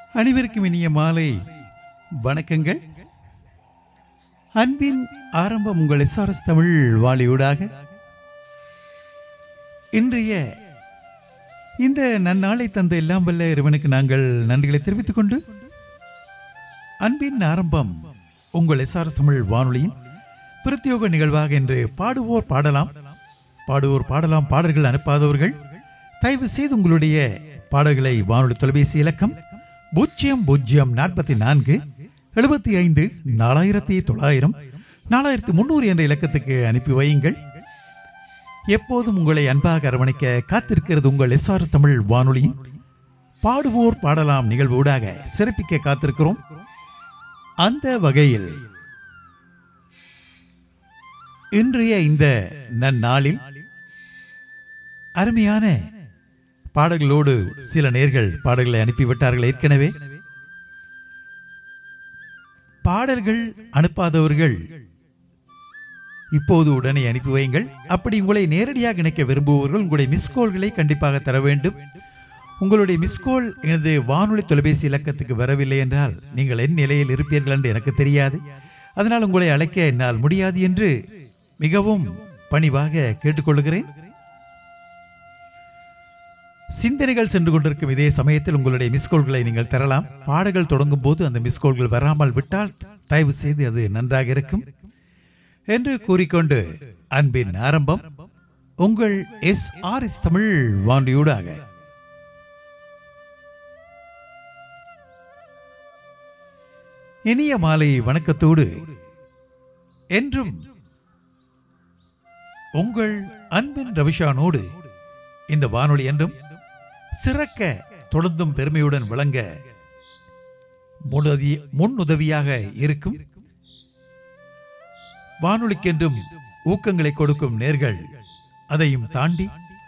அனைவருக்கும் இனிய மாலை வணக்கங்கள் அன்பின் ஆரம்பம் உங்கள் எஸ்ஆர்எஸ் தமிழ் வாலியூடாக இன்றைய இந்த நன்னாளை தந்த எல்லாம் வல்ல இறைவனுக்கு நாங்கள் நன்றிகளை தெரிவித்துக் கொண்டு அன்பின் ஆரம்பம் உங்கள் எஸ்ஆர்எஸ் தமிழ் வானொலியின் பிரத்யோக நிகழ்வாக என்று பாடுவோர் பாடலாம் பாடுவோர் பாடலாம் பாடல்கள் அனுப்பாதவர்கள் தயவு செய்து உங்களுடைய பாடல்களை வானொலி தொலைபேசி இலக்கம் பூஜ்ஜியம் பூஜ்ஜியம் நாற்பத்தி நான்கு எழுபத்தி ஐந்து நாலாயிரத்தி தொள்ளாயிரம் நாலாயிரத்தி முந்நூறு என்ற இலக்கத்துக்கு அனுப்பி வையுங்கள் எப்போதும் உங்களை அன்பாக அரவணைக்க காத்திருக்கிறது உங்கள் எஸ்ஆர் தமிழ் வானொலியின் பாடுவோர் பாடலாம் நிகழ்வூடாக சிறப்பிக்க காத்திருக்கிறோம் அந்த வகையில் இன்றைய இந்த நன்னாளில் அருமையான பாடல்களோடு சில நேர்கள் பாடல்களை அனுப்பிவிட்டார்கள் ஏற்கனவே பாடல்கள் அனுப்பாதவர்கள் இப்போது உடனே அனுப்பி வையுங்கள் அப்படி உங்களை நேரடியாக இணைக்க விரும்புபவர்கள் உங்களுடைய மிஸ்கோல்களை கண்டிப்பாக தர வேண்டும் உங்களுடைய மிஸ்கோல் எனது வானொலி தொலைபேசி இலக்கத்துக்கு வரவில்லை என்றால் நீங்கள் என் நிலையில் இருப்பீர்கள் என்று எனக்கு தெரியாது அதனால் உங்களை அழைக்க என்னால் முடியாது என்று மிகவும் பணிவாக கேட்டுக்கொள்கிறேன் சிந்தனைகள் சென்று கொண்டிருக்கும் இதே சமயத்தில் உங்களுடைய மிஸ்கோல்களை நீங்கள் தரலாம் பாடல்கள் தொடங்கும் போது அந்த மிஸ்கோல்கள் வராமல் விட்டால் தயவு செய்து அது நன்றாக இருக்கும் என்று கூறிக்கொண்டு அன்பின் ஆரம்பம் உங்கள் எஸ் ஆர் எஸ் தமிழ் வாண்டியூடாக இனிய மாலை வணக்கத்தோடு என்றும் உங்கள் அன்பின் ரவிஷானோடு இந்த வானொலி என்றும் சிறக்க தொடர்ந்தும் பெருமையுடன் விளங்க முன்னுதவி முன்னுதவியாக இருக்கும் வானொலிக்கென்றும் ஊக்கங்களை கொடுக்கும் நேர்கள் அதையும் தாண்டி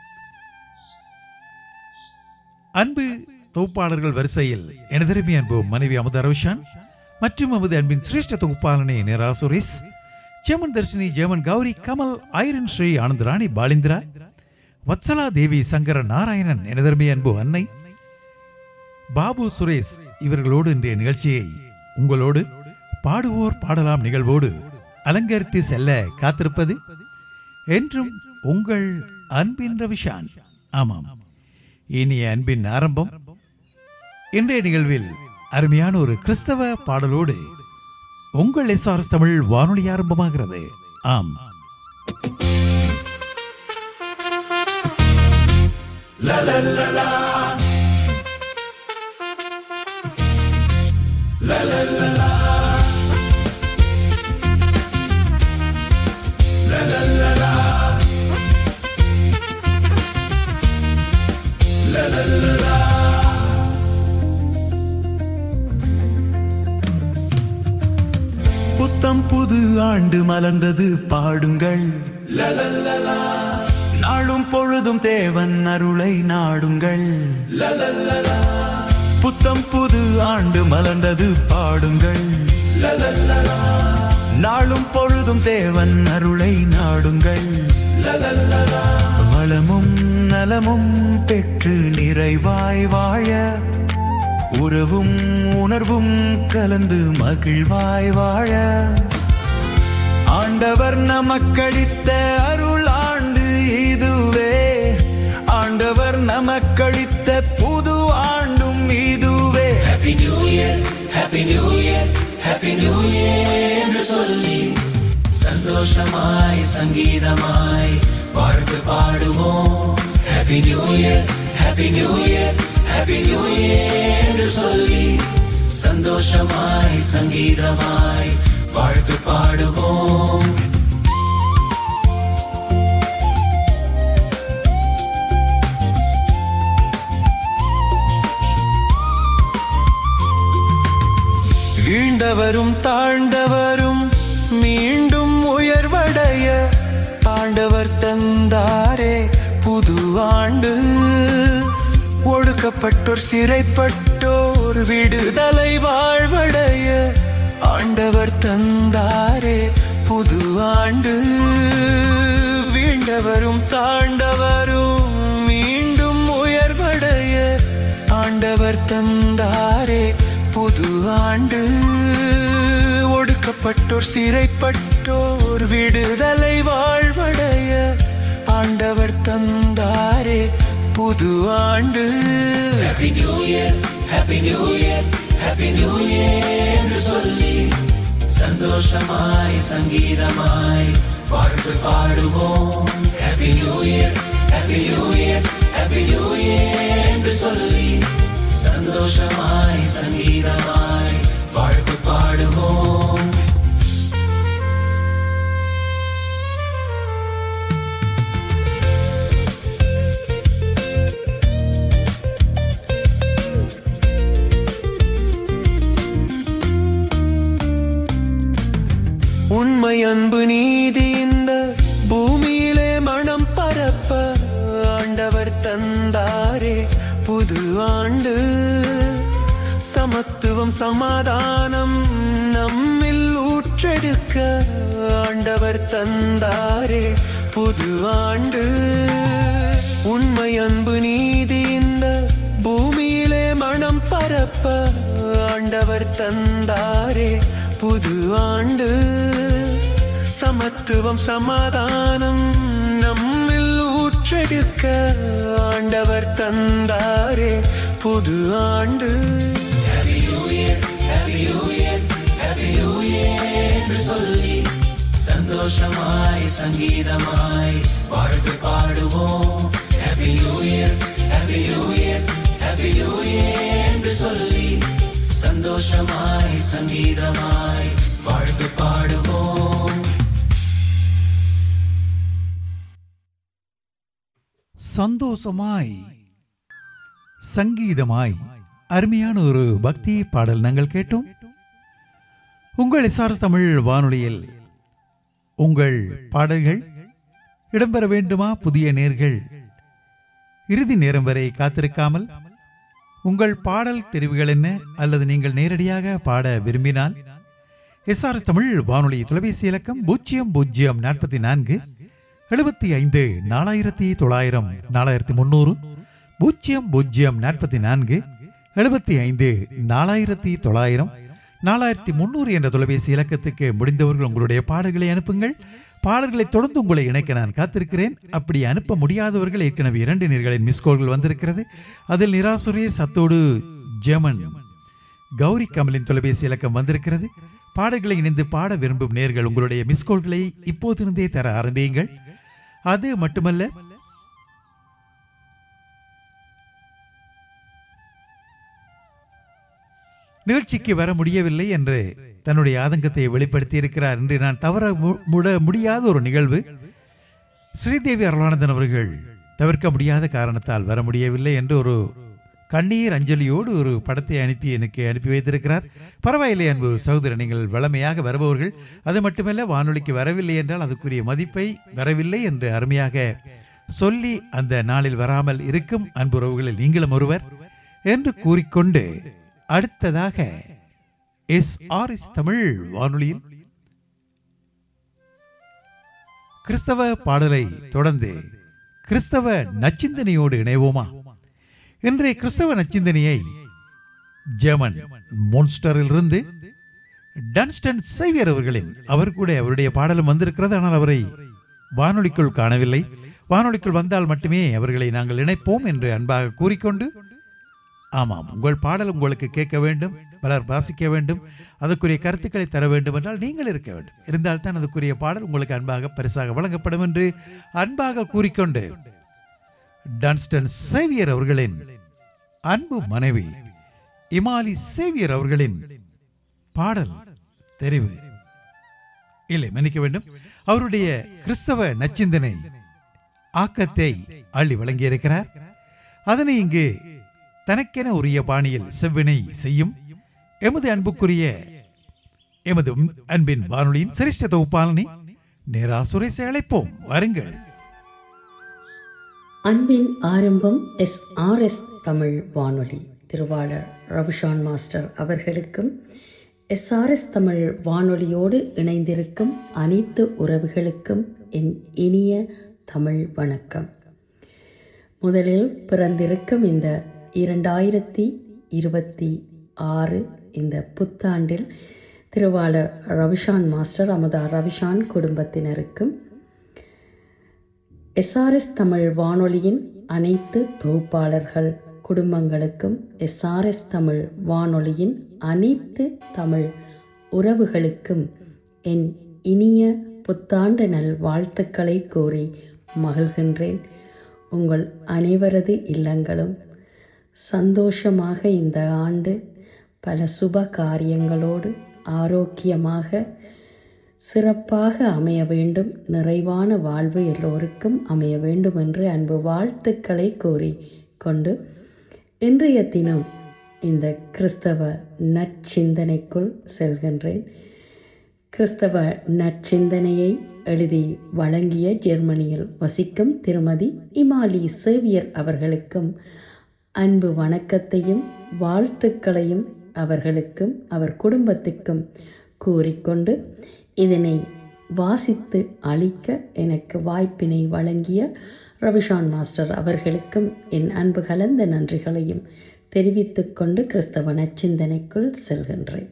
அன்பு தொகுப்பாளர்கள் வரிசையில் எனதருமை அன்பு மனைவி அமுத ரவிஷான் மற்றும் அமுது அன்பின் சிரேஷ்ட தொகுப்பாளனே நேரா சுரேஷ் ஜெமன் தர்ஷினி ஜெமன் கௌரி கமல் ஐரன் ஸ்ரீ ஆனந்த் ராணி பாலிந்திரா வத்சலா தேவி சங்கர நாராயணன் எனதருமை அன்பு அன்னை பாபு சுரேஷ் இவர்களோடு இன்றைய நிகழ்ச்சியை உங்களோடு பாடுவோர் பாடலாம் நிகழ்வோடு அலங்கரித்து செல்ல காத்திருப்பது என்றும் உங்கள் அன்பின் ரவிஷான் ஆமாம் இனிய அன்பின் ஆரம்பம் இன்றைய நிகழ்வில் அருமையான ஒரு கிறிஸ்தவ பாடலோடு உங்கள் எஸ்ஆர்எஸ் தமிழ் வானொலி ஆரம்பமாகிறது ஆம் புத்தம் புது ஆண்டு மலர்ந்தது பாடுங்கள் நாளும் பொழுதும் தேவன் அருளை நாடுங்கள் புத்தம் புது ஆண்டு மலர்ந்தது பாடுங்கள் நாளும் பொழுதும் தேவன் அருளை நாடுங்கள் வளமும் நலமும் பெற்று நிறைவாய் வாழ உறவும் உணர்வும் கலந்து மகிழ்வாய் வாழ ஆண்டவர் நமக்களித்த அருள் ஆண்டு இதுவே ஆண்டவர் நமக்களித்த புது ஆண்டும் இதுவே Happy New Year, Happy New Year, Happy New Year என்று சொல்லி சந்தோஷமாய் சங்கீதமாய் வாழ்த்து பாடுவோம் Happy New Year, Happy New Year, Happy New Year என்று சொல்லி சந்தோஷமாய் சங்கீதமாய் வாழ்த்து பாடுவோம் வீழ்ந்தவரும் தாழ்ந்தவரும் மீண்டும் உயர்வடைய ஆண்டவர் தந்தாரே புது ஆண்டு ஒடுக்கப்பட்டோர் சிறைப்பட்டோர் விடுதலை வாழ்வடைய ஆண்டவர் தந்தாரே புது ஆண்டு வீழ்ந்தவரும் தாண்டவரும் மீண்டும் உயர்வடைய ஆண்டவர் தந்தாரே புது ஆண்டு ஒடுக்கப்பட்டோர் சிறைப்பட்டோர் விடுதலை வாழ்வடைய ஆண்டவர் தந்தாரே புது ஆண்டு Happy New Year, Happy New Year, Happy New Year என்று சொல்லி சந்தோஷமாய் சங்கீதமாய் வாழ்த்து பாடுவோம் Happy New Year, Happy New Year, Happy New Year என்று சொல்லி சந்தோஷமாய் சங்கீதமாய் வாழ்த்து பாடுவோம் உண்மை அன்பு நீதி இந்த பூமியிலே மனம் பரப்ப ஆண்டவர் தந்தாரே புது ஆண்டு சமத்துவம் சமாதானம் நம்மில் ஊற்றெடுக்க ஆண்டவர் தந்தாரே புது ஆண்டு உண்மை அன்பு நீதி இந்த பூமியிலே மனம் பரப்ப ஆண்டவர் தந்தாரே புது ஆண்டு சமத்துவம் சமாதானம் நம்மில் ஊற்றெடுக்க ஆண்டவர் தந்தாரே புது ஆண்டு Happy New Year, Happy New Year, Happy New Year என்று சொல்லி சந்தோஷமாய் சங்கீதமாய் வாழ்த்து பாடுவோம் Happy New Year, Happy New Year, Happy New Year என்று சொல்லி சந்தோஷமாய் சங்கீதமாய் வாழ்த்து பாடுவோம் சந்தோஷமாய் சங்கீதமாய் அருமையான ஒரு பக்தி பாடல் நாங்கள் கேட்டோம் உங்கள் எஸ்ஆர்எஸ் தமிழ் வானொலியில் உங்கள் பாடல்கள் இடம்பெற வேண்டுமா புதிய நேர்கள் இறுதி நேரம் வரை காத்திருக்காமல் உங்கள் பாடல் தெரிவுகள் என்ன அல்லது நீங்கள் நேரடியாக பாட விரும்பினால் எஸ்ஆர்எஸ் தமிழ் வானொலி தொலைபேசி இலக்கம் பூஜ்ஜியம் பூஜ்ஜியம் நாற்பத்தி நான்கு எழுபத்தி ஐந்து நாலாயிரத்தி தொள்ளாயிரம் நாலாயிரத்தி முந்நூறு பூஜ்ஜியம் பூஜ்ஜியம் நாற்பத்தி நான்கு எழுபத்தி ஐந்து நாலாயிரத்தி தொள்ளாயிரம் நாலாயிரத்தி முந்நூறு என்ற தொலைபேசி இலக்கத்துக்கு முடிந்தவர்கள் உங்களுடைய பாடல்களை அனுப்புங்கள் பாடல்களை தொடர்ந்து உங்களை இணைக்க நான் காத்திருக்கிறேன் அப்படி அனுப்ப முடியாதவர்கள் ஏற்கனவே இரண்டு நேர்களின் மிஸ்கோல்கள் வந்திருக்கிறது அதில் நிராசுரே சத்தோடு ஜெமன் கௌரி கமலின் தொலைபேசி இலக்கம் வந்திருக்கிறது பாடல்களை இணைந்து பாட விரும்பும் நேர்கள் உங்களுடைய மிஸ்கோல்களை இப்போதிருந்தே தர ஆரம்பியுங்கள் அது மட்டுமல்ல நிகழ்ச்சிக்கு வர முடியவில்லை என்று தன்னுடைய ஆதங்கத்தை வெளிப்படுத்தி இருக்கிறார் என்று நான் தவற மு- முட முடியாத ஒரு நிகழ்வு ஸ்ரீதேவி அருளானந்தன் அவர்கள் தவிர்க்க முடியாத காரணத்தால் வர முடியவில்லை என்று ஒரு கண்ணீர் அஞ்சலியோடு ஒரு படத்தை அனுப்பி எனக்கு அனுப்பி வைத்திருக்கிறார் பரவாயில்லை அன்பு சகோதரர் நீங்கள் வளமையாக வருபவர்கள் அது மட்டுமல்ல வானொலிக்கு வரவில்லை என்றால் அதுக்குரிய மதிப்பை வரவில்லை என்று அருமையாக சொல்லி அந்த நாளில் வராமல் இருக்கும் அன்புறவுகளில் நீங்களும் ஒருவர் என்று கூறிக்கொண்டு அடுத்ததாக எஸ் ஆர் எஸ் தமிழ் வானொலியில் கிறிஸ்தவ பாடலை தொடர்ந்து கிறிஸ்தவ நச்சிந்தனையோடு இணைவோமா இன்றைய கிறிஸ்தவ நச்சிந்தனையை ஜெர்மன் மோன்ஸ்டரிலிருந்து டன்ஸ்டன் சேவியர் அவர்களின் அவர் கூட அவருடைய பாடலும் வந்திருக்கிறது ஆனால் அவரை வானொலிக்குள் காணவில்லை வானொலிக்குள் வந்தால் மட்டுமே அவர்களை நாங்கள் இணைப்போம் என்று அன்பாக கூறிக்கொண்டு ஆமாம் உங்கள் பாடல் உங்களுக்கு கேட்க வேண்டும் பலர் வாசிக்க வேண்டும் அதற்குரிய கருத்துக்களை தர வேண்டும் என்றால் நீங்கள் இருக்க வேண்டும் இருந்தால் தான் அதுக்குரிய பாடல் உங்களுக்கு அன்பாக பரிசாக வழங்கப்படும் என்று அன்பாக கூறிக்கொண்டு டான்ஸ்டன் சேவியர் அவர்களின் அன்பு மனைவி இமாலி சேவியர் அவர்களின் பாடல் தெரிவு இல்லை மன்னிக்க வேண்டும் அவருடைய கிறிஸ்தவ நச்சிந்தனை ஆக்கத்தை அள்ளி வழங்கியிருக்கிறார் அதனை இங்கு தனக்கென உரிய பாணியில் செவ்வினை செய்யும் எமது அன்புக்குரிய எமது அன்பின் வானொலியின் சிரேஷ்ட தொகுப்பாளனை நேரா சுரேசை அழைப்போம் வாருங்கள் அன்பின் ஆரம்பம் எஸ் ஆர் எஸ் தமிழ் வானொலி திருவாளர் ரவிஷான் மாஸ்டர் அவர்களுக்கும் எஸ்ஆர்எஸ் தமிழ் வானொலியோடு இணைந்திருக்கும் அனைத்து உறவுகளுக்கும் என் இனிய தமிழ் வணக்கம் முதலில் பிறந்திருக்கும் இந்த இரண்டாயிரத்தி இருபத்தி ஆறு இந்த புத்தாண்டில் திருவாளர் ரவிஷான் மாஸ்டர் அமுதா ரவிஷான் குடும்பத்தினருக்கும் எஸ்ஆர்எஸ் தமிழ் வானொலியின் அனைத்து தொகுப்பாளர்கள் குடும்பங்களுக்கும் எஸ்ஆர்எஸ் தமிழ் வானொலியின் அனைத்து தமிழ் உறவுகளுக்கும் என் இனிய புத்தாண்டு நல் வாழ்த்துக்களை கூறி மகிழ்கின்றேன் உங்கள் அனைவரது இல்லங்களும் சந்தோஷமாக இந்த ஆண்டு பல சுப காரியங்களோடு ஆரோக்கியமாக சிறப்பாக அமைய வேண்டும் நிறைவான வாழ்வு எல்லோருக்கும் அமைய வேண்டும் என்று அன்பு வாழ்த்துக்களை கூறி கொண்டு இன்றைய தினம் இந்த கிறிஸ்தவ நற்சிந்தனைக்குள் செல்கின்றேன் கிறிஸ்தவ நற்சிந்தனையை எழுதி வழங்கிய ஜெர்மனியில் வசிக்கும் திருமதி இமாலி சேவியர் அவர்களுக்கும் அன்பு வணக்கத்தையும் வாழ்த்துக்களையும் அவர்களுக்கும் அவர் குடும்பத்துக்கும் கூறிக்கொண்டு இதனை வாசித்து அளிக்க எனக்கு வாய்ப்பினை வழங்கிய ரவிஷான் மாஸ்டர் அவர்களுக்கும் என் அன்பு கலந்த நன்றிகளையும் தெரிவித்துக்கொண்டு கிறிஸ்தவ நச்சிந்தனைக்குள் செல்கின்றேன்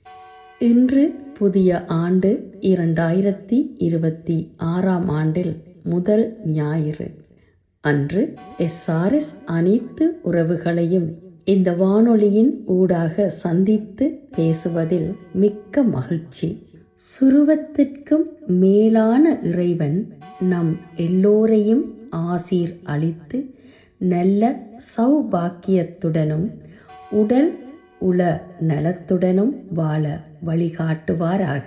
இன்று புதிய ஆண்டு இரண்டாயிரத்தி இருபத்தி ஆறாம் ஆண்டில் முதல் ஞாயிறு அன்று எஸ்ஆர்எஸ் அனைத்து உறவுகளையும் இந்த வானொலியின் ஊடாக சந்தித்து பேசுவதில் மிக்க மகிழ்ச்சி சுருவத்திற்கும் மேலான இறைவன் நம் எல்லோரையும் ஆசீர் அளித்து நல்ல சௌபாக்கியத்துடனும் உடல் உள நலத்துடனும் வாழ வழிகாட்டுவாராக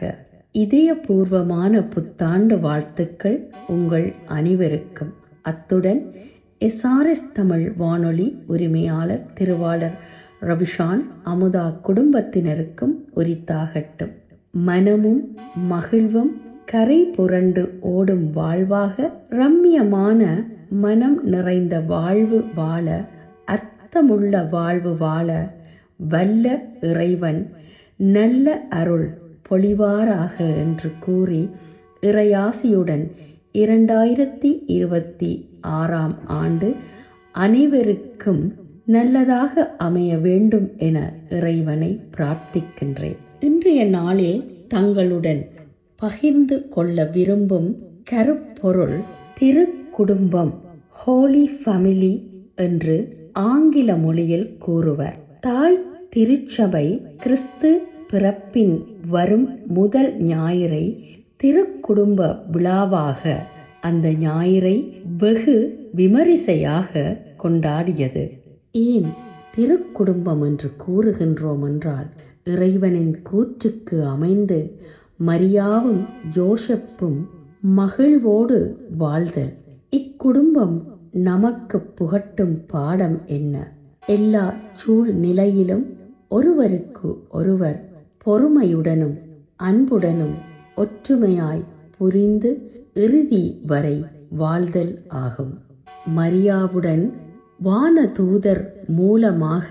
இதயபூர்வமான புத்தாண்டு வாழ்த்துக்கள் உங்கள் அனைவருக்கும் அத்துடன் எஸ்ஆர்எஸ் தமிழ் வானொலி உரிமையாளர் திருவாளர் ரவிஷான் அமுதா குடும்பத்தினருக்கும் உரித்தாகட்டும் மனமும் மகிழ்வும் கரை புரண்டு ஓடும் வாழ்வாக ரம்யமான மனம் நிறைந்த வாழ்வு வாழ அர்த்தமுள்ள வாழ்வு வாழ வல்ல இறைவன் நல்ல அருள் பொழிவாராக என்று கூறி இறையாசியுடன் இரண்டாயிரத்தி இருபத்தி ஆறாம் ஆண்டு அனைவருக்கும் நல்லதாக அமைய வேண்டும் என இறைவனை பிரார்த்திக்கின்றேன் இன்றைய நாளில் தங்களுடன் பகிர்ந்து கொள்ள விரும்பும் கருப்பொருள் திருக்குடும்பம் ஹோலி ஃபேமிலி என்று ஆங்கில மொழியில் கூறுவர் தாய் திருச்சபை கிறிஸ்து பிறப்பின் வரும் முதல் ஞாயிறை திருக்குடும்ப விழாவாக அந்த ஞாயிறை வெகு விமரிசையாக கொண்டாடியது ஏன் திருக்குடும்பம் என்று கூறுகின்றோம் என்றால் இறைவனின் கூற்றுக்கு அமைந்து மரியாவும் ஜோசப்பும் மகிழ்வோடு வாழ்தல் இக்குடும்பம் நமக்கு புகட்டும் பாடம் என்ன எல்லா சூழ்நிலையிலும் ஒருவருக்கு ஒருவர் பொறுமையுடனும் அன்புடனும் ஒற்றுமையாய் புரிந்து இறுதி வரை வாழ்தல் ஆகும் மரியாவுடன் வானதூதர் மூலமாக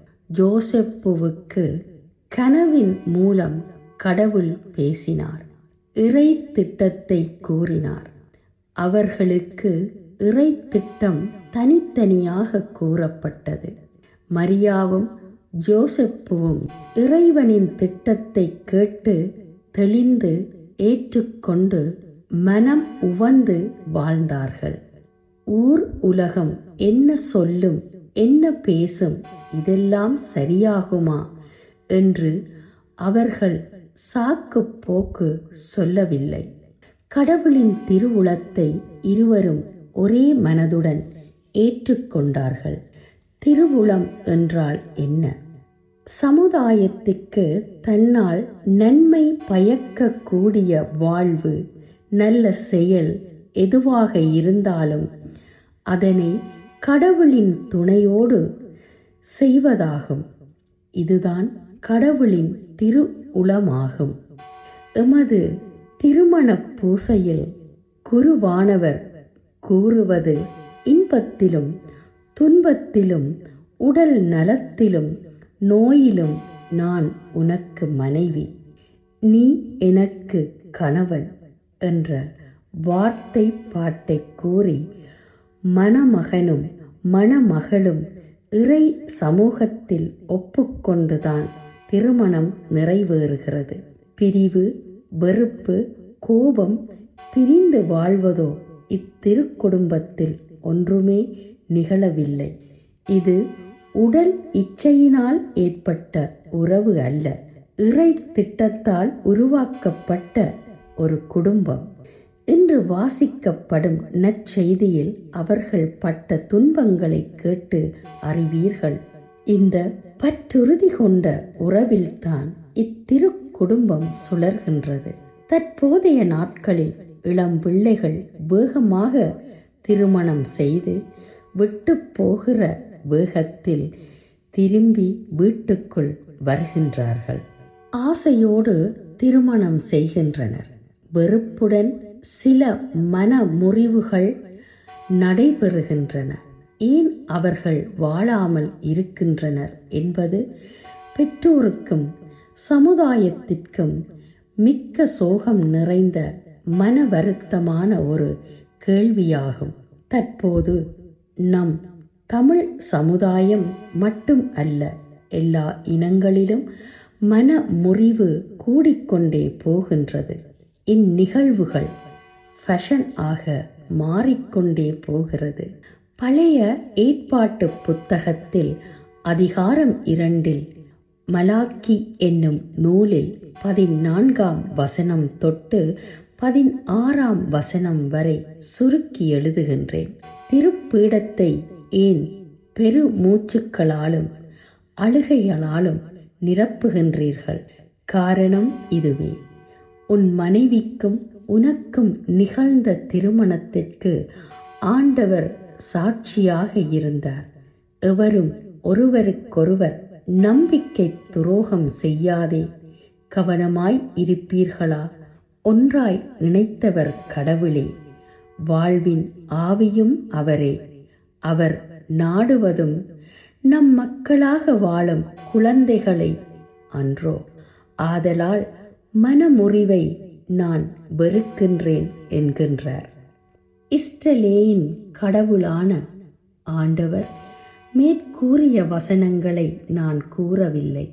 ஜோசப்புவுக்கு கனவின் மூலம் கடவுள் பேசினார் இறை திட்டத்தை கூறினார் அவர்களுக்கு இறை திட்டம் தனித்தனியாக கூறப்பட்டது மரியாவும் ஜோசப்புவும் இறைவனின் திட்டத்தை கேட்டு தெளிந்து ஏற்றுக்கொண்டு மனம் உவந்து வாழ்ந்தார்கள் ஊர் உலகம் என்ன சொல்லும் என்ன பேசும் இதெல்லாம் சரியாகுமா என்று அவர்கள் சாக்கு போக்கு சொல்லவில்லை கடவுளின் திருவுளத்தை இருவரும் ஒரே மனதுடன் ஏற்றுக்கொண்டார்கள் திருவுளம் என்றால் என்ன சமுதாயத்துக்கு தன்னால் நன்மை பயக்கக்கூடிய வாழ்வு நல்ல செயல் எதுவாக இருந்தாலும் அதனை கடவுளின் துணையோடு செய்வதாகும் இதுதான் கடவுளின் திரு உளமாகும் எமது திருமண பூசையில் குருவானவர் கூறுவது இன்பத்திலும் துன்பத்திலும் உடல் நலத்திலும் நோயிலும் நான் உனக்கு மனைவி நீ எனக்கு கணவன் என்ற வார்த்தை பாட்டை கூறி மணமகனும் மணமகளும் இறை சமூகத்தில் ஒப்புக்கொண்டுதான் திருமணம் நிறைவேறுகிறது பிரிவு வெறுப்பு கோபம் பிரிந்து வாழ்வதோ இத்திருக்குடும்பத்தில் ஒன்றுமே நிகழவில்லை இது உடல் இச்சையினால் ஏற்பட்ட உறவு அல்ல இறை திட்டத்தால் உருவாக்கப்பட்ட ஒரு குடும்பம் இன்று வாசிக்கப்படும் நற்செய்தியில் அவர்கள் பட்ட துன்பங்களை கேட்டு அறிவீர்கள் இந்த பற்றுறுதி கொண்ட உறவில்தான் இத்திரு குடும்பம் சுழர்கின்றது தற்போதைய நாட்களில் இளம் பிள்ளைகள் வேகமாக திருமணம் செய்து விட்டு போகிற வேகத்தில் திரும்பி வீட்டுக்குள் வருகின்றார்கள் ஆசையோடு திருமணம் செய்கின்றனர் வெறுப்புடன் சில மன முறிவுகள் நடைபெறுகின்றன ஏன் அவர்கள் வாழாமல் இருக்கின்றனர் என்பது பெற்றோருக்கும் சமுதாயத்திற்கும் மிக்க சோகம் நிறைந்த மன வருத்தமான ஒரு கேள்வியாகும் தற்போது நம் தமிழ் சமுதாயம் மட்டும் அல்ல எல்லா இனங்களிலும் மன முறிவு கூடிக்கொண்டே போகின்றது இந்நிகழ்வுகள் ஃபேஷன் ஆக மாறிக்கொண்டே போகிறது பழைய ஏற்பாட்டு புத்தகத்தில் அதிகாரம் இரண்டில் மலாக்கி என்னும் நூலில் பதினான்காம் வசனம் தொட்டு பதினாறாம் வசனம் வரை சுருக்கி எழுதுகின்றேன் திருப்பீடத்தை ஏன் பெருமூச்சுக்களாலும் அழுகைகளாலும் நிரப்புகின்றீர்கள் காரணம் இதுவே உன் மனைவிக்கும் உனக்கும் நிகழ்ந்த திருமணத்திற்கு ஆண்டவர் சாட்சியாக இருந்தார் எவரும் ஒருவருக்கொருவர் நம்பிக்கை துரோகம் செய்யாதே கவனமாய் இருப்பீர்களா ஒன்றாய் இணைத்தவர் கடவுளே வாழ்வின் ஆவியும் அவரே அவர் நாடுவதும் நம் மக்களாக வாழும் குழந்தைகளை அன்றோ ஆதலால் மனமுறிவை நான் வெறுக்கின்றேன் என்கின்றார் இஸ்டலேயின் கடவுளான ஆண்டவர் மேற்கூறிய வசனங்களை நான் கூறவில்லை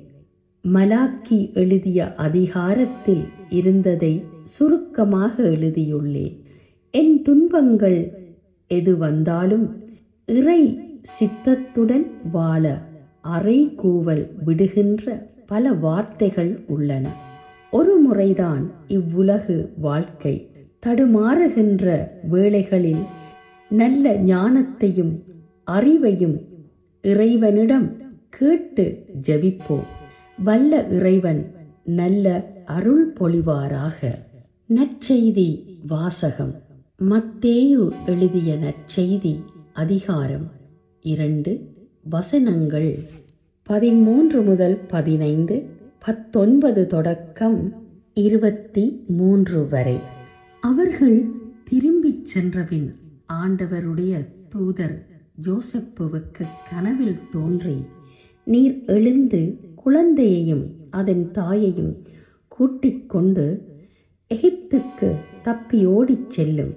மலாக்கி எழுதிய அதிகாரத்தில் இருந்ததை சுருக்கமாக எழுதியுள்ளேன் என் துன்பங்கள் எது வந்தாலும் இறை சித்தத்துடன் வாழ அறை கூவல் விடுகின்ற பல வார்த்தைகள் உள்ளன ஒரு முறைதான் இவ்வுலகு வாழ்க்கை தடுமாறுகின்ற வேளைகளில் நல்ல ஞானத்தையும் அறிவையும் இறைவனிடம் கேட்டு ஜெபிப்போம் வல்ல இறைவன் நல்ல அருள் பொழிவாராக நற்செய்தி வாசகம் மத்தேயு எழுதிய நற்செய்தி அதிகாரம் இரண்டு வசனங்கள் பதிமூன்று முதல் பதினைந்து பத்தொன்பது தொடக்கம் இருபத்தி மூன்று வரை அவர்கள் திரும்பிச் சென்றபின் ஆண்டவருடைய தூதர் ஜோசப்புவுக்கு கனவில் தோன்றி நீர் எழுந்து குழந்தையையும் அதன் தாயையும் கூட்டிக் கொண்டு எகிப்துக்கு தப்பி ஓடிச் செல்லும்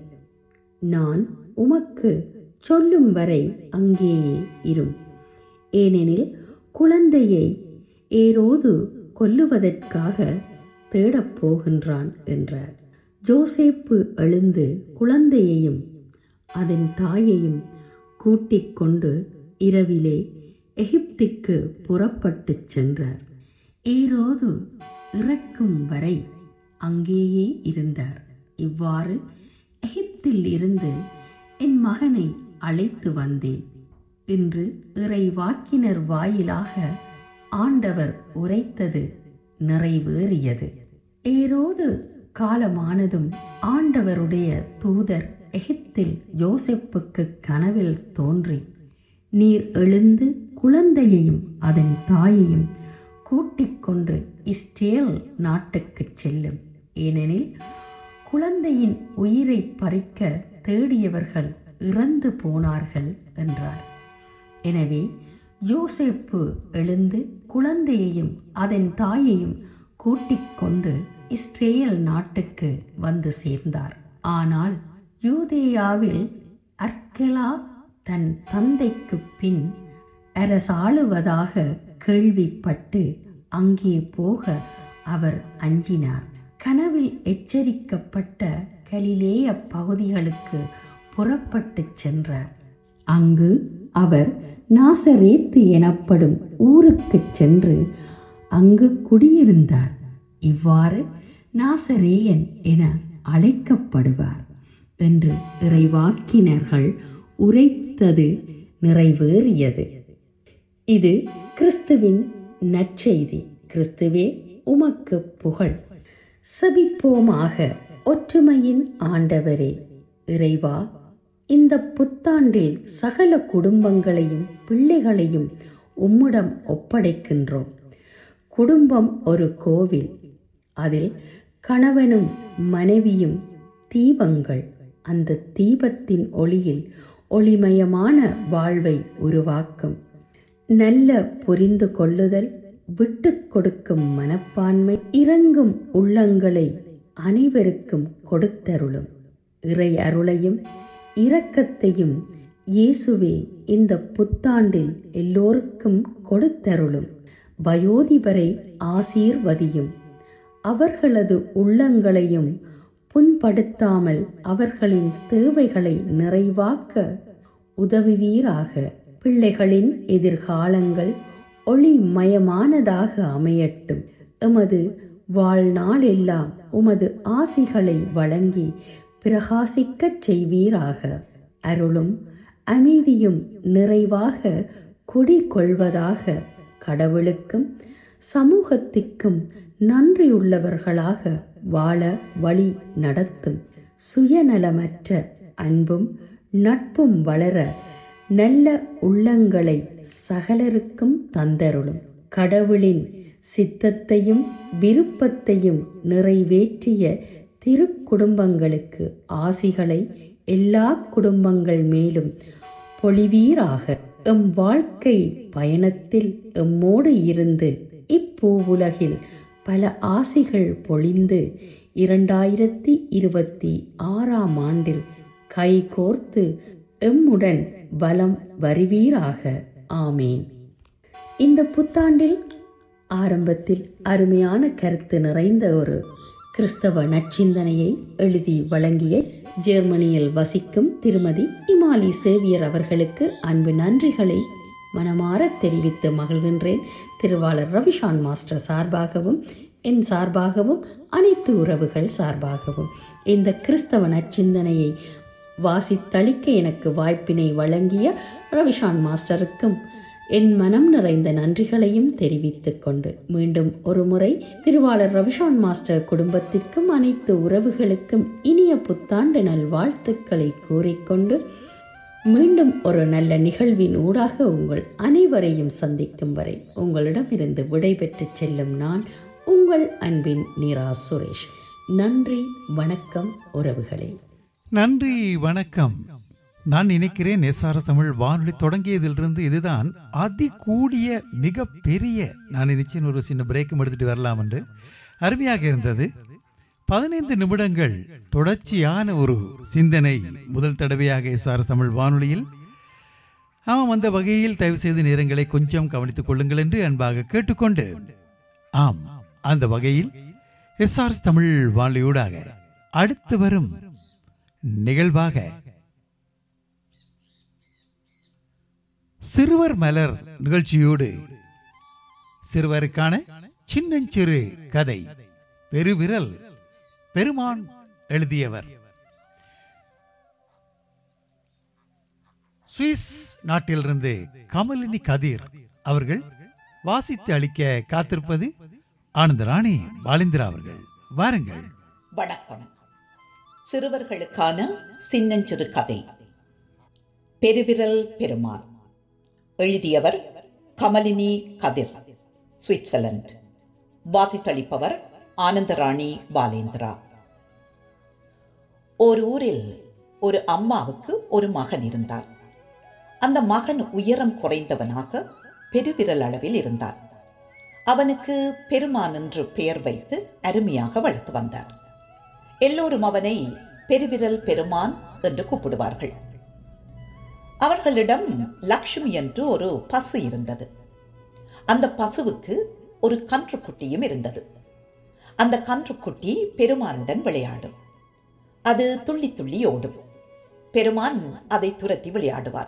நான் உமக்கு சொல்லும் வரை அங்கேயே இரும் ஏனெனில் குழந்தையை ஏரோது கொல்லுவதற்காக தேடப் போகின்றான் என்றார் ஜோசேப்பு எழுந்து குழந்தையையும் அதன் தாயையும் கூட்டிக் கொண்டு இரவிலே எகிப்திற்கு புறப்பட்டுச் சென்றார் ஏரோது இறக்கும் வரை அங்கேயே இருந்தார் இவ்வாறு எகிப்தில் இருந்து என் மகனை அழைத்து வந்தேன் இன்று இறைவாக்கினர் வாயிலாக ஆண்டவர் உரைத்தது நிறைவேறியது ஏரோது காலமானதும் ஆண்டவருடைய தூதர் எகிப்தில் ஜோசப்புக்கு கனவில் தோன்றி நீர் எழுந்து குழந்தையையும் அதன் தாயையும் கூட்டிக் கொண்டு இஸ்ரேல் நாட்டுக்குச் செல்லும் ஏனெனில் குழந்தையின் உயிரை பறிக்க தேடியவர்கள் இறந்து போனார்கள் என்றார் எனவே யோசேப்பு எழுந்து குழந்தையையும் அதன் தாயையும் கூட்டிக் கொண்டு இஸ்ரேல் நாட்டுக்கு வந்து சேர்ந்தார் ஆனால் யூதேயாவில் அர்கெலா தன் தந்தைக்கு பின் அரசாளுவதாக கேள்விப்பட்டு அங்கே போக அவர் அஞ்சினார் கனவில் எச்சரிக்கப்பட்ட கலிலேய பகுதிகளுக்கு புறப்பட்டுச் சென்றார் அங்கு அவர் நாசரேத்து எனப்படும் ஊருக்குச் சென்று அங்கு குடியிருந்தார் இவ்வாறு நாசரேயன் என அழைக்கப்படுவார் என்று இறைவாக்கினர்கள் உரைத்தது நிறைவேறியது இது கிறிஸ்துவின் நற்செய்தி கிறிஸ்துவே உமக்கு புகழ் செபிப்போமாக ஒற்றுமையின் ஆண்டவரே இறைவா இந்த புத்தாண்டில் சகல குடும்பங்களையும் பிள்ளைகளையும் உம்மிடம் ஒப்படைக்கின்றோம் குடும்பம் ஒரு கோவில் அதில் கணவனும் மனைவியும் தீபங்கள் அந்த தீபத்தின் ஒளியில் ஒளிமயமான வாழ்வை உருவாக்கும் நல்ல புரிந்து கொள்ளுதல் விட்டு கொடுக்கும் மனப்பான்மை இறங்கும் உள்ளங்களை அனைவருக்கும் கொடுத்தருளும் இறை அருளையும் இரக்கத்தையும் இயேசுவே இந்த புத்தாண்டில் எல்லோருக்கும் கொடுத்தருளும் வயோதிபரை ஆசீர்வதியும் அவர்களது உள்ளங்களையும் புண்படுத்தாமல் அவர்களின் தேவைகளை நிறைவாக்க உதவுவீராக பிள்ளைகளின் எதிர்காலங்கள் ஒளிமயமானதாக அமையட்டும் எமது வாழ்நாளெல்லாம் உமது ஆசிகளை வழங்கி பிரகாசிக்கச் செய்வீராக அருளும் அமைதியும் நிறைவாக குடிகொள்வதாக கடவுளுக்கும் சமூகத்திற்கும் நன்றியுள்ளவர்களாக வாழ வழி நடத்தும் சுயநலமற்ற அன்பும் நட்பும் வளர நல்ல உள்ளங்களை சகலருக்கும் தந்தருளும் கடவுளின் சித்தத்தையும் விருப்பத்தையும் நிறைவேற்றிய திருக்குடும்பங்களுக்கு ஆசிகளை எல்லா குடும்பங்கள் மேலும் பொழிவீராக எம் வாழ்க்கை பயணத்தில் எம்மோடு இருந்து இப்பூவுலகில் பல ஆசிகள் பொழிந்து இரண்டாயிரத்தி இருபத்தி ஆறாம் ஆண்டில் கைகோர்த்து எம்முடன் பலம் வருவீராக ஆமேன் இந்த புத்தாண்டில் ஆரம்பத்தில் அருமையான கருத்து நிறைந்த ஒரு கிறிஸ்தவ நற்சிந்தனையை எழுதி வழங்கிய ஜெர்மனியில் வசிக்கும் திருமதி இமாலி சேவியர் அவர்களுக்கு அன்பு நன்றிகளை மனமாற தெரிவித்து மகிழ்கின்றேன் திருவாளர் ரவிஷான் மாஸ்டர் சார்பாகவும் என் சார்பாகவும் அனைத்து உறவுகள் சார்பாகவும் இந்த கிறிஸ்தவ நற்சிந்தனையை வாசித்தளிக்க எனக்கு வாய்ப்பினை வழங்கிய ரவிஷான் மாஸ்டருக்கும் என் மனம் நிறைந்த நன்றிகளையும் தெரிவித்துக் கொண்டு மீண்டும் ஒருமுறை திருவாளர் ரவிஷான் மாஸ்டர் குடும்பத்திற்கும் அனைத்து உறவுகளுக்கும் இனிய புத்தாண்டு நல்வாழ்த்துக்களை கூறிக்கொண்டு மீண்டும் ஒரு நல்ல நிகழ்வின் ஊடாக உங்கள் அனைவரையும் சந்திக்கும் வரை உங்களிடமிருந்து விடைபெற்று செல்லும் நான் உங்கள் அன்பின் நீரா சுரேஷ் நன்றி வணக்கம் உறவுகளே நன்றி வணக்கம் நான் நினைக்கிறேன் எஸ்ஆர்எஸ் தமிழ் வானொலி தொடங்கியதிலிருந்து இதுதான் அதி கூடிய மிக பெரிய நான் நினைச்சேன் ஒரு சின்ன பிரேக்கும் எடுத்துட்டு வரலாம் என்று அருமையாக இருந்தது பதினைந்து நிமிடங்கள் தொடர்ச்சியான ஒரு சிந்தனை முதல் தடவையாக எஸ்ஆர்எஸ் தமிழ் வானொலியில் ஆமாம் அந்த வகையில் தயவு செய்து நேரங்களை கொஞ்சம் கவனித்துக் கொள்ளுங்கள் என்று அன்பாக கேட்டுக்கொண்டு ஆம் அந்த வகையில் எஸ்ஆர்எஸ் தமிழ் வானொலியூடாக அடுத்து வரும் நிகழ்வாக சிறுவர் மலர் நிகழ்ச்சியோடு சிறுவருக்கான சின்னஞ்சிறு கதை பெருவிரல் பெருமான் எழுதியவர் சுவிஸ் நாட்டிலிருந்து கமலினி கதிர் அவர்கள் வாசித்து அளிக்க காத்திருப்பது ஆனந்தராணி பாலிந்திரா அவர்கள் வாருங்கள் வணக்கம் சிறுவர்களுக்கான சின்னஞ்சிறு கதை பெருவிரல் பெருமான் எழுதியவர் கமலினி கதிர் சுவிட்சர்லாந்து வாசித்தளிப்பவர் ஆனந்தராணி பாலேந்திரா ஒரு ஊரில் ஒரு அம்மாவுக்கு ஒரு மகன் இருந்தார் அந்த மகன் உயரம் குறைந்தவனாக பெருவிரல் அளவில் இருந்தான் அவனுக்கு பெருமான் என்று பெயர் வைத்து அருமையாக வளர்த்து வந்தார் எல்லோரும் அவனை பெருவிரல் பெருமான் என்று கூப்பிடுவார்கள் அவர்களிடம் லக்ஷ்மி என்று ஒரு பசு இருந்தது அந்த பசுவுக்கு ஒரு கன்றுக்குட்டியும் இருந்தது அந்த கன்றுக்குட்டி பெருமானுடன் விளையாடும் அது துள்ளி துள்ளி ஓடும் பெருமான் அதை துரத்தி விளையாடுவார்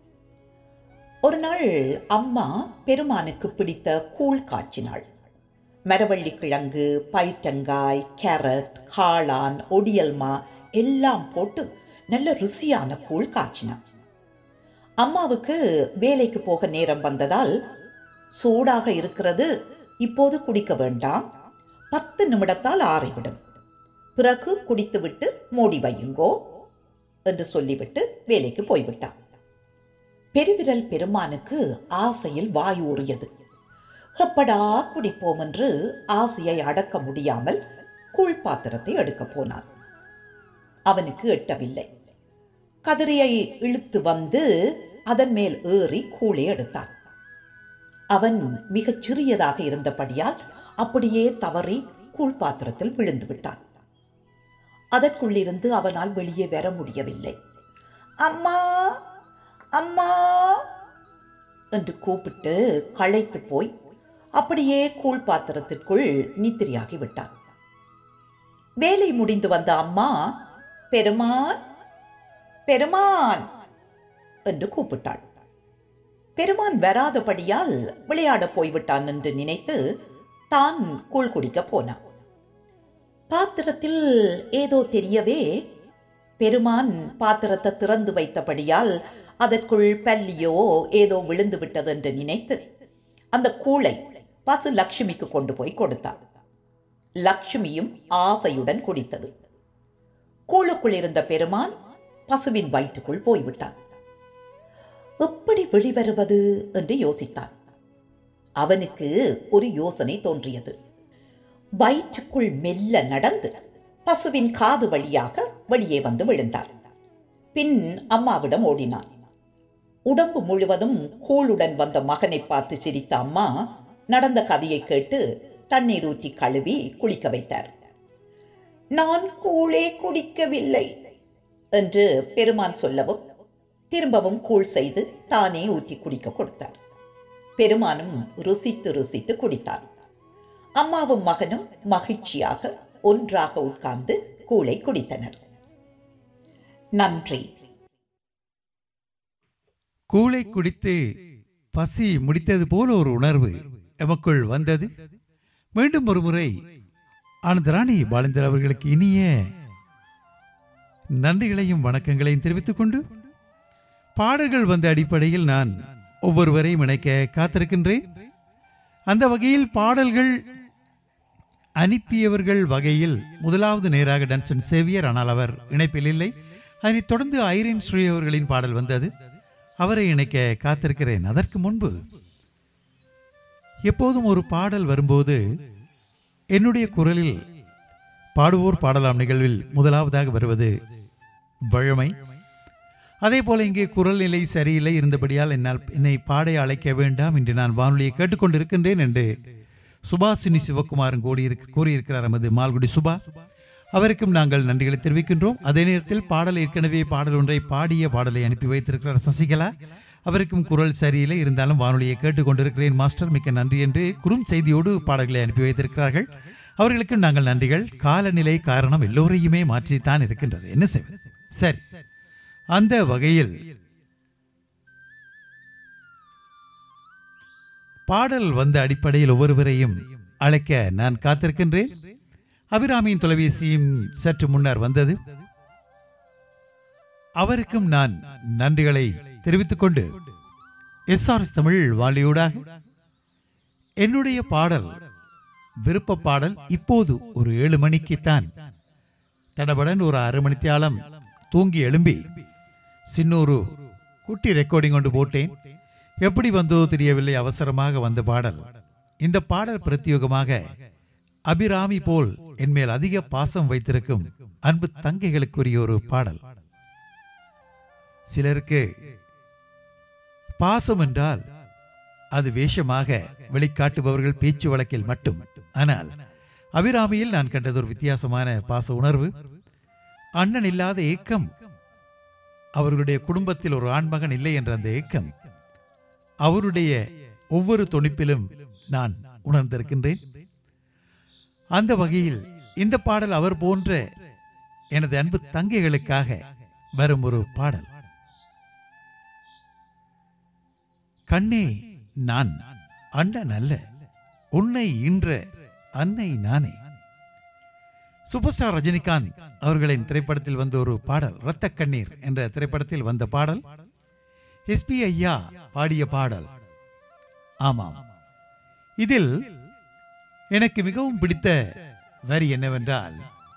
ஒரு நாள் அம்மா பெருமானுக்கு பிடித்த கூழ் காய்ச்சினாள் மரவள்ளி கிழங்கு பயிற்றங்காய் கேரட் காளான் ஒடியல்மா எல்லாம் போட்டு நல்ல ருசியான கூழ் காய்ச்சினான் அம்மாவுக்கு வேலைக்கு போக நேரம் வந்ததால் சூடாக இருக்கிறது இப்போது குடிக்க வேண்டாம் பத்து நிமிடத்தால் ஆறிவிடும் பிறகு குடித்துவிட்டு மூடி வையுங்கோ என்று சொல்லிவிட்டு வேலைக்கு போய்விட்டான் பெருவிரல் பெருமானுக்கு ஆசையில் வாயூறியது எப்படா குடிப்போம் என்று ஆசையை அடக்க முடியாமல் கூழ் பாத்திரத்தை எடுக்கப் போனான் அவனுக்கு எட்டவில்லை கதிரையை இழுத்து வந்து அதன் மேல் ஏறி கூழை எடுத்தான் அவன் மிகச் சிறியதாக இருந்தபடியால் அப்படியே தவறி கூழ் பாத்திரத்தில் விழுந்து விட்டான் அதற்குள்ளிருந்து அவனால் வெளியே வர முடியவில்லை அம்மா அம்மா என்று கூப்பிட்டு களைத்து போய் அப்படியே கூழ் பாத்திரத்திற்குள் நித்திரையாகி விட்டான் வேலை முடிந்து வந்த அம்மா பெருமான் பெருமான் என்று கூப்பிட்டாள் பெருமான் வராதபடியால் விளையாடப் போய்விட்டான் என்று நினைத்து தான் கூழ் குடிக்கப் போனான் பாத்திரத்தில் ஏதோ தெரியவே பெருமான் பாத்திரத்தை திறந்து வைத்தபடியால் அதற்குள் பல்லியோ ஏதோ விழுந்து விட்டது என்று நினைத்து அந்த கூளை பசு லட்சுமிக்கு கொண்டு போய் கொடுத்தார் லட்சுமியும் ஆசையுடன் குடித்தது கூழுக்குள் இருந்த பெருமான் பசுவின் வயிற்றுக்குள் போய்விட்டான் எப்படி வெளிவருவது என்று யோசித்தான் அவனுக்கு ஒரு யோசனை தோன்றியது வயிற்றுக்குள் மெல்ல நடந்து பசுவின் காது வழியாக வெளியே வந்து விழுந்தார் பின் அம்மாவிடம் ஓடினான் உடம்பு முழுவதும் கூழுடன் வந்த மகனை பார்த்து சிரித்த அம்மா நடந்த கதையை கேட்டு தண்ணீர் ஊற்றி கழுவி குளிக்க வைத்தார் நான் கூழே குடிக்கவில்லை என்று பெருமான் சொல்லவும் திரும்பவும் கூழ் செய்து தானே ஊற்றி குடிக்க கொடுத்தார் பெருமானும் ருசித்து ருசித்து குடித்தார் அம்மாவும் மகனும் மகிழ்ச்சியாக ஒன்றாக உட்கார்ந்து கூழை குடித்தனர் நன்றி கூளை குடித்து பசி முடித்தது போல ஒரு உணர்வு எமக்குள் வந்தது மீண்டும் ஒரு முறை ஆனந்தராணி பாலேந்தர் அவர்களுக்கு இனிய நன்றிகளையும் வணக்கங்களையும் தெரிவித்துக் கொண்டு பாடல்கள் வந்த அடிப்படையில் நான் ஒவ்வொருவரையும் இணைக்க காத்திருக்கின்றேன் அந்த வகையில் பாடல்கள் அனுப்பியவர்கள் வகையில் முதலாவது நேராக டன்சன் சேவியர் ஆனால் அவர் இணைப்பில் இல்லை அதனைத் தொடர்ந்து ஐரின் ஸ்ரீ அவர்களின் பாடல் வந்தது அவரை இணைக்க காத்திருக்கிறேன் அதற்கு முன்பு எப்போதும் ஒரு பாடல் வரும்போது என்னுடைய குரலில் பாடுவோர் பாடலாம் நிகழ்வில் முதலாவதாக வருவது வழமை அதே போல இங்கே குரல் நிலை சரியில்லை இருந்தபடியால் என்னால் என்னை பாட அழைக்க வேண்டாம் என்று நான் வானொலியை கேட்டுக்கொண்டிருக்கின்றேன் என்று சுபாசினி சிவகுமாரன் கூடியிருக்கு கூறியிருக்கிறார் நமது மால்குடி சுபா அவருக்கும் நாங்கள் நன்றிகளை தெரிவிக்கின்றோம் அதே நேரத்தில் பாடல் ஏற்கனவே பாடல் ஒன்றை பாடிய பாடலை அனுப்பி வைத்திருக்கிறார் சசிகலா அவருக்கும் குரல் சரியில்லை இருந்தாலும் வானொலியை கேட்டுக்கொண்டிருக்கிறேன் மாஸ்டர் மிக்க நன்றி என்று குறும் செய்தியோடு பாடல்களை அனுப்பி வைத்திருக்கிறார்கள் அவர்களுக்கும் நாங்கள் நன்றிகள் காலநிலை காரணம் எல்லோரையுமே மாற்றித்தான் இருக்கின்றது என்ன செய்வது சரி அந்த வகையில் பாடல் வந்த அடிப்படையில் ஒவ்வொருவரையும் அழைக்க நான் காத்திருக்கின்றேன் அபிராமியின் தொலைபேசியும் சற்று முன்னர் வந்தது அவருக்கும் நான் நன்றிகளை தெரிவித்துக் கொண்டு எஸ்ஆர்எஸ் தமிழ் வாலியூடாக என்னுடைய பாடல் விருப்ப பாடல் இப்போது ஒரு ஏழு மணிக்குத்தான் தடபடன் ஒரு அரை மணித்தியாலம் தூங்கி எழும்பி சின்னொரு குட்டி ரெக்கார்டிங் கொண்டு போட்டேன் எப்படி வந்ததோ தெரியவில்லை அவசரமாக வந்த பாடல் இந்த பாடல் பிரத்யோகமாக அபிராமி போல் என்மேல் அதிக பாசம் வைத்திருக்கும் அன்பு தங்கைகளுக்குரிய ஒரு பாடல் சிலருக்கு பாசம் என்றால் அது வேஷமாக வெளிக்காட்டுபவர்கள் பேச்சு வழக்கில் மட்டும் ஆனால் அபிராமியில் நான் கண்டது ஒரு வித்தியாசமான பாச உணர்வு அண்ணன் இல்லாத ஏக்கம் அவர்களுடைய குடும்பத்தில் ஒரு ஆண்மகன் இல்லை என்ற அந்த ஏக்கம் அவருடைய ஒவ்வொரு துணிப்பிலும் நான் உணர்ந்திருக்கின்றேன் அந்த வகையில் இந்த பாடல் அவர் போன்ற எனது அன்பு தங்கைகளுக்காக வரும் ஒரு பாடல் கண்ணே நான் அண்ணன் அல்ல உன்னை இன்ற அன்னை நானே சூப்பர் ஸ்டார் ரஜினிகாந்த் அவர்களின் திரைப்படத்தில் வந்த ஒரு பாடல் இரத்த கண்ணீர் என்ற திரைப்படத்தில் வந்த பாடல் எஸ்பி ஐயா பாடிய பாடல் ஆமாம் இதில் எனக்கு மிகவும் பிடித்த வரி என்னவென்றால்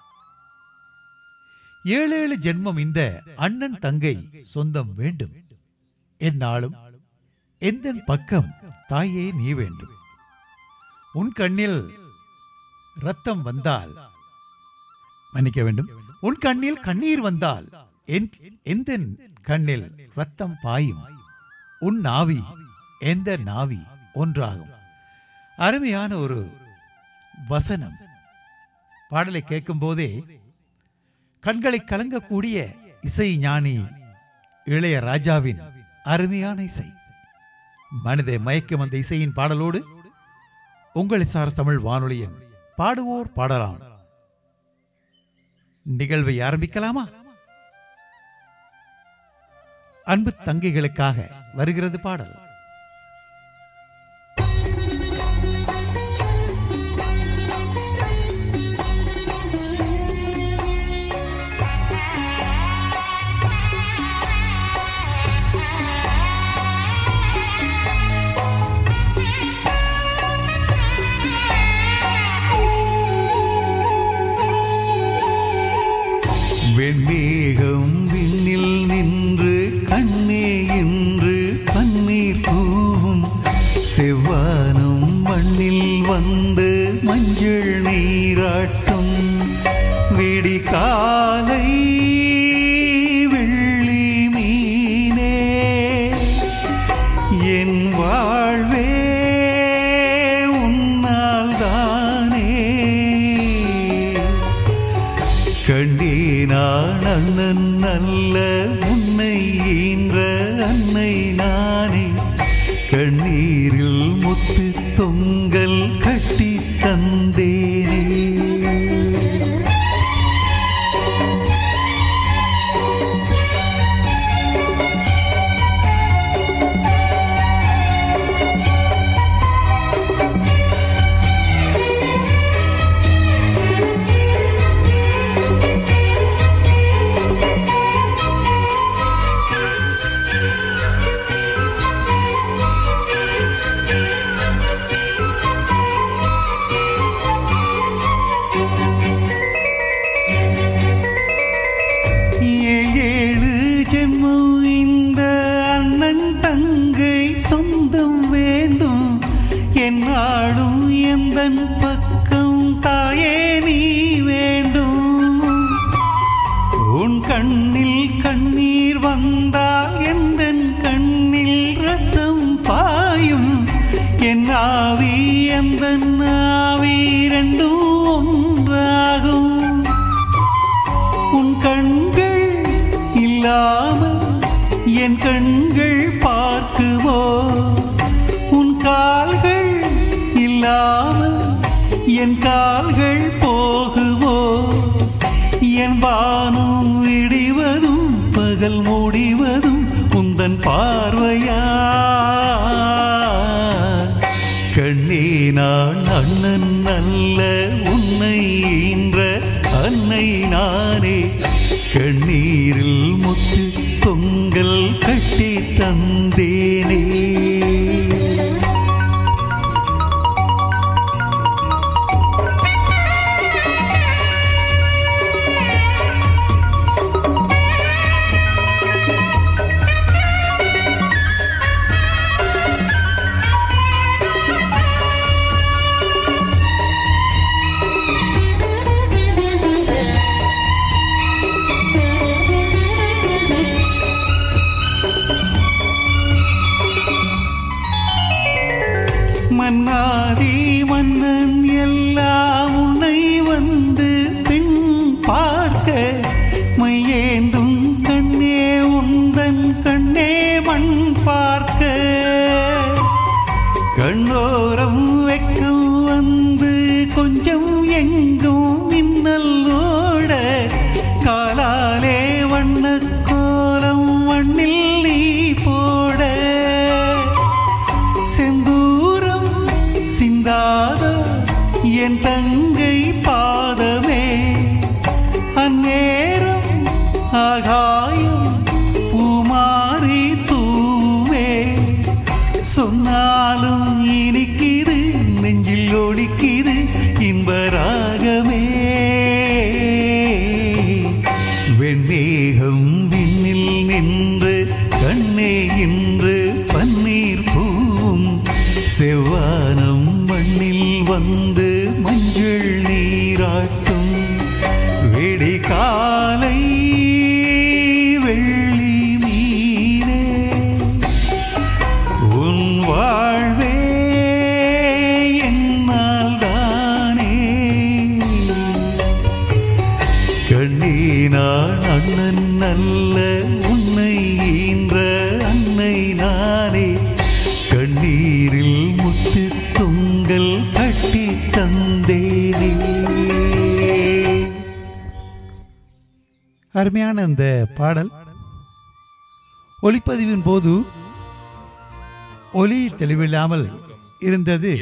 ஏழு ஏழு ஜென்மம் இந்த அண்ணன் தங்கை சொந்தம் வேண்டும் என்னாலும் எந்த பக்கம் தாயே நீ வேண்டும் உன் கண்ணில் ரத்தம் வந்தால் மன்னிக்க வேண்டும் உன் கண்ணில் கண்ணீர் வந்தால் என்- எந்த கண்ணில் ரத்தம் பாயும் உன் நாவி எந்த நாவி ஒன்றாகும் அருமையான ஒரு வசனம் பாடலை கேட்கும் போதே கண்களை கலங்கக்கூடிய இசை ஞானி இளைய ராஜாவின் அருமையான இசை மனதை மயக்கும் அந்த இசையின் பாடலோடு உங்களை சார் தமிழ் வானொலியின் பாடுவோர் பாடலாம் நிகழ்வை ஆரம்பிக்கலாமா அன்பு தங்கைகளுக்காக வருகிறது பாடல் வெண்மேகம் விண்ணில் நின்று கண்ணே இன்று பன்னீர் பூவும் செவ்வானம் மண்ணில் வந்து மஞ்சள் நீராட்டும் விடி காலை வெள்ளி மீனே என் வாழ்வே உன்னால் தானே கண்டேனான் அண்ணன் நல்ல உன்னை ஈன்ற அன்னை நானே கண்ணீரில் முத்து தொங்கல் கட்டி தந்தேனே ஏழு ஜென்மம் இந்த அண்ணன் தங்கை சொந்தம் வேண்டும் என்னாடும் எந்த பக்கம் தாயே நீ வேண்டும் உன் கண்ணில் கண்ணீர் வந்தால் எந்த கண்ணில் ரத்தம் பாயும் என் ஆவி எந்த ஆவி ரெண்டும் ஒன்றாகும் உன் கண்கள் இல்லாமல் என் கண்கள் பார்க்குவோ உன் கால்கள் இல்லாமல் என் கால்கள் போகுவோ என் வானம் விடிவதும் பகல் முடிவதும் உந்தன் பார்வையா கண்ணே நான் அண்ணன் நல்ல உன்னை ஈன்ற அன்னை நானே கண்ணீரில் முத்து தொங்கல் கட்டி தந்தேனே மன்னாதி மன்னன் எல்லாம் உன்னை வந்து பின் பார்க்க மையேந்தும் கண்ணே உந்தன் கண்ணே மண் பார்க்க கண்ணோரம் வெக்கம் சொன்னாலும் இனிக்குது நெஞ்சில் ஒடிக்குது இன்பராகமே வெண்ணேகம் விண்ணில் நின்று கண்ணே இன்று பன்னீர் பூவும் செவ்வானம் மண்ணில் வந்து மஞ்சள் நீராட்டும் வெடி காலை வெள்ளி மீனே உன் வாழ்வே என்னால் தானே கண்ணீனான் அண்ணன் நல்ல உன்னை ஈன்ற அன்னை நானே கண்ணீரில் முத்து தொங்கல் கட்டி தந்தேனே அருமையான அந்த பாடல் ஒலிப்பதிவின் போது ஒலி தெளிவில்லாமல் இருந்தது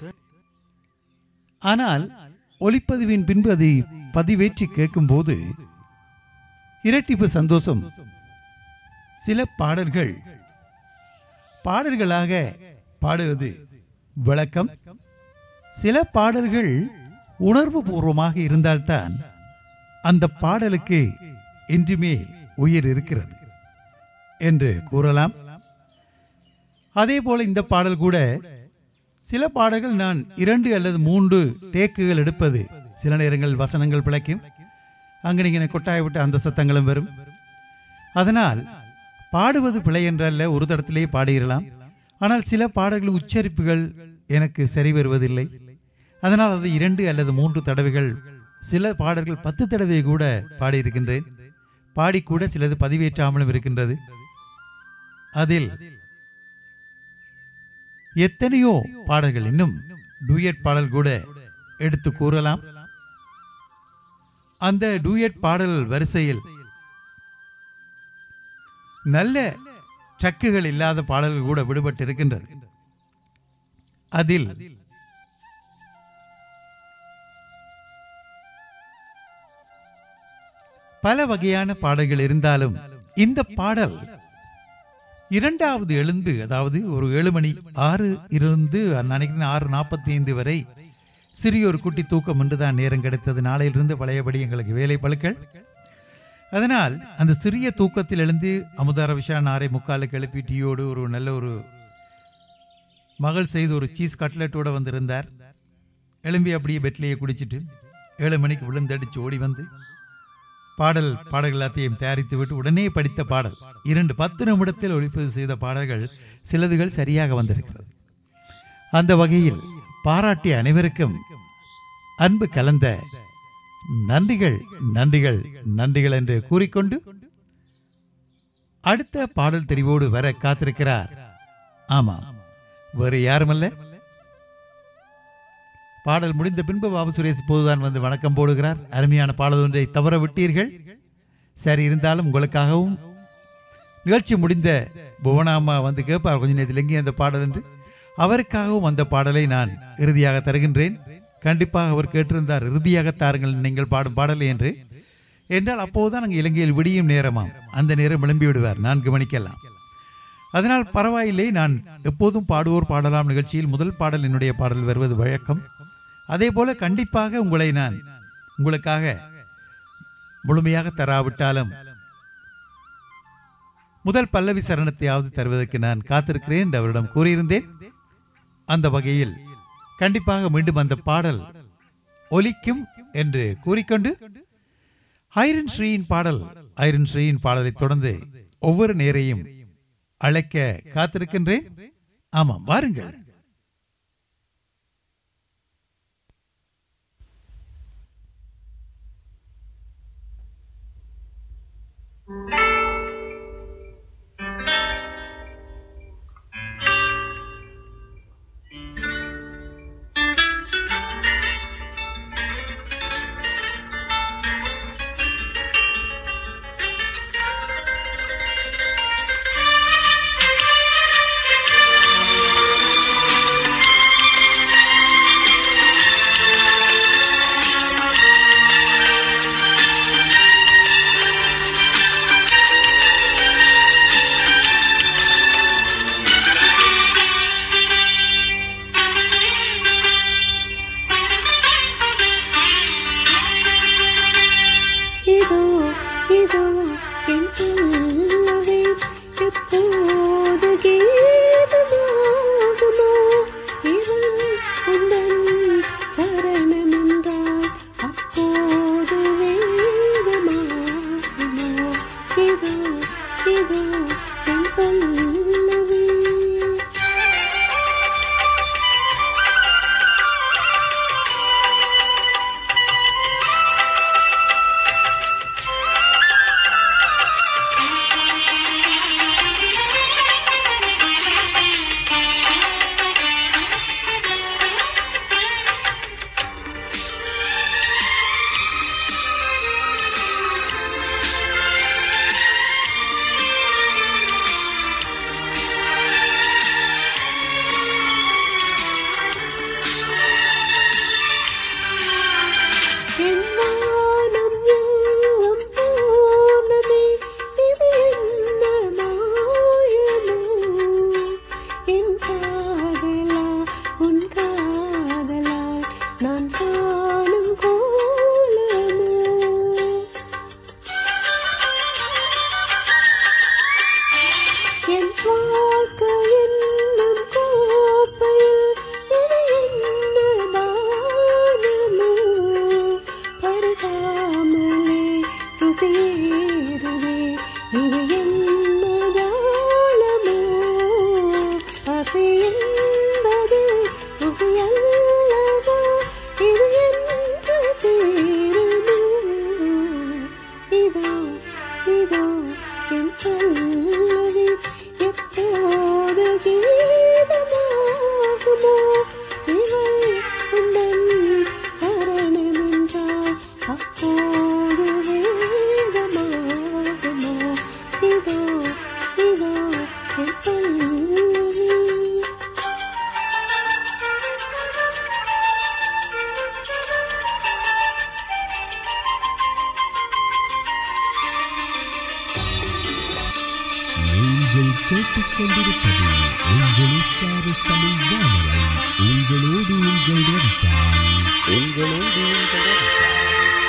ஆனால் ஒலிப்பதிவின் பின்பு அதை பதிவேற்றி கேட்கும்போது இரட்டிப்பு சந்தோஷம் சில பாடல்கள் பாடல்களாக பாடுவது விளக்கம் சில பாடல்கள் உணர்வு பூர்வமாக இருந்தால்தான் அந்த பாடலுக்கு என்றுமே உயிர் இருக்கிறது என்று கூறலாம் அதே போல இந்த பாடல் கூட சில பாடல்கள் நான் இரண்டு அல்லது மூன்று டேக்குகள் எடுப்பது சில நேரங்கள் வசனங்கள் பிழைக்கும் அங்கே நீங்கள் கொட்டாய விட்டு அந்த சத்தங்களும் வரும் அதனால் பாடுவது பிழை என்றல்ல ஒரு தடத்திலே பாடிடலாம் ஆனால் சில பாடல்கள் உச்சரிப்புகள் எனக்கு சரி வருவதில்லை அதனால் அது இரண்டு அல்லது மூன்று தடவைகள் சில பாடல்கள் பத்து தடவை கூட பாடியிருக்கின்றேன் பாடிக்கூட சிலது பதிவேற்றாமலும் இருக்கின்றது அதில் எத்தனையோ பாடல்கள் இன்னும் டூயட் பாடல் கூட எடுத்து கூறலாம் அந்த டூயட் பாடல் வரிசையில் நல்ல ட்ரக்குகள் இல்லாத பாடல்கள் கூட விடுபட்டு இருக்கின்றது அதில் பல வகையான பாடல்கள் இருந்தாலும் இந்த பாடல் இரண்டாவது எழுந்து அதாவது ஒரு ஏழு மணி ஆறு இருந்து நான் நினைக்கிறேன் ஆறு நாற்பத்தி ஐந்து வரை சிறிய ஒரு குட்டி தூக்கம் என்று தான் நேரம் கிடைத்தது நாளையிலிருந்து பழையபடி எங்களுக்கு வேலை பழுக்கள் அதனால் அந்த சிறிய தூக்கத்தில் எழுந்து அமுதார விஷா நாரை முக்காலுக்கு எழுப்பி டீயோடு ஒரு நல்ல ஒரு மகள் செய்து ஒரு சீஸ் கட்லெட்டோட வந்திருந்தார் எழும்பி அப்படியே பெட்லேயே குடிச்சிட்டு ஏழு மணிக்கு விழுந்தடிச்சு ஓடி வந்து பாடல் பாடல்கள் எல்லாத்தையும் தயாரித்து விட்டு உடனே படித்த பாடல் இரண்டு பத்து நிமிடத்தில் ஒளிப்பதிவு செய்த பாடல்கள் சிலதுகள் சரியாக வந்திருக்கிறது அந்த வகையில் பாராட்டிய அனைவருக்கும் அன்பு கலந்த நன்றிகள் நன்றிகள் நன்றிகள் என்று கூறிக்கொண்டு அடுத்த பாடல் தெரிவோடு வர காத்திருக்கிறார் ஆமா வேறு யாருமல்ல பாடல் முடிந்த பின்பு பாபு சுரேஷ் இப்போதுதான் வந்து வணக்கம் போடுகிறார் அருமையான பாடல் ஒன்றை தவற விட்டீர்கள் சரி இருந்தாலும் உங்களுக்காகவும் நிகழ்ச்சி முடிந்த புவனாம்மா வந்து கேட்பார் கொஞ்ச நேரத்தில் எங்கே அந்த பாடல் என்று அவருக்காகவும் அந்த பாடலை நான் இறுதியாக தருகின்றேன் கண்டிப்பாக அவர் கேட்டிருந்தார் இறுதியாக தாருங்கள் நீங்கள் பாடும் பாடலை என்று என்றால் அப்போதுதான் அங்கே இலங்கையில் விடியும் நேரமாம் அந்த நேரம் விளம்பி விடுவார் நான்கு மணிக்கெல்லாம் அதனால் பரவாயில்லை நான் எப்போதும் பாடுவோர் பாடலாம் நிகழ்ச்சியில் முதல் பாடல் என்னுடைய பாடல் வருவது வழக்கம் அதே போல கண்டிப்பாக உங்களை நான் உங்களுக்காக முழுமையாக தராவிட்டாலும் முதல் பல்லவி சரணத்தையாவது தருவதற்கு நான் காத்திருக்கிறேன் என்று அவரிடம் கூறியிருந்தேன் அந்த வகையில் கண்டிப்பாக மீண்டும் அந்த பாடல் ஒலிக்கும் என்று கூறிக்கொண்டு ஐரன் ஸ்ரீயின் பாடல் ஐரன் ஸ்ரீயின் பாடலை தொடர்ந்து ஒவ்வொரு நேரையும் அழைக்க காத்திருக்கின்றேன் ஆமாம் வாருங்கள் ஆ தமிழ் வானொலி உங்களோடு உங்கள் ரவிதான் உங்களோடு உங்கள் ரவிதான்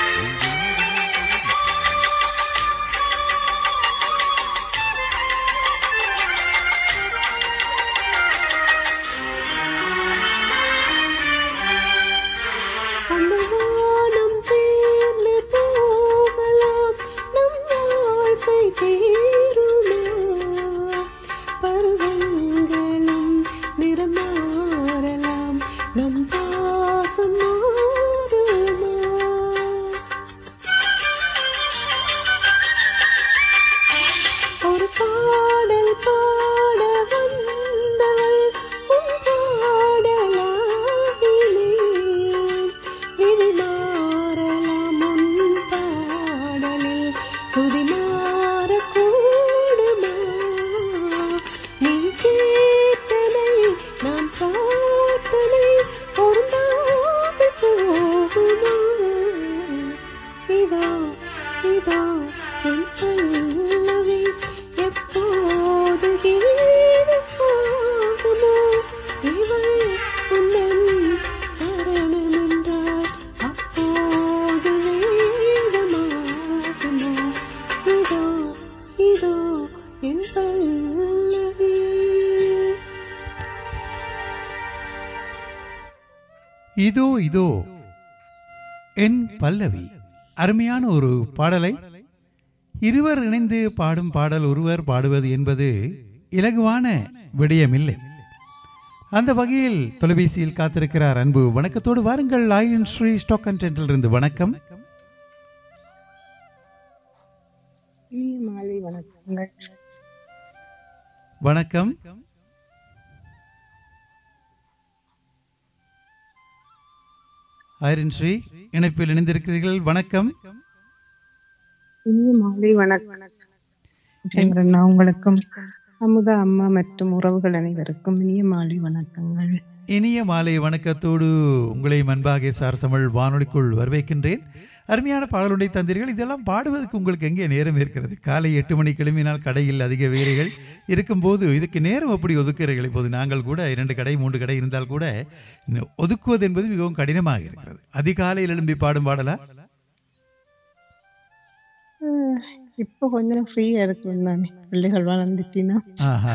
அந்த வானம் தேர்ந்து போகலாம் நம் வாழ்க்கை தேருமா பருவங்களும் நிறம் மாறலாம் நம் பாசம் மாறுமா ஒரு பாடல் பாட வந்தவள் உன் பாடலாகினேன் விதி மாறலாம் உன் பாடலில் சுதி மாறக்கூடுமா நீ கேட்டனை நான் பார்த்தனை ஒரு நாள் போகுமா இதோ இதோ என் பல்லவி எப்போது கீதமாகுமோ இவள் உன்னன் சரணமென்றால் அப்போது வேதமாகுமோ இதோ இதோ என் பல்லவி இதோ இதோ என் பல்லவி அருமையான ஒரு பாடலை இருவர் இணைந்து பாடும் பாடல் ஒருவர் பாடுவது என்பது இலகுவான விடயமில்லை அந்த வகையில் தொலைபேசியில் காத்திருக்கிறார் அன்பு வணக்கத்தோடு வாருங்கள் ஆயிரன் ஸ்ரீ ஸ்டாக் கண்டென்ட்டிலிருந்து வணக்கம் இனிய மாலை வணக்கங்கள் வணக்கம் ஆயிரன் ஸ்ரீ இணைப்பில் இணைந்திருக்கிறீர்கள் வணக்கம் இனிய மாலை வணக்கம் சந்திரண்ணா உங்களுக்கும் அமுதா அம்மா மற்றும் உறவுகள் அனைவருக்கும் இனிய மாலை வணக்கங்கள் இனிய மாலை வணக்கத்தோடு உங்களை அன்பாக சார் தமிழ் வானொலிக்குள் வரவேற்கின்றேன் அருமையான பாடலுடைய தந்தீர்கள் இதெல்லாம் பாடுவதற்கு உங்களுக்கு எங்கே நேரம் இருக்கிறது காலை எட்டு மணி கிளம்பினால் கடையில் அதிக வேலைகள் இருக்கும்போது இதுக்கு நேரம் எப்படி ஒதுக்குறீர்கள் இப்போது நாங்கள் கூட இரண்டு கடை மூன்று கடை இருந்தால் கூட இன்னும் ஒதுக்குவது என்பது மிகவும் கடினமாக இருக்கிறது அதிகாலையில் எழும்பி பாடும் பாடலா அஹ், இப்போ கொஞ்சம் ஃப்ரீயா இருக்கும் தானே பிள்ளைகள் வளர்ந்துட்டினா ஆஹா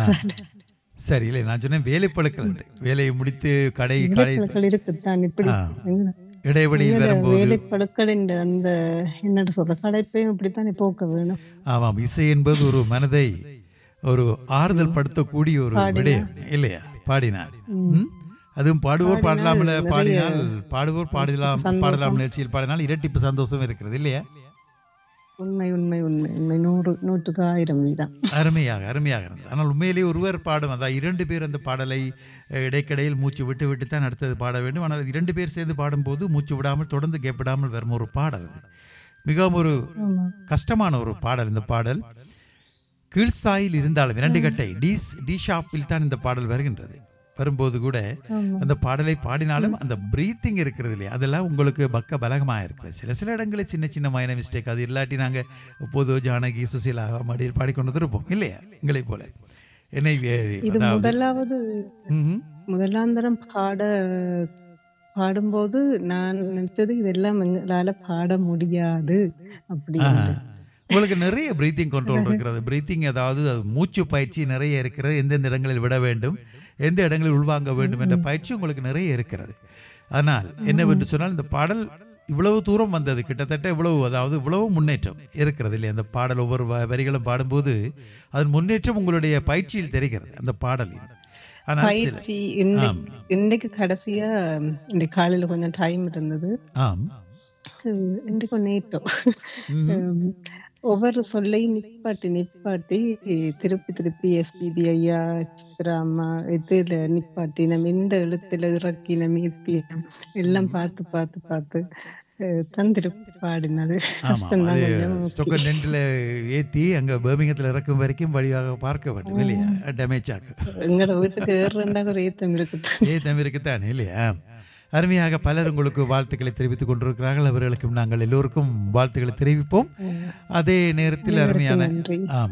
சரி இல்லை நான் சொன்னேன் வேலை பழுக்கல் என்று. வேலையை முடித்து கடை கடை வேலைப்பழுக்கள் இருக்குத்தான் இப்படி ஆ. எங்கட- இடைவெளியில் எங்கட வரும்போது வேலைப்பழுக்கள் இந்த அந்த என்னோட சொல்ற கடைப்பையும் இப்படித்தானே போக்க வேணும் ஆமாம் இசை என்பது ஒரு மனதை ஒரு ஆறுதல் படுத்தக்கூடிய ஒரு விடயம் இல்லையா பாடினார் ம்? அதுவும் பாடுவோர் பாடலாமல் பாடினால் பாடுவோர் பாடலாம் பாடலாம் நிகழ்ச்சியில் பாடினால் இரட்டிப்பு சந்தோஷம் இருக்கிறது இல்லையா உண்மை உண்மை உண்மை உண்மை நூறு நூற்றுக்கு ஆயிரம் வீதம் அருமையாக அருமையாக இருந்தது ஆனால் உண்மையிலேயே ஒருவர் பாடும் அதான் இரண்டு பேர் அந்த பாடலை அஹ், இடைக்கிடையில் மூச்சு விட்டு விட்டு தான் அடுத்தது பாட வேண்டும் ஆனால் இரண்டு பேர் சேர்ந்து பாடும்போது மூச்சு விடாமல் தொடர்ந்து கேப்பிடாமல் வரும் ஒரு பாடல் அது மிகவும் ஒரு ஆமா கஷ்டமான ஒரு பாடல் இந்த பாடல் கீழ்சாயில் இருந்தாலும் இரண்டு கட்டை டி டி ஷாப்பில் தான் இந்த பாடல் வருகின்றது வரும்போது கூட அந்த பாடலை பாடினாலும் அந்த பிரீத்திங் இருக்கிறது இல்லையா அதெல்லாம் உங்களுக்கு பக்க பலகமாக இருக்குது சில சில இடங்களில் சின்ன சின்ன மைன மிஸ்டேக் அது இல்லாட்டி நாங்கள் எப்போதோ ஜானகி சுசீலா மடியில் பாடிக்கொண்டு இருப்போம் இல்லையா எங்களை போல என்னை வே- இது அதாவது முதலாவது ம்ஹும். முதலாந்தரம் பாட பாடும்போது நான் நினைச்சது இதெல்லாம் எங்களால பாட முடியாது அப்படின்னு ஆஹா. உங்களுக்கு நிறைய பிரீத்திங் கண்ட்ரோல் இருக்கிறது பிரீத்திங் அதாவது அது மூச்சு பயிற்சி நிறைய இருக்கிறது எந்தெந்த இடங்களில் விட வேண்டும் எந்த இடங்களில் உள்வாங்க வேண்டும் என்ற பயிற்சி உங்களுக்கு நிறைய இருக்கிறது ஆனால் என்னவென்று சொன்னால் இந்த பாடல் இவ்வளவு தூரம் வந்தது கிட்டத்தட்ட இவ்வளவு அதாவது இவ்வளவு முன்னேற்றம் இருக்கிறது இல்லையா அந்த பாடல் ஒவ்வொரு வ- வரிகளும் பாடும்போது அதன் முன்னேற்றம் உங்களுடைய பயிற்சியில் தெரிகிறது அந்த பாடலில் ஆனால் சில பயிற்சி இன்னைக்கு ஆம். இன்னைக்கு கடைசியா இன்னைக்கு காலையில கொஞ்சம் டைம் இருந்தது ஆம் அஹ் இன்றைக்கு நேற்றோ ம்ஹும். ஒவ்வொரு சொல்லையும் நிப்பாட்டி நிப்பாட்டி திருப்பி திருப்பி எஸ்பிபி ஐயா சித்ரா அம்மா இதுல நிப்பாட்டி நம்ம இந்த எழுத்துல இறக்கி நம்ம ஏத்தியம் எல்லாம் பார்த்து பார்த்து பார்த்து அஹ் தான் திருப்பி பாடினது ஆமாம் கஷ்டம்தான் அது கொஞ்சம் ஸ்டோக்கன் டென்ட்டில் ஏற்றி அங்கே பேர்மிங்கத்தில் இறக்கும் வரைக்கும் வழியாக பார்க்க வேண்டும் இல்லையா டேமேஜ் ஆகும் எங்களோட வீட்டுக்கு ஏறுறா ஒரு ஏத்தம் இருக்குது ஏ தம்பிருக்குத்தான் இல்லையா அருமையாக பலர் உங்களுக்கு வாழ்த்துக்களை தெரிவித்துக் கொண்டிருக்கிறார்கள் அவர்களுக்கும் நாங்கள் எல்லோருக்கும் வாழ்த்துக்களை தெரிவிப்போம் அதே நேரத்தில் அருமையான நன்றி. ஆம்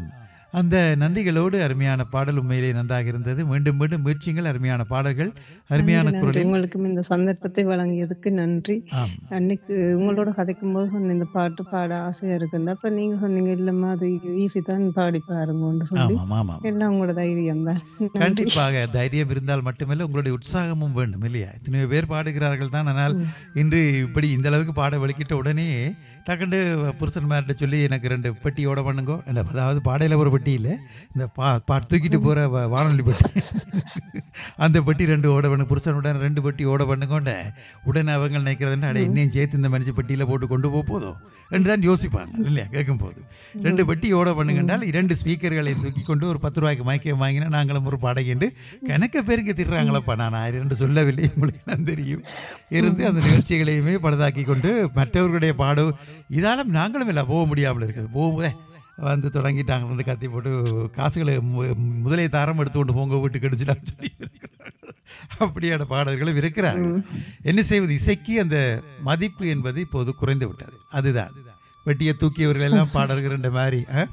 அந்த நன்றிகளோடு அருமையான பாடல் உண்மையிலே நன்றாக இருந்தது மீண்டும் மீண்டும் முயற்சிகள் அருமையான பாடல்கள் அருமையான நன்றி, குரலில் உங்களுக்கும் இந்த சந்தர்ப்பத்தை வழங்கியதுக்கு நன்றி ஆம் அன்னைக்கு உங்களோட கதைக்கும் போது சொன்ன இந்த பாட்டு பாட ஆசையா இருக்குது அப்ப நீங்க சொன்னீங்க இல்லம்மா அது ஈஸி தான் பாடி பாருங்கன்னு சொல்லி ஆமாம் ஆமாம் எல்லாம் உங்களோட தைரியம் தான் கண்டிப்பாக தைரியம் இருந்தால் மட்டுமல்ல உங்களுடைய உற்சாகமும் வேண்டும் இல்லையா இத்தனை பேர் பாடுகிறார்கள் தான் ஆனால் இன்று இப்படி இந்த அளவுக்கு பாட வெளிக்கிட்ட உடனே டக்குண்டு புருஷன்மார்கிட்ட சொல்லி எனக்கு ரெண்டு பெட்டியோட பண்ணுங்கோ இல்லை அதாவது பாடையில் ஒரு பெட்டி இல்லை இந்த பா பாட்டு தூக்கிட்டு போகிற வானொலி பெட்டி அந்த பெட்டி ரெண்டு ஓட பண்ணு புருஷனுடன் ரெண்டு பெட்டி ஓட பண்ணுங்கோண்ட உடனே அவங்க நினைக்கிறதுன்னு அடைய இன்னும் சேர்த்து இந்த மனுஷ பெட்டியில் போட்டு கொண்டு போக போதும் ரெண்டு தான் யோசிப்பாங்க இல்லையா கேட்கும்போது ரெண்டு பெட்டி ஓட பண்ணுங்கன்றால் இரண்டு ஸ்பீக்கர்களை தூக்கி கொண்டு ஒரு பத்து ரூபாய்க்கு மயக்கம் வாங்கினா நாங்களும் ஒரு பாடகிண்டு கணக்க பேருக்கு திட்டுறாங்களப்பா நான் ஆயிரம் சொல்லவில்லை உங்களுக்கு நான் தெரியும் இருந்து அந்த நிகழ்ச்சிகளையுமே பழுதாக்கி கொண்டு மற்றவர்களுடைய பாடு இதாலும் நாங்களும் இல்லை போக முடியாமல் இருக்குது போகும்போதே வந்து தொடங்கிட்டாங்கன்னு கத்தி போட்டு காசுகளை மு- முதலை தாரம் எடுத்து கொண்டு போங்க வீட்டுக்கு அடிச்சிட்டான்னு சொல்லி இருக்கிறார்கள் அப்படியான பாடல்களும் இருக்கிறார்கள் என்ன செய்வது இசைக்கு அந்த மதிப்பு என்பது இப்போது குறைந்து விட்டது அதுதான் வெட்டியை தூக்கியவர்கள் எல்லாம் பாடல்கிற மாதிரி ஆ?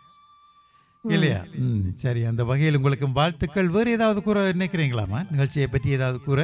இல்லையா ம் சரி அந்த வகையில் உங்களுக்கு வாழ்த்துக்கள் வேறு ஏதாவது கூற நினைக்கிறீங்களாமா நிகழ்ச்சியை பற்றி ஏதாவது கூற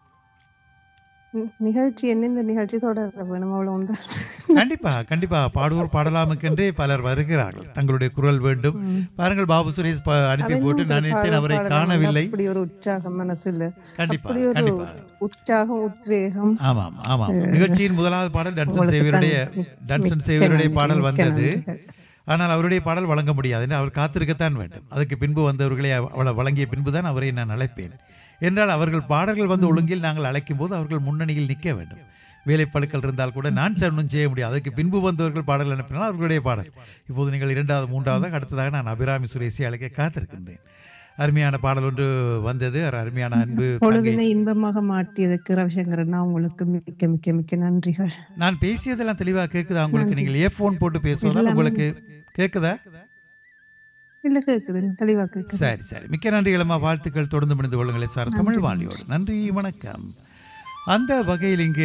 ம், நிகழ்ச்சி என்ன இந்த நிகழ்ச்சி தொடர வேணும் அவ்வளவு தான் கண்டிப்பா கண்டிப்பா பாடுவோர் பாடலாமுக்கென்றே பலர் வருகிறார்கள் தங்களுடைய குரல் வேண்டும் பாருங்கள் பாபு சுரேஷ் ப- அனுப்பி போட்டு நான் நினைத்தேன் அவரை காணவில்லை அப்படி ஒரு உற்சாகம் மனசுல கண்டிப்பா அப்படி ஒரு கண்டிப்பா உற்சாகம் உத்வேகம் ஆமாம் ஆமாம் நிகழ்ச்சியின் முதலாவது பாடல் டன்சன் உங்களுக்கு சேவியருடைய தான் டன்சன் மிக்க சேவியருடைய நன்றி, பாடல் மிக்க வந்தது நன்றிகள். ஆனால் அவருடைய பாடல் வழங்க முடியாது என்று அவர் காத்திருக்கத்தான் வேண்டும் அதுக்கு பின்பு வந்தவர்களை அவளை வழங்கிய பின்புதான் அவரை நான் அழைப்பேன் என்றால் அவர்கள் பாடல்கள் வந்து ஒழுங்கில் நாங்கள் அழைக்கும் போது அவர்கள் முன்னணியில் நிற்க வேண்டும் வேலைப்பழுக்கள் இருந்தால் கூட நான் ஒன்றும் செய்ய முடியாது அதுக்கு பின்பு வந்தவர்கள் பாடல் அனுப்பினால் அவர்களுடைய பாடல் இப்போது நீங்கள் இரண்டாவது மூன்றாவதாக அடுத்ததாக நான் அபிராமி சுரேஷை அழைக்க காத்திருக்கின்றேன் அருமையான பாடல் ஒன்று வந்தது ஒரு அருமையான அன்பு தங்கை பொழுதினை இன்பமாக மாற்றியதுக்கு ரவிசங்கரனா உங்களுக்கு மிக்க மிக்க மிக்க நன்றிகள் நான் பேசியதெல்லாம் தெளிவாக கேட்குதா உங்களுக்கு நீங்கள் ஏஃபோன் போட்டு பேசுவதால் எல்லாமே- உங்களுக்கு கேட்குதா இல்ல கேக்குது தெளிவா கேக்குது சரி சரி மிக்க நன்றி இளமா வாழ்த்துக்கள் தொடர்ந்து முடிந்து கொள்ளுங்களை சார் தமிழ் வாணியோடு நன்றி வணக்கம் அந்த வகையில் இங்கு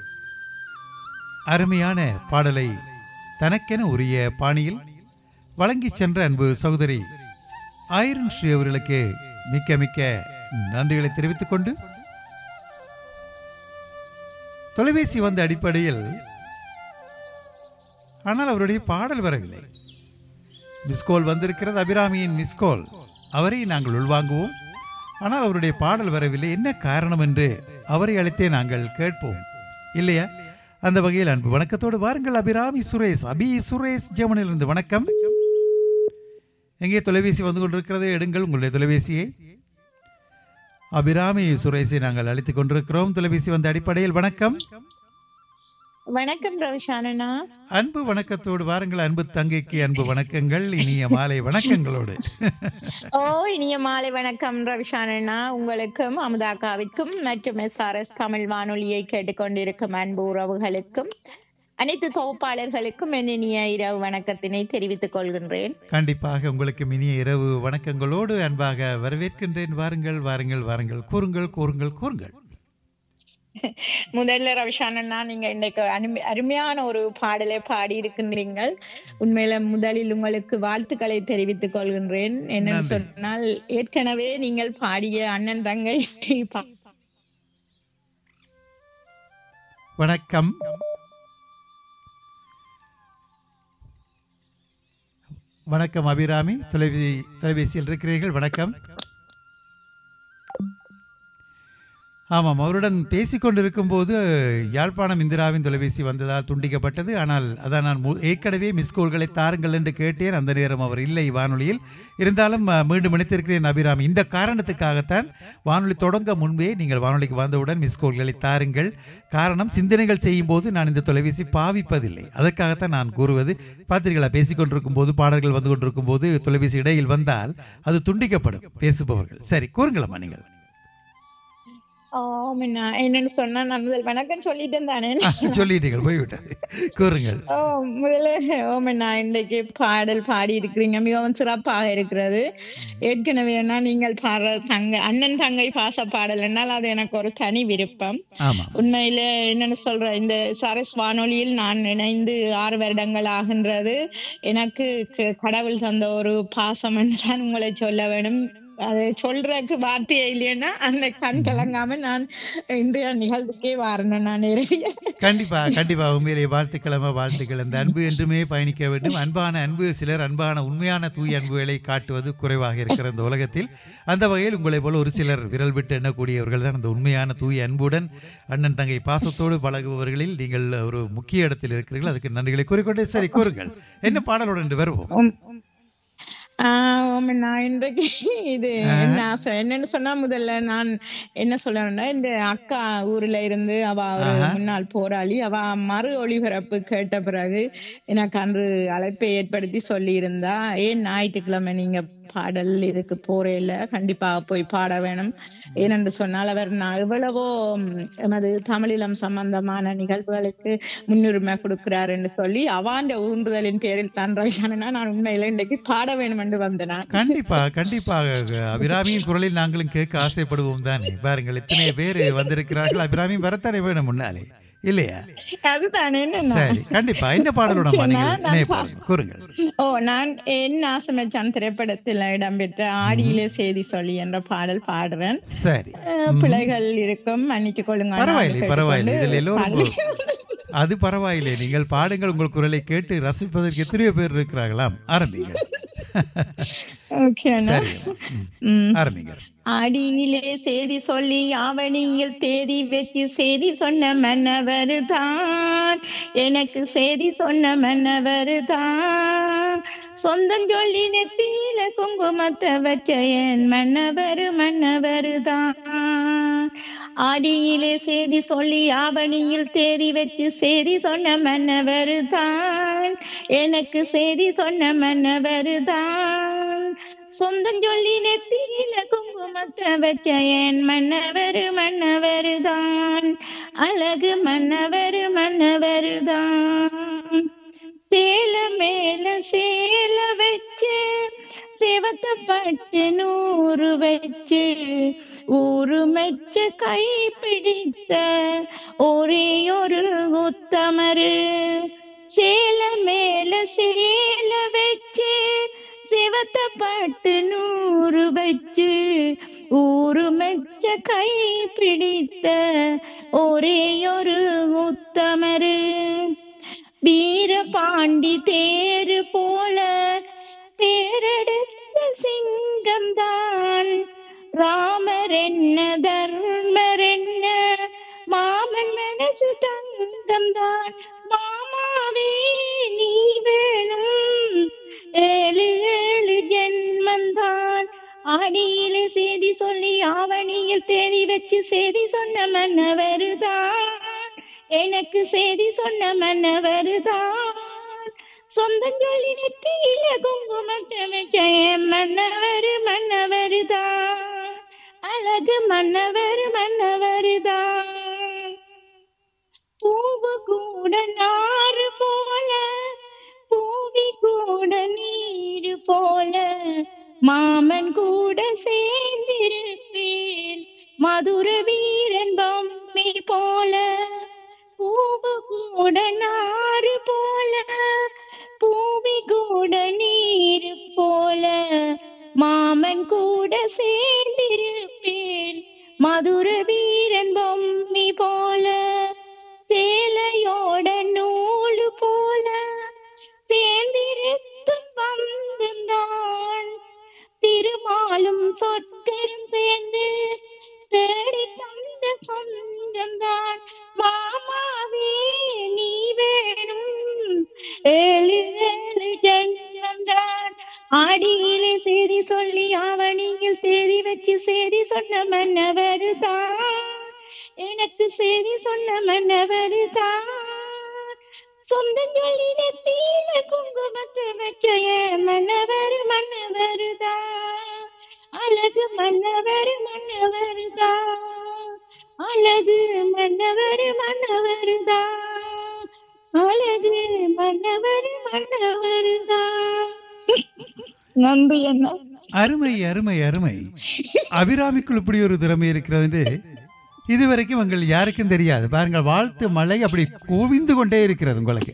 அருமையான பாடலை தனக்கென உரிய பாணியில் வழங்கிச் சென்ற அன்பு சகோதரி ஆயிரன் ஸ்ரீ அவர்களுக்கு மிக்க மிக்க நன்றிகளை தெரிவித்துக் கொண்டு தொலைபேசி வந்த அடிப்படையில் ஆனால் அவருடைய பாடல் வரவில்லை மிஸ்கோல் வந்திருக்கிறது அபிராமியின் மிஸ்கோல் அவரை நாங்கள் உள்வாங்குவோம் ஆனால் அவருடைய பாடல் வரவில்லை என்ன காரணம் என்று அவரை அழைத்தே நாங்கள் கேட்போம் இல்லையா அந்த வகையில் அன்பு வணக்கத்தோடு வாருங்கள் அபிராமி சுரேஷ் அபி சுரேஷ் ஜெமனிலிருந்து வணக்கம் எங்கே தொலைபேசி வந்து கொண்டிருக்கிறது எடுங்கள் உங்களுடைய தொலைபேசியை அபிராமி சுரேஷை நாங்கள் அழைத்துக் கொண்டிருக்கிறோம் தொலைபேசி வந்த அடிப்படையில் வணக்கம் வணக்கம் ரவிஷானனா அன்பு வணக்கத்தோடு வாருங்கள் அன்பு தங்கைக்கு அன்பு வணக்கங்கள் இனிய மாலை வணக்கங்களோடு ஓ இனிய மாலை வணக்கம் ரவிஷானனா உங்களுக்கும் அமுதாக்காவிற்கும் மற்றும் எஸ்ஆர்எஸ் தமிழ் வானொலியை கேட்டுக்கொண்டிருக்கும் அன்பு உறவுகளுக்கும் அனைத்து தொகுப்பாளர்களுக்கும் என் இனிய இரவு வணக்கத்தினை தெரிவித்துக் கொள்கின்றேன் கண்டிப்பாக உங்களுக்கு இனிய இரவு வணக்கங்களோடு அன்பாக வரவேற்கின்றேன் வாருங்கள் வாருங்கள் வாருங்கள் கூறுங்கள் கூறுங்கள் கூறுங்கள் முதல்ல ரவிஷானண்ணா நீங்க இன்னைக்கு அருமை- அருமையான ஒரு பாடலை பாடி இருக்கின்றீர்கள் உண்மையில முதலில் உங்களுக்கு வாழ்த்துக்களை தெரிவித்துக் கொள்கின்றேன் என்னன்னு நன்றி. சொன்னால் ஏற்கனவே நீங்கள் பாடிய அண்ணன் தங்கை பா- வணக்கம் வணக்கம் அபிராமி தொலைபேசி தொலைபேசியில் இருக்கிறீர்கள் வணக்கம் ஆமாம் அவருடன் பேசிக்கொண்டிருக்கும் போது யாழ்ப்பாணம் இந்திராவின் தொலைபேசி வந்ததால் துண்டிக்கப்பட்டது ஆனால் அதான் நான் மு- ஏற்கனவே மிஸ்கோல்களை தாருங்கள் என்று கேட்டேன் அந்த நேரம் அவர் இல்லை வானொலியில் இருந்தாலும் அஹ், மீண்டும் இணைத்திருக்கிறேன் அபிராமி இந்த காரணத்துக்காகத்தான் வானொலி தொடங்க முன்பே நீங்கள் வானொலிக்கு வந்தவுடன் மிஸ்கோல்களை தாருங்கள் காரணம் சிந்தனைகள் செய்யும் போது நான் இந்த தொலைபேசி பாவிப்பதில்லை அதற்காகத்தான் நான் கூறுவது பார்த்தீர்களா பேசிக்கொண்டிருக்கும் போது பாடல்கள் வந்து கொண்டிருக்கும் போது தொலைபேசி இடையில் வந்தால் அது துண்டிக்கப்படும் பேசுபவர்கள் சரி கூறுங்களம்மா நீங்கள் ஆமாண்ணா என்னன்னு சொன்னா நான் முதல் வணக்கம் சொல்லிட்டேன் தானே சொல்லிட்டீர்கள் போய்விட்டது கூறுங்கள் ஓ முதல்ல ஓமண்ணா இன்றைக்கு பாடல் பாடி இருக்கிறீங்க மிகவும் சிறப்பாக இருக்கிறது ஏற்கனவே நான் நீங்கள் பாடுற தங்க அண்ணன் தங்கை பாச பாடல் என்னால் அது எனக்கு ஒரு தனி விருப்பம் ஆமாம் உண்மையில என்னன்னு சொல்ற இந்த சரஸ் வானொலியில் நான் இணைந்து ஆறு வருடங்கள் ஆகின்றது எனக்கு க- கடவுள் தந்த ஒரு பாசம் தான் உங்களை சொல்ல வேணும் அது சொல்றதுக்கு வார்த்தையே இல்லைன்னா அந்த கண் கலங்காம நான் இன்றைய நிகழ்வுக்கே வரணும் நான் நேரடியா கண்டிப்பா கண்டிப்பா உண்மையிலேயே வாழ்த்துக்கிழமை வாழ்த்துக்கள் அந்த அன்பு என்றுமே பயணிக்க வேண்டும் அன்பான அன்பு சிலர் அன்பான உண்மையான தூய அன்புகளை காட்டுவது குறைவாக இருக்கிற இந்த உலகத்தில் அந்த வகையில் உங்களை போல ஒரு சிலர் விரல் விட்டு எண்ணக்கூடியவர்கள் தான் அந்த உண்மையான தூய அன்புடன் அண்ணன் தங்கை பாசத்தோடு பழகுபவர்களில் நீங்கள் ஒரு முக்கிய இடத்தில் இருக்கிறீர்கள் அதுக்கு நன்றிகளை கூறிக்கொண்டே சரி கூறுங்கள் என்ன பாடலோடு என்று வருவோம் உம், ஆஹ் ஆமா, நான் இன்றைக்கு இது என்ன ஆசை என்னன்னு சொன்னா முதல்ல நான் என்ன சொல்லணும்னா இந்த அக்கா ஊர்ல இருந்து அவ ஒரு முன்னாள் போராளி அவ மறு ஒளிபரப்பு கேட்ட பிறகு எனக்கு அன்று அழைப்பை ஏற்படுத்தி சொல்லி இருந்தா ஏன் ஞாயிற்றுக்கிழமை நீங்க பாடல் இதுக்கு போறேல்ல கண்டிப்பா போய் பாட வேணும் ஏனென்று சொன்னால் அவர் நான் எவ்வளவோ ம், எமது தமிழிலம் சம்பந்தமான நிகழ்வுகளுக்கு முன்னுரிமை கொடுக்கிறார் என்று சொல்லி அவாண்ட ஊன்றுதலின் பேரில் தான் ரவிசானா நான் உண்மையில இன்றைக்கு பாட வேணும் என்று வந்தேன் நான். கண்டிப்பா கண்டிப்பாக அபிராமியின் குரலில் நாங்களும் கேட்க ஆசைப்படுவோம் தானே பாருங்கள் எத்தனை பேர் வந்திருக்கிறார்கள் அபிராமி வரத்தானே வேணும் முன்னாலே இல்லையா அதுதானே என்ன சரி கண்டிப்பா என்ன பாடலோட Okay, நீங்கள் நான் நான் இணையப்படுங்க கூறுங்கள் ஓ நான் என் ஆசமச்சான் திரைப்படத்தில் இடம்பெற்ற ஆடியிலே செய்தி சொல்லி என்ற பாடல் பாடுறேன் சரி அஹ், பிழைகள் இருக்கும் மன்னிச்சு கொள்ளுங்க பரவாயில்லை பரவாயில்லை இதில் எல்லோரும் பாடல் அது பரவாயில்லை நீங்கள் பாடுங்கள் உங்கள் குரலை கேட்டு ரசிப்பதற்கு எத்தனையோ பேர் இருக்கிறார்களாம் ஆரம்பிங்க ஓகே அண்ணா சரி ம். ஆரம்பிங்க ஆடியிலே செய்தி சொல்லி ஆவணியில் தேதி வச்சு செய்தி சொன்ன மன்னவர் தான் எனக்கு செய்தி சொன்ன மன்னவர் தான் சொந்தம் சொல்லி நெத்தியில குங்குமத்தை வச்ச என் மன்னவர் மன்னவர் தான் ஆடியிலே செய்தி சொல்லி ஆவணியில் தேதி வச்சு செய்தி சொன்ன மன்னவர் தான் எனக்கு செய்தி சொன்ன மன்னவர் தான் சொந்தம் சொல்லி நெத்தியில குங்குமத்தை வச்ச என் மன்னவர் மன்னவர் தான் அழகு மன்னவர் மன்னவர் தான் சேல மேல சேல வச்சு சிவத்த பட்டு நூறு வச்சு ஊரு மெச்ச கை பிடித்த ஒரே ஒரு உத்தமரு சேல மேல சேல வச்சு சிவத்த பட்டு நூறு வச்சு ஊரு மெச்ச கை பிடித்த ஒரே ஒரு உத்தமரு வீரபாண்டி தேரு போல பேரெடுத்த சிங்கம்தான் ராமர் என்ன தர்மர் என்ன மாமன் மனசு தங்கம்தான் மாமாவே நீ வேணும் ஏழு ஏழு ஜென்மந்தான் ஆடியிலே செய்தி சொல்லி ஆவணியில் தேதி வச்சு செய்தி சொன்ன மன்னவருதான் எனக்கு செய்தி சொன்ன மன்னவருதான் சொந்தங்களி நெத்தியில குங்குமத்தை வச்ச என் மன்னவர் மன்னவருதான் அழகு மன்னவர் மன்னவருதான் பூவு கூட நாறு போல பூவி கூட நீரு போல மாமன் கூட சேர்ந்திருப்பேன் மதுர வீரன் பொம்மி போல பூவு கூட நாறு போல பூவி கூட நீரு போல மாமன் கூட சேர்ந்திருப்பேன் மதுர வீரன் பொம்மி போல சேலையோட நூலு போல சேர்ந்திருக்கும் வந்தான் திருமாலும் சொற்கரும் சேர்ந்து தேடி தந்த சொந்தம்தான் மாமாவே நீ வேணும் ஏழு ஏழு ஜென்மந்தான் ஆடியிலே செய்தி சொல்லி ஆவணியில் தேதி வச்சு செய்தி சொன்ன மன்னவருதான் எனக்கு செய்தி சொன்ன மன்னவருதான் சொந்தங்களி நெத்தியில குங்குமத்தை வச்ச என் மன்னவர் மன்னவருதான் அழகு மன்னவர் மன்னவருதான் அழகு மன்னவர் மன்னவருதா அழகு மன்னவர் மன்னவருதா நன்றி என்ன அருமை அருமை அருமை அபிராமிக்குள் இப்படி ஒரு திறமை இருக்கிறது என்று இதுவரைக்கும் உங்கள் யாருக்கும் தெரியாது பாருங்கள் வாழ்த்து மழை அப்படி குவிந்து கொண்டே இருக்கிறது உங்களுக்கு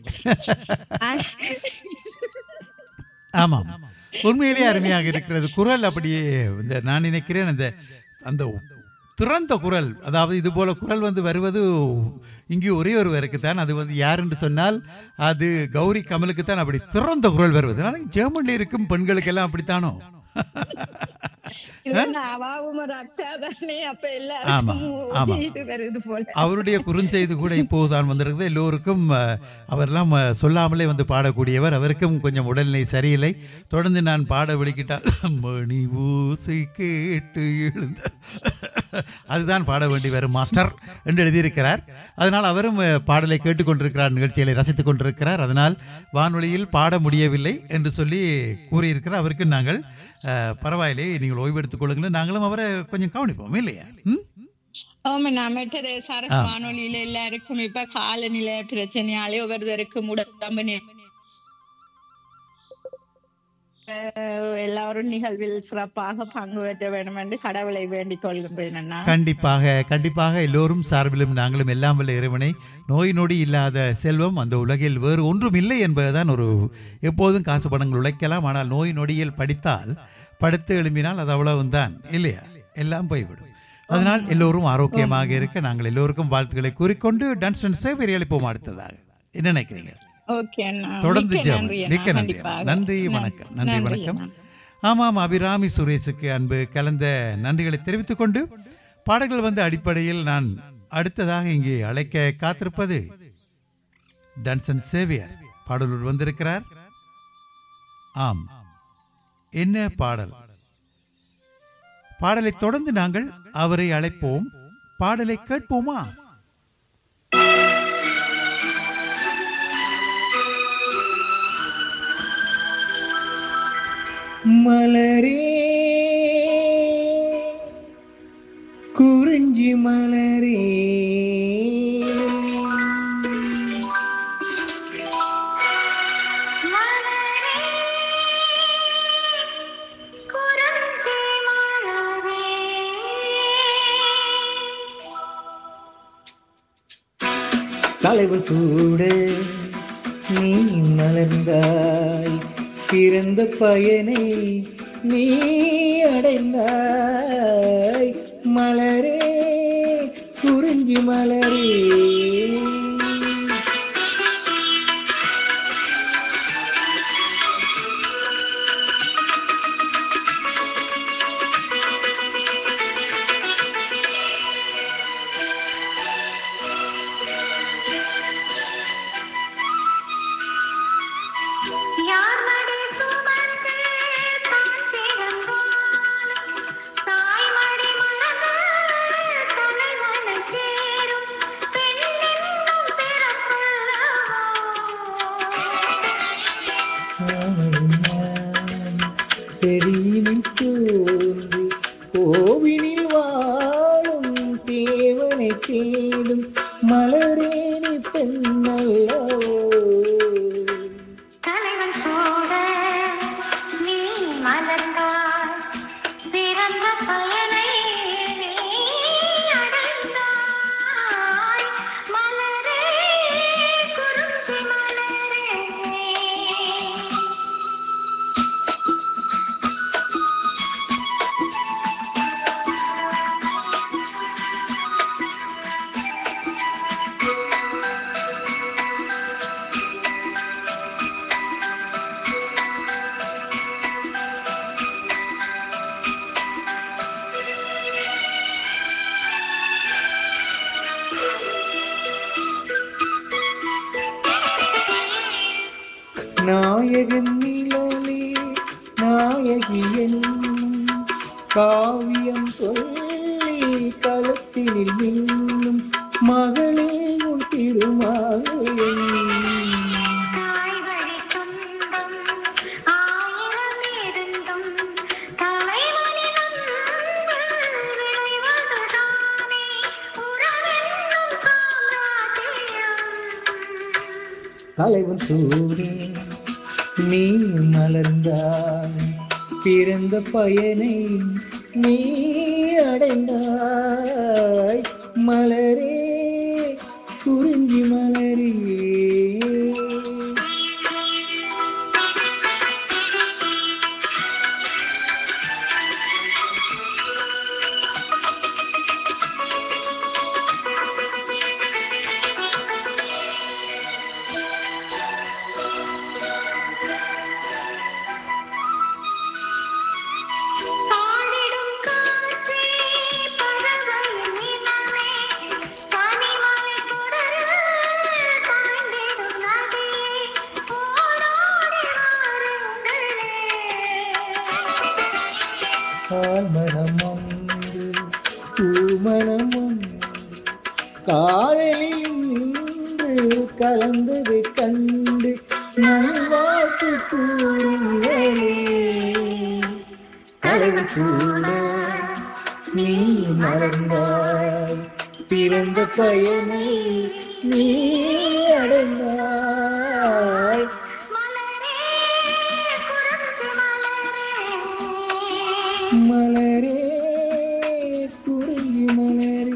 ஆமாம் உண்மையிலேயே அருமையாக இருக்கிறது குரல் அப்படியே இந்த நான் நினைக்கிறேன் அந்த அந்த திறந்த குரல் அதாவது இது போல குரல் வந்து வருவது இங்கே ஒரே ஒருவருக்கு தான் அது வந்து யார் என்று சொன்னால் அது கௌரி கமலுக்கு தான் அப்படி திறந்த குரல் வருவது ஆனால் ஜெர்மனில் இருக்கும் பெண்களுக்கெல்லாம் அப்படித்தானோ இல்ல அவாவும் ஒரு அக்கா தானே அப்ப ஆமா, ஆமா. எல்லாருக்கும் இது வருது போல அவருடைய குறுஞ்செய்து கூட இப்போதுதான் வந்திருக்குது எல்லோருக்கும் அஹ், அவரெல்லாம் அஹ், சொல்லாமலே வந்து பாடக்கூடியவர் அவருக்கும் கொஞ்சம் உடல்நிலை சரியில்லை தொடர்ந்து நான் பாட வெளிக்கிட்டால் மணி ஊசை கேட்டு எழுந்த அதுதான் பாட வேண்டி வரும் மாஸ்டர் என்று எழுதியிருக்கிறார் அதனால் அவரும் அஹ், பாடலை கேட்டுக்கொண்டிருக்கிறார் நிகழ்ச்சிகளை ரசித்துக் கொண்டிருக்கிறார் அதனால் வானொலியில் பாட முடியவில்லை என்று சொல்லி கூறியிருக்கிறார் அவருக்கு நாங்கள் அஹ், பரவாயில்லை நீங்கள் ஓய்வெடுத்துக் கொள்ளுங்கள் நாங்களும் அவரை கொஞ்சம் கவனிப்போம் இல்லையா ம் ஆமா நான் மெட்டது சரஸ் ஆ. வானொலியில எல்லாருக்கும் இப்ப காலநிலை பிரச்சனையாலே ஒவ்வொருத்தருக்கும் உடம்பு நி- அஹ் எல்லாரும் நிகழ்வில் சிறப்பாக பங்கு பெற்ற வேண்டும் என்று கடவுளை வேண்டிக் கொள்கின்றேன் அண்ணா கண்டிப்பாக கண்டிப்பாக எல்லோரும் சார்பிலும் நாங்களும் எல்லாம் வல்ல இறைவனை நோய் நொடி இல்லாத செல்வம் அந்த உலகில் வேறு ஒன்றும் இல்லை என்பதுதான் ஒரு எப்போதும் காசு பணங்கள் உழைக்கலாம் ஆனால் நோய் நொடியில் படித்தால் படுத்து எழும்பினால் அது அவ்வளவுதான் இல்லையா எல்லாம் போய்விடும் அதனால் எல்லோரும் ஆரோக்கியமாக இருக்க நாங்கள் எல்லோருக்கும் வாழ்த்துக்களை கூறிக்கொண்டு டான்ஸ் சேவை அளிப்போம் அடுத்ததாக என்ன நினைக்கிறீங்க ஓகே அண்ணா தொடர்ந்து மிக்க ஜெபம். நன்றி அண்ணா, மிக்க நன்றி கண்டிப்பாக. நன்றி வணக்கம் நன்றி நன்றி வணக்கம் அண்ணா. ஆமாம் அபிராமி சுரேஷுக்கு அன்பு கலந்த நன்றிகளை தெரிவித்துக் கொண்டு பாடல்கள் வந்த அடிப்படையில் நான் அடுத்ததாக இங்கே அழைக்க காத்திருப்பது டன்சன் சேவியர் பாடலூர் வந்திருக்கிறார் ஆம் என்ன பாடல் பாடலை தொடர்ந்து நாங்கள் அவரை அழைப்போம் பாடலை கேட்போமா மலரே குறிஞ்சி மலரே தலைவன் கூட நீ மலர்ந்தாய் பிறந்த பயனை நீ அடைந்தாய் மலரே குறிஞ்சி மலரே யார் மடி சுமந்து தான் பிறந்தாலும் தாய் மடி மணந்து தலைவனை சேரும் பெண்ணென்னும் செடியினில் தோன்றி கோவிலில் வாழும் தேவனை தேடும் மலரேணி பெண்ணல்லவோ தலைவன் சூட நீ மலர்ந்தாய் பிறந்த பயனை நீ அடைந்தாய் மலரே குறிஞ்சி மலரே நாயகன் நிழலே நாயகி என்னும் காவியம் சொல்லி களத்தினில் மின்னும் மகளே உன் திருமகளே தாய் வழி சொந்தம் ஆயிரம் இருந்தும் தலைவனின் அன்பு விளைவதுதானே உறவாய் தலைவன் சூட நீ மலர்ந்தாய் பிறந்த பயனை நீ அடைந்தாய் மலரே குறிஞ்சி மலரே பாடிடும் காற்றே பறவை நிலமே பனிமலை தொடரு பாய்ந்திடும் நதியே ஓடோடி வாருங்களே ஆழ்மனம் ஒன்று பூமணம் ஒன்று காதலில் இன்று கலந்தது கண்டு நல்வாழ்த்து கூறுங்களே தலைவன் சூட நீ மறந்தாய் பிறந்த பயனை நீ அடைந்தாய் மலரே குறிஞ்சி மலரே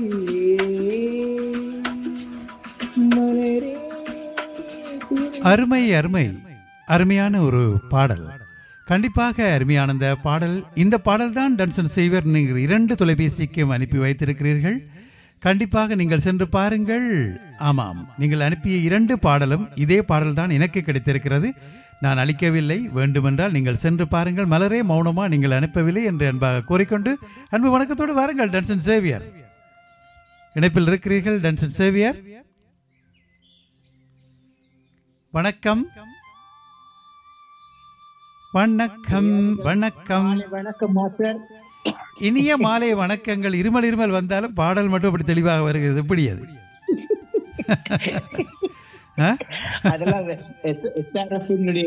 மலரே அருமை அருமை அருமையான ஒரு பாடல் கண்டிப்பாக அருமையான இந்த பாடல் இந்த பாடல் தான் டன்சன் செய்வர் நீங்கள் இரண்டு தொலைபேசிக்கும் அனுப்பி வைத்திருக்கிறீர்கள் கண்டிப்பாக நீங்கள் சென்று பாருங்கள் ஆமாம் நீங்கள் அனுப்பிய இரண்டு பாடலும் இதே பாடல் தான் எனக்கு கிடைத்திருக்கிறது நான் அளிக்கவில்லை வேண்டுமென்றால் நீங்கள் சென்று பாருங்கள் மலரே மௌனமா நீங்கள் அனுப்பவில்லை என்று அன்பாக கூறிக்கொண்டு அன்பு வணக்கத்தோடு வாருங்கள் டன்சன் சேவியர் இணைப்பில் இருக்கிறீர்கள் டன்சன் சேவியர் வணக்கம் வணக்கம் வணக்கம் வணக்கம் மாஸ்டர் இனிய மாலை வணக்கங்கள் இருமல் இருமல் வந்தாலும் பாடல் மட்டும் அப்படி தெளிவாக வருகிறது எப்படி அது ஆ? அதெல்லாம் எஸ்ஆர்எஸ்னுடைய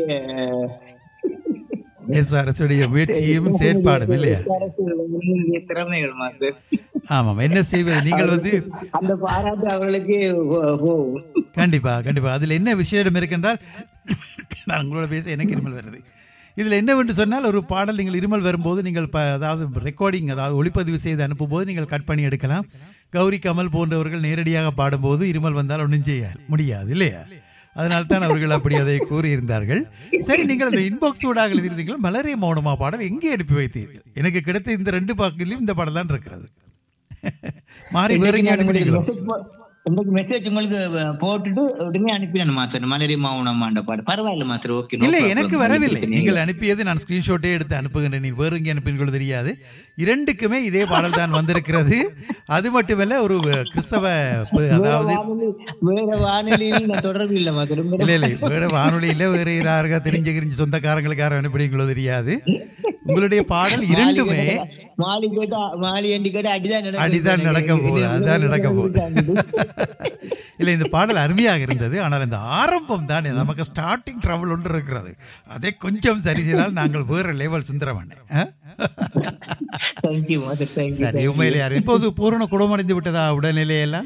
SRS உடைய முயற்சியும் செயற்பாடும் இல்லையா திறமைகள் மாஸ்டர் ஆமாம் என்ன செய்வது நீங்கள் வந்து அந்த பாராட்டு அவர்களுக்கு போ- போகும் கண்டிப்பா கண்டிப்பா அதில் என்ன விஷயம் இருக்கின்றால் நான் உங்களோட பேச எனக்கு இருமல் வருது இதில் என்னவென்று சொன்னால் ஒரு பாடல் நீங்கள் இருமல் வரும்போது நீங்கள் ப அதாவது ரெக்கார்டிங் அதாவது ஒளிப்பதிவு செய்து அனுப்பும்போது நீங்கள் கட் பண்ணி எடுக்கலாம் கௌரி கமல் போன்றவர்கள் நேரடியாக பாடும்போது இருமல் வந்தால் ஒன்றும் செய்ய முடியாது இல்லையா அதனால தான் அவர்கள் அப்படி அதை கூறியிருந்தார்கள் சரி நீங்கள் அந்த இன்பாக்ஸ் ஊடாக எழுதியிருந்தீர்கள் மலரே மௌனமா பாடல் எங்கே அனுப்பி வைத்தீர்கள் எனக்கு கிடைத்த இந்த ரெண்டு பாக்கிலையும் இந்த பாடல் தான் இருக்கிறது மாறி வேற எங்கே அனுப்பினீங்களோ உங்களுக்கு மெசேஜ் உங்களுக்கு போட்டுட்டு உடனே அனுப்பினேன் மாஸ்டர் மலரி மௌனமாண்ட பாடு பரவாயில்ல மாஸ்டர் ஓகே இல்லை எனக்கு வரவில்லை நீங்கள் அனுப்பியது நான் ஸ்கிரீன்ஷாட்டே எடுத்து அனுப்புகின்றேன் நீ வேறு எங்கே அனுப்பினீங்களோ தெரியாது இரண்டுக்குமே இதே பாடல் தான் வந்திருக்கிறது அது மட்டுமல்ல ஒரு கிறிஸ்தவ அதாவது வேற வானொலியில் நான் தொடர்பு இல்லை மாஸ்டர் இல்லை இல்லை வேற வானொலியில் வேறு யாருக்கா தெரிஞ்ச கிரிஞ்சு சொந்தக்காரங்களுக்கு யாரும் அனுப்பினீங்களோ தெரியாது உங்களுடைய பாடல் இரண்டுமே மாலி கேட்டா மாலி அண்டி கேட்டா அடிதான் நடக்கும். அடிதான் நடக்க போகுது அதுதான் நடக்க போகுது இல்லை இந்த பாடல் அருமையாக இருந்தது ஆனால் இந்த ஆரம்பம் தான் நமக்கு ஸ்டார்டிங் ட்ரபிள் ஒன்று இருக்கிறது அதை கொஞ்சம் சரி செய்தால் நாங்கள் வேறு லெவல் சுந்தரமண்ணே Thank you, master. Thank you, சரி thank you. உண்மையிலே யார் இப்போது பூரண குணமடைந்து விட்டதா உடல்நிலையெல்லாம்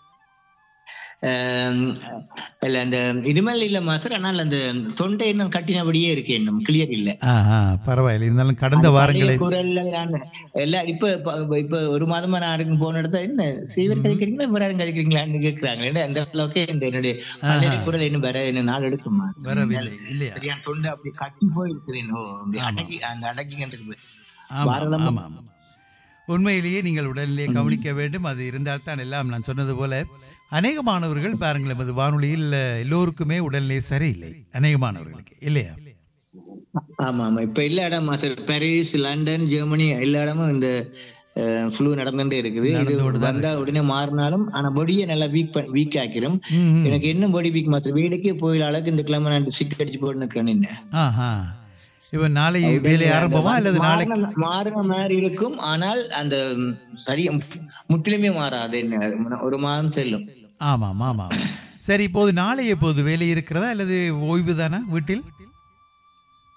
ஆம், இல்ல அந்த இருமல் இல்ல மாஸ்டர் ஆனால் அந்த தொண்டை இன்னும் கட்டினபடியே இருக்கு இன்னும் கிளியர் இல்ல ஆ ஆ பரவாயில்லை இருந்தாலும் கடந்த வாரங்களை குரல்ல நான் எல்லாம் இப்ப இப்ப- இப்ப ஒரு மாதமா நான் யாருக்கும் போன இடத்த என்ன சீவர் கதைக்கிறீங்களா வேற யாரும் கதைக்கிறீங்களான்னு கேக்குறாங்க ஏன்னா அந்த அளவுக்கு இந்த என்னுடைய பழைய குரல் இன்னும் வேற இன்னும் நாள் எடுக்குமா வரவில்லை இல்லையா சரியா தொண்டை அப்படி கட்டி போயிருக்கிறேன் ஓ, அப்படி அடக்கி அந்த அடக்கிக்கிட்டு ஆமாம் வாரமா- ஆமாம் ஆமாம். உண்மையிலேயே நீங்கள் உடலிலே கவனிக்க வேண்டும் அது இருந்தால் தான் எல்லாம் நான் சொன்னது போல அநேக மாணவர்கள் பாருங்கள் எமது வானொலியில் எல்லோருக்குமே உடல்நிலை சரியில்லை அநேக மாணவர்களுக்கு இல்லையா ஆமா ஆமா இப்ப எல்லா இடம் மாஸ்டர் பாரிஸ் லண்டன் ஜெர்மனி எல்லா இடமும் இந்த ஃப்ளூ நடந்துட்டே இருக்குது இது வந்தா உடனே மாறினாலும் ஆனா பொடியை நல்லா வீக் வீக் ஆக்கிரும் எனக்கு என்ன பொடி வீக் மாத்திரம் வீடுக்கே போயில அளவுக்கு இந்த கிழமை நான் சிக் அடிச்சு போட்டு நிக்கிறேன் என்ன ஆஹா இப்போ நாளை வேலை ஆரம்பமா அல்லது நாளைக்கு மாறின- மாறின மாதிரி இருக்கும் ஆனால் அந்த ம், சரியா முற்றிலுமே மாறாது என்ன ஒரு மாதம் செல்லும் ஆமாம் ஆமாம் சரி இப்போது நாளை எப்போது வேலை இருக்கிறதா அல்லது ஓய்வு தானா வீட்டில்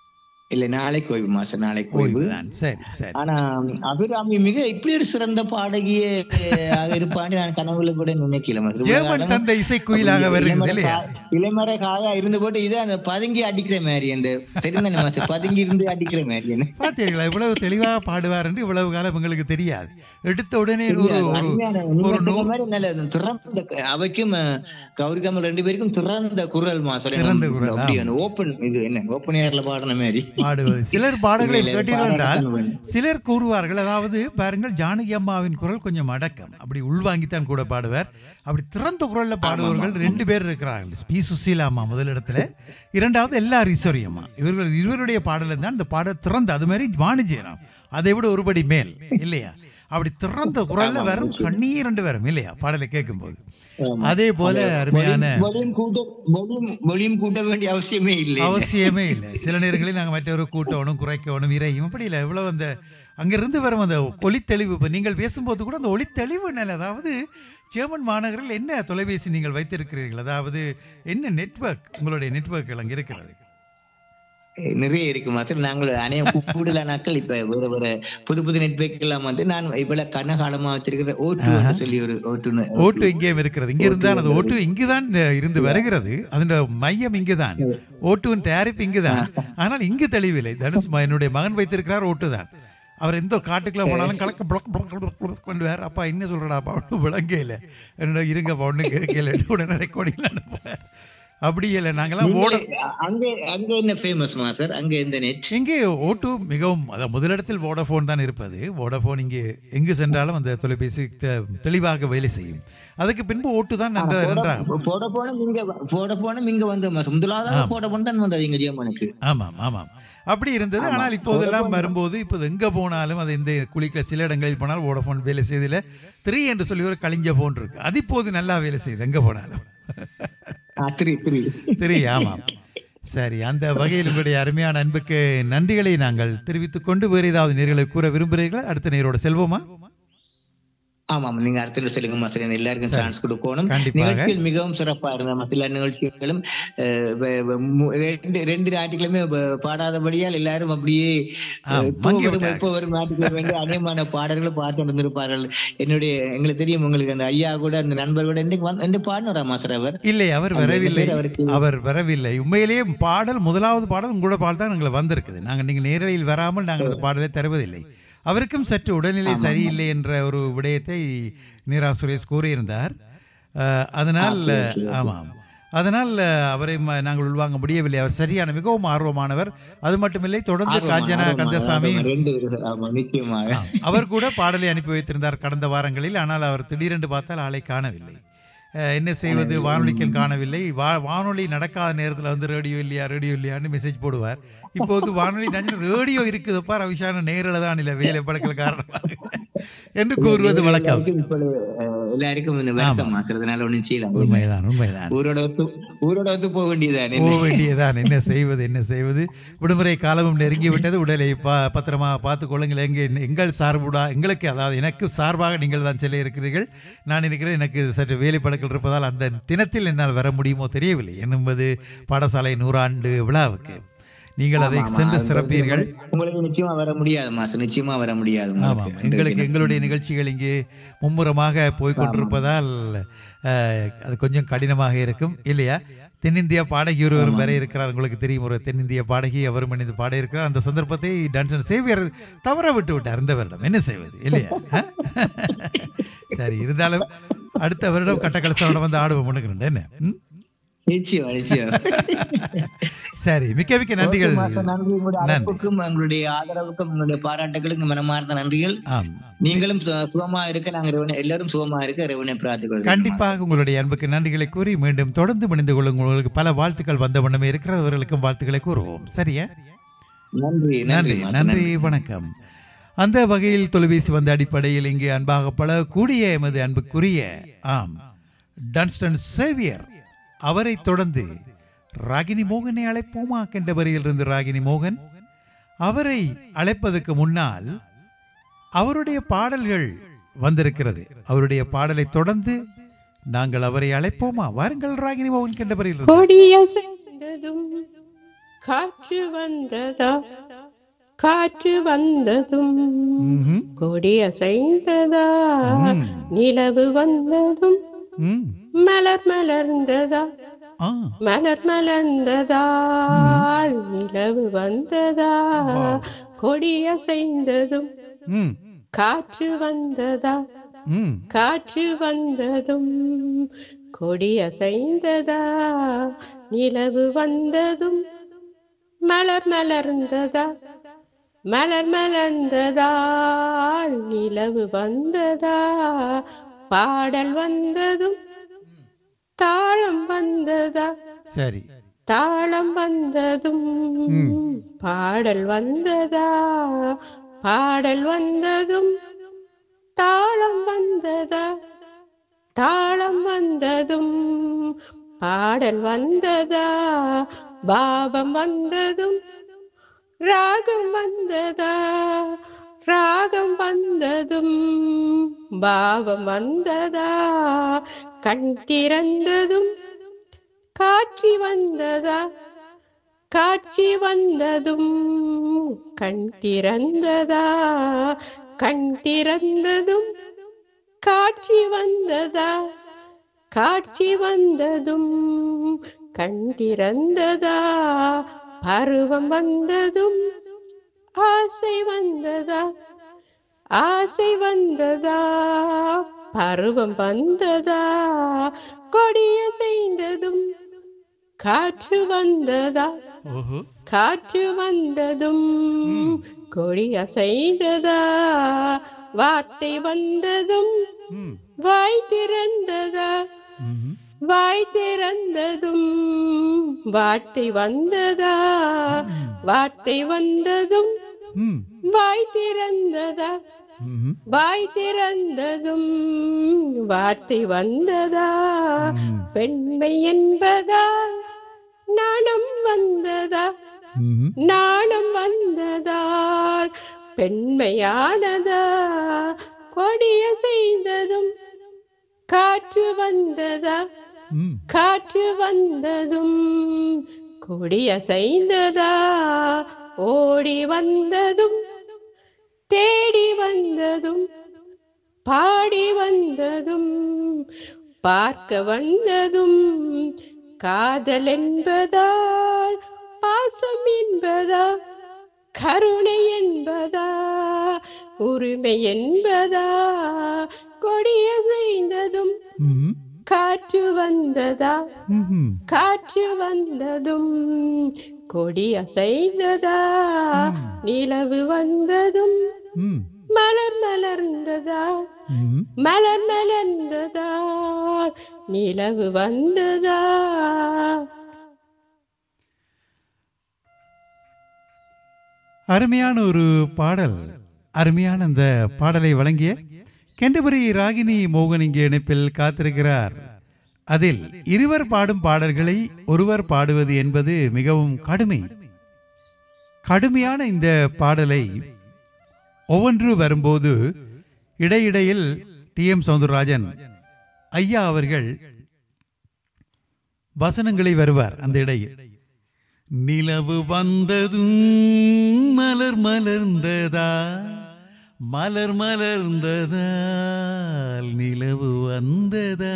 இல்ல நாளைக்கு ஓய்வு மாஸ்டர் நாளைக்கு ஓய்வு ஓய்வுதான் சரி சரி ஆனா அபிராமி மிக இப்படி ஒரு சிறந்த பாடகியே ஆக இருப்பான்னு நான் கனவுல கூட நினைக்கல மாஸ்டர். இவ்வளவு ஜெர்மன் காலம் தந்த இசைக்குயிலாக வருகிறது இளமர இல்லையா கா- இளமர காயா இருந்து போட்டு இது அந்த பதுங்கி அடிக்கிற மாதிரி அந்த தெரிந்த மாஸ்டர் பதுங்கி இருந்து அடிக்கிற மாதிரி என்ன பார்த்தீர்களா இவ்வளவு தெளிவாக பாடுவார் என்று இவ்வளவு காலம் உங்களுக்கு தெரியாது எடுத்த உடனே ஒரு தெரியாது. ஒரு அருமையான- நீங்க ஒரு சொன்ன நூறு மாதிரி நல்ல திறந்த அவைக்கும் அஹ், கௌரி கமல் ரெண்டு பேருக்கும் திறந்த குரல் மாஸ்டர் திறந்த குரல், அப்படி ஆமா. ஓப்பன் இது என்ன ஓப்பன் ஏர்ல பாடின மாதிரி பாடுவது சிலர் பாடல்களை இல்ல, இல்ல, கேட்டீர்கள் என்றால் பாடத்தான் வேணும். சிலர் கூறுவார்கள் அதாவது பாருங்கள் ஜானகி அம்மாவின் குரல் கொஞ்சம் அடக்கம் அப்படி உள்வாங்கித்தான் கூட பாடுவார் அப்படி திறந்த குரல்ல பாடுபவர்கள் ரெண்டு பேர் இருக்கிறார்கள் பி சுசீலா அம்மா முதலிடத்துல இரண்டாவது எல்லா ஈஸ்வரியம்மா இவர்கள் இருவருடைய பாடல் தான் இந்த பாடல் திறந்த அது மாதிரி வாணிஜியராம் அதை விட ஒருபடி மேல் இல்லையா அப்படி திறந்த குரல்ல வரும் கண்ணீர் ரெண்டு வரும் இல்லையா பாடலை கேட்கும்போது அதே போல அருமையான வால்யூம் கூட்ட வால்யூம் வால்யூம் கூட்ட வேண்டிய அவசியமே இல்லை அவசியமே இல்லை சில நேரங்களில் நாங்கள் மற்றொரு கூட்டணும் குறைக்கணும் இறையும் அப்படி இல்லை இவ்வளவு அந்த அங்கிருந்து வரும் அந்த ஒளித்தெளிவு இப்போ நீங்கள் பேசும்போது கூட அந்த ஒளித்தெளிவு நல்ல அதாவது ஜெர்மன் மாநகரில் என்ன தொலைபேசி நீங்கள் வைத்திருக்கிறீர்கள் அதாவது என்ன நெட்வொர்க் உங்களுடைய நெட்வொர்க் அங்கே இருக்கிறது நிறைய இருக்கு மாத்திரம் நாங்கள் அநேக கூ- கூடுதலான நாட்கள் இப்ப வேற வேற புது புது நெட்வொர்க் எல்லாம் வந்து நான் இவ்வளவு கனகாலமா வச்சிருக்கிற ஓட்டு சொல்லி ஒரு ஓட்டுன்னு ஓட்டு இங்கேயும் இருக்கிறது இங்க இருந்தால் அது ஓட்டு இங்குதான் இருந்து வருகிறது அதன் மையம் இங்குதான் ஓட்டுவின் தயாரிப்பு இங்குதான் ஆனால் இங்கு தெளிவில்லை தனுஷ் ம- என்னுடைய மகன் வைத்திருக்கிறார் ஓட்டு தான் அவர் எந்த காட்டுக்குள்ள போனாலும் கலக்க புளக் புளக் புளக் புளக் பண்ணுவார் அப்பா என்ன சொல்றடாப்பா ஒன்றும் விளங்கே இல்லை என்னோட இருங்கப்பா ஒன்றும் கேட்கல உடனே ரெக்கார்டிங் அனுப்புவார் அப்படி இல்லை நாங்கெல்லாம் ஓட நீங்க அங்க அங்க என்ன ஃபேமஸ் மாஸ்டர் அங்க எந்த நெட் இங்கே ஓட்டு மிகவும் அதாவது முதலிடத்தில் வோடஃபோன் தான் இருப்பது வோடஃபோன் இங்கே எங்கு சென்றாலும் அந்த தொலைபேசி தெ- தெளிவாக வேலை செய்யும் அதுக்கு பின்பு ஓட்டு தான் நன்ற நன்றாக போட போன இங்க போட போன இங்க வந்த மாசம் முதலாவது போட போன தான் வந்தது இங்க ஜெர்மனுக்கு ஆமாம் ஆமாம் அப்படி இருந்தது ஆனால் இப்போதெல்லாம் வரும்போது இப்போது எங்கே போனாலும் அது இந்த குளிக்கிற சில இடங்களில் போனால் வோடஃபோன் வேலை செய்தில த்ரீ என்று சொல்லி ஒரு கலிஞ்ச போன் இருக்கு அது இப்போது நல்லா வேலை செய்யுது எங்கே போனாலும் த்ரீ த்ரீ த்ரீ ஆமாம் சரி அந்த வகையில் உங்களுடைய அருமையான அன்புக்கு நன்றிகளை நாங்கள் தெரிவித்துக் கொண்டு வேறு ஏதாவது நேர்களை கூற விரும்புகிறீர்களா அடுத்த நேரோட செல்வோமா ஆமாம் நீங்க அடுத்த சொல்லுங்க மாஸ்டர் எல்லாருக்கும் சரி. சான்ஸ் கொடுக்கணும் கண்டிப்பாக. நிகழ்ச்சியில் மிகவும் சிறப்பா இருந்த மற்ற நிகழ்ச்சிகளும் அஹ், வ- வ- மு- ரெண்டு ரெண்டு நாட்டுகளுமே வ- பாடாதபடியால் எல்லாரும் அப்படியே ஆம், இப்போ மங்கி வரும் விட்டார்கள். இப்போ வரும் நாட்டுக்கு வேண்டிய அநேகமான பாடல்களை பார்த்து வந்திருப்பார்கள் என்னுடைய எங்களுக்கு தெரியும் உங்களுக்கு அந்த ஐயா கூட அந்த நண்பர் கூட இன்றைக்கு வந்து என்று பாடினாரா மாஸ்டர் அவர் இல்லை அவர் அந்த வரவில்லை பேர் அவருக்கு அவர் வரவில்லை உண்மையிலேயே பாடல் முதலாவது பாடல் உங்களோட பாடல் தான் எங்களுக்கு வந்திருக்குது நாங்கள் நீங்கள் நேரலையில் வராமல் நாங்கள் அந்த பாடலை தருவதில்லை அவருக்கும் சற்று உடல்நிலை சரியில்லை என்ற ஒரு விடயத்தை நீரா சுரேஷ் கூறியிருந்தார் அஹ், அதனால் ஆமாம் அதனால் அவரை ம- நாங்கள் உள்வாங்க முடியவில்லை அவர் சரியான மிகவும் ஆர்வமானவர் அது மட்டுமில்லை தொடர்ந்து ஆர்வமா, காஞ்சனா ஆர்வமா, கந்தசாமி ஆர்வமா. ரெண்டு இருக்கு. ஆமா, நிச்சயமாக அவர் கூட பாடலை அனுப்பி வைத்திருந்தார் கடந்த வாரங்களில் ஆனால் அவர் திடீரென்று பார்த்தால் ஆளை காணவில்லை அஹ், என்ன செய்வது வானொலிக்கும் காணவில்லை வா வானொலி நடக்காத நேரத்தில் வந்து ரேடியோ இல்லையா ரேடியோ இல்லையான்னு மெசேஜ் போடுவார் இப்போது வானொலி நான் ரேடியோ இருக்குதுப்பா ரவிஷான நேரில் தான் இல்லை வேலை பழக்கல் காரணமாக என்று கூறுவது வழக்கம் எல்லாருக்கும் இப்பொழுது, அஹ், எல்லாருக்கும் இந்த வருத்தம் மாஸ்டர் அதனால ஒண்ணும் செய்யலாம் உண்மைதான் உண்மைதான் ஊரோட ஒத்து ஊரோட ஒத்து போக வேண்டியதுதான் போக வேண்டியதான் என்ன செய்வது என்ன செய்வது விடுமுறை காலமும் நெருங்கி விட்டது உடலை பா பத்திரமா பார்த்துக் கொள்ளுங்கள் எங்கே எங்கள் சார்புடா எங்களுக்கு அதாவது எனக்கு சார்பாக நீங்கள் தான் செல்ல இருக்கிறீர்கள் நான் இருக்கிறேன் எனக்கு சற்று வேலை பழக்கல் இருப்பதால் அந்த தினத்தில் என்னால் வர முடியுமோ தெரியவில்லை என்பது பாடசாலை நூறாண்டு விழாவுக்கு நீங்கள் அதை ஆமா, சென்று அது சிறப்பீர்கள் உங்களுக்கு நிச்சயமா வர முடியாது மாஸ்டர் நிச்சயமா வர முடியாது ஆமாம் உங்களுக்கு. எங்களுக்கு எங்களுடைய நிகழ்ச்சிகள் இங்கே மும்முரமாக போய் கொண்டிருப்பதால் அஹ், அது கொஞ்சம் கடினமாக இருக்கும் இல்லையா தென்னிந்திய பாடகி ஒருவரும் வர இருக்கிறார் உங்களுக்கு தெரியும் ஒரு தென்னிந்திய பாடகி அவரும் இணைந்து பாட இருக்கிறார் அந்த சந்தர்ப்பத்தை டான்சன் சேவியர் தவற விட்டு விட்டார் இந்த வருடம் என்ன செய்வது இல்லையா அஹ்? சரி இருந்தாலும் அடுத்த வருடம் கட்டக்கலசோட வந்து ஆடுவோம் பண்ணுகிறேன் என்ன ம்? நிச்சயம் நிச்சயம் சரி மிக்க மிக்க நன்றிகள் ஓகே, மாஸ்டர், நன்றி உங்களுடைய நன்றி அழைப்புக்கும் உங்களுடைய ஆதரவுக்கும் உங்களுடைய பாராட்டுகளுக்கும் மனமார்ந்த நன்றிகள் ஆம் நீங்களும் சு- சுகமா இருக்க நாங்க இறைவனை- எல்லாரும் சுகமா இருக்க இறைவனை பிரார்த்திக்கிறோம் கண்டிப்பாக உங்களுடைய அன்புக்கு நன்றிகளை கூறி மீண்டும் தொடர்ந்து மணிந்து கொள்ளும் உங்களுக்கு பல வாழ்த்துக்கள் வந்த வண்ணமே இருக்கிறது அவர்களுக்கும் வாழ்த்துக்களை கூறுவோம் சரியா நன்றி நன்றி நன்றி மாஸ்டர், நன்றி வணக்கம் அந்த வகையில் தொலைபேசி வந்த அடிப்படையில் இங்கே அன்பாக பல கூடிய எமது அன்புக்குரிய ஆம் டன்ஸ்டன் சேவியர் அவரை தொடர்ந்து ராகினி மோகனை அழைப்போமா என்ற வரியிலிருந்து ராகினி மோகன் அவரை அழைப்பதற்கு முன்னால் அவருடைய பாடல்கள் வந்திருக்கிறது அவருடைய பாடலை தொடர்ந்து நாங்கள் அவரை அழைப்போமா வாருங்கள் ராகினி மோகன் கண்டபரியில் கொடிய சென்றதும் காற்று வந்ததா காற்று வந்ததும் கொடி அசைந்ததா நிலவு வந்ததும் ம் மலர் மலர்ந்ததா ஆ மலர் மலர்ந்ததா நிலவு வந்ததா கொடி அசைந்ததும் ம் காற்று வந்ததா ம் காற்று வந்ததும் கொடி அசைந்ததா நிலவு வந்ததும் மலர் மலர்ந்ததா மலர் மலர்ந்ததா நிலவு வந்ததா பாடல் வந்ததும் தாளம் வந்ததா சரி தாளம் வந்ததும் பாடல் வந்ததா பாடல் வந்ததும் தாளம் வந்ததா தாளம் வந்ததும் பாடல் வந்ததா பாவம் வந்ததும் ராகம் வந்ததா ராகம் வந்ததும் பாவம் வந்ததா கண் திறந்ததும் காட்சி வந்ததா காட்சி வந்ததும் கண் திறந்ததா கண் திறந்ததும் காட்சி வந்ததா காட்சி வந்ததும் கண் திறந்ததா பருவம் வந்ததும் ஆசை வந்ததா ஆசை வந்ததா பருவம் வந்ததா கொடிய செய்ததும் காற்று வந்ததா ஓஹோ காற்று வந்ததும் கொடி அசைந்ததா வார்த்தை வந்ததும் வாய் திறந்ததா வாய் திறந்ததும் வார்த்தை வந்ததா வார்த்தை வந்ததும் வாய் திறந்ததா வாய் திறந்ததும் வார்த்தை வந்ததா பெண்மை என்பதா நாணம் வந்ததா நாணம் வந்ததால் பெண்மையானதா கொடிய செய்ததும் காற்று வந்ததா காற்று வந்ததும் கொடிய செய்ததா ஓடி வந்ததும் தேடி வந்ததும் பாடி வந்ததும் பார்க்க வந்ததும் காதல் என்பதால் பாசம் என்பதா கருணை என்பதா உரிமை என்பதா கொடிய செய்ததும் காற்று வந்ததா காற்று வந்ததும் கொடி அசைந்ததா நிலவு வந்ததும் மலர் மலர்ந்ததா மலர் மலர்ந்ததா நிலவு வந்ததா அருமையான ஒரு பாடல் அருமையான அந்த பாடலை வழங்கிய கெண்டபரி ராகினி மோகன் இங்கே இணைப்பில் காத்திருக்கிறார் அதில் இருவர் பாடும் பாடல்களை ஒருவர் பாடுவது என்பது மிகவும் கடுமை கடுமையான இந்த பாடலை ஒவ்வொன்று வரும்போது இடையிடையில் டி எம் சவுந்தரராஜன் ஐயா அவர்கள் வசனங்களை வருவார் அந்த இடையில் நிலவு வந்ததும் மலர் மலர்ந்ததா மலர் மலர்ந்ததால் நிலவு வந்ததா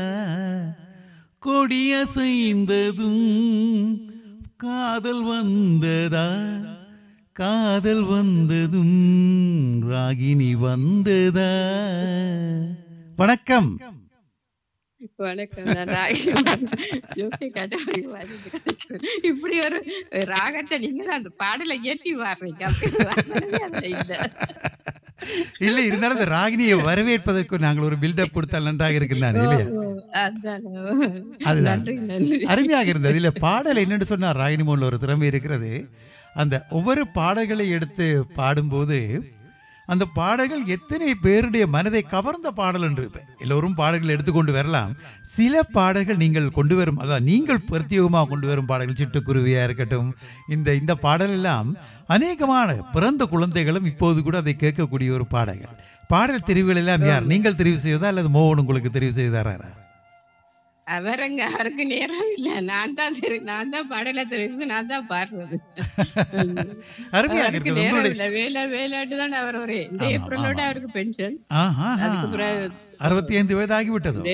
கொடியசைந்ததும் காதல் வந்ததா காதல் வந்ததும் ராகினி வந்ததா வணக்கம் வணக்கம் நான் ராகினி ஜோக்கி கட்டாரி வருது கிடைக்கும். இப்படி ஒரு ராகத்தை நீங்க தான் அந்த பாடலை ஏற்றி வாடுறீங்க அப்படி வாசனையே அதுல இல்ல. இல்லை இருந்தாலும் இந்த ராகினியை வரவேற்பதற்கு நாங்கள் ஒரு பில்டப் கொடுத்தால் நன்றாக இருக்குந்தானே இல்லையா ஓ, அதான். அதுதான் நன்றி நன்றி அருமையாக இருந்தது இல்ல பாடல் என்னன்னு சொன்னா ராகினி மோன்ல ஒரு திறமை இருக்கிறது அந்த ஒவ்வொரு பாடல்களை எடுத்து பாடும்போது அந்த பாடல்கள் எத்தனை பேருடைய மனதை கவர்ந்த பாடல் என்று இப்ப எல்லோரும் பாடல்கள் எடுத்துக்கொண்டு வரலாம் சில பாடல்கள் நீங்கள் கொண்டு வரும் அதான் நீங்கள் பிரத்யேகமாக கொண்டு வரும் பாடல்கள் சிட்டுக்குருவியா இருக்கட்டும் இந்த இந்த பாடல் எல்லாம் அநேகமான பிறந்த குழந்தைகளும் இப்போது கூட அதை கேட்கக்கூடிய ஒரு பாடல்கள் பாடல் தெரிவுகள் எல்லாம் யார் நீங்கள் தெரிவு செய்வதா அல்லது மோகன் உங்களுக்கு தெரிவு செய்தாரா அவரங்க அவருக்கு நேரம் இல்ல நான் தான் தெரி நான் தான் பாடல தெரியுது நான் தான் பாடுறது அருமையாக அவருக்கு இருக்குது நேரம் உங்களுடைய இல்ல வேலை வேலைட்டு தான் அவர் ஒரே இந்த ஆமாம், ஏப்ரலோட ஆமாம். அவருக்கு பென்ஷன் ஆஹா அதுக்கு பிறகு அறுபத்தி ஐந்து வயது ஆகிவிட்டதோ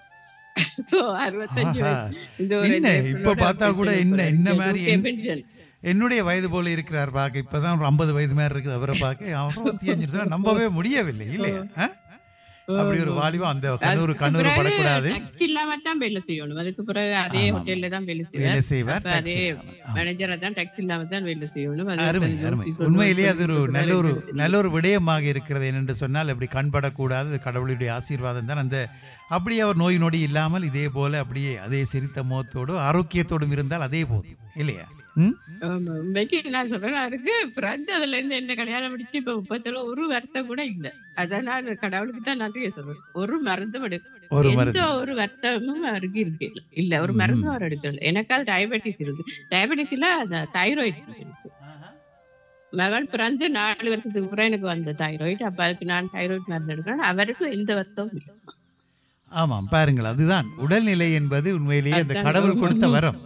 ஓ, அறுபத்தஞ்சு ஆஹா. வயசு. இந்த ஒரு என்ன இந்த இப்ப ஏப்ரலோட பார்த்தா கூட pension என்ன இப்ப என்ன இந்த மாதிரி UK என்- pension. என்னுடைய வயது போல இருக்கிறார் பார்க்க இப்பதான் ஒரு ஐம்பது வயது மாதிரி இருக்குது அவரை பார்க்க அறுபத்தி அஞ்சு வருஷம் நம்பவே முடியவில்லை இல்லையா ஆ? அப்படி ஒரு வாலிபம் அந்த கண்ணூர் அதுக்கு கண்ணூர் பிறகு படக்கூடாது tax இல்லாம தான் வேலை செய்யணும் அதுக்கு பிறகு அதே ஆமாம். ஹோட்டல்ல தான் வேலை வேலை செய்வார் செய்வார், அப்ப tax அதே மேனேஜரா தான் டாக்ஸ் இல்லாம தான் வேலை செய்யணும் அது அருமை கொஞ்சம் அருமை யோசிச்சு உண்மையிலேயே அது ஒரு சொல்லணும். நல்ல ஒரு நல்ல ஒரு விடயமாக இருக்கிறது என்னென்று சொன்னால் அப்படி கண்படக்கூடாது அது கடவுளுடைய ஆசீர்வாதம் தான் அந்த அப்படியே அவர் நோய் நொடி இல்லாமல் இதே போல அப்படியே அதே சிரித்த முகத்தோடு ஆரோக்கியத்தோடும் இருந்தால் அதே போதும் இல்லையா ம் ஆமா உண்மைக்கு நான் சொல்றேன் அவருக்கு பிறந்ததுல இருந்து என்ன கல்யாணம் முடிச்சு இப்ப முப்பத்துல ஒரு வருத்தம் கூட இல்ல அதான் நான் கடவுளுக்கு தான் நன்றி சொல்றேன் ஒரு மருந்தும் எடு ஒரு எந்த மருந்து. ஒரு வருத்தமும் அவருக்கு இருக்கு இல்ல. இல்ல ஒரு மருந்தும் அவர் எடுக்கல எனக்கு அது டயபெட்டிஸ் இருக்கு டயபெட்டிஸ்ல அந்த தைராய்டு இருக்கு மகள் பிறந்து நாலு வருஷத்துக்கு அப்புறம் எனக்கு வந்த தைராய்டு அப்ப அதுக்கு நான் தைராய்டு மருந்து எடுக்கிறேன் அவருக்கு எந்த வருத்தமும் இல்லை ஆமாம் பாருங்கள் அதுதான் உடல்நிலை என்பது உண்மையிலேயே அந்த அதான். கடவுள் கொடுத்த வரம்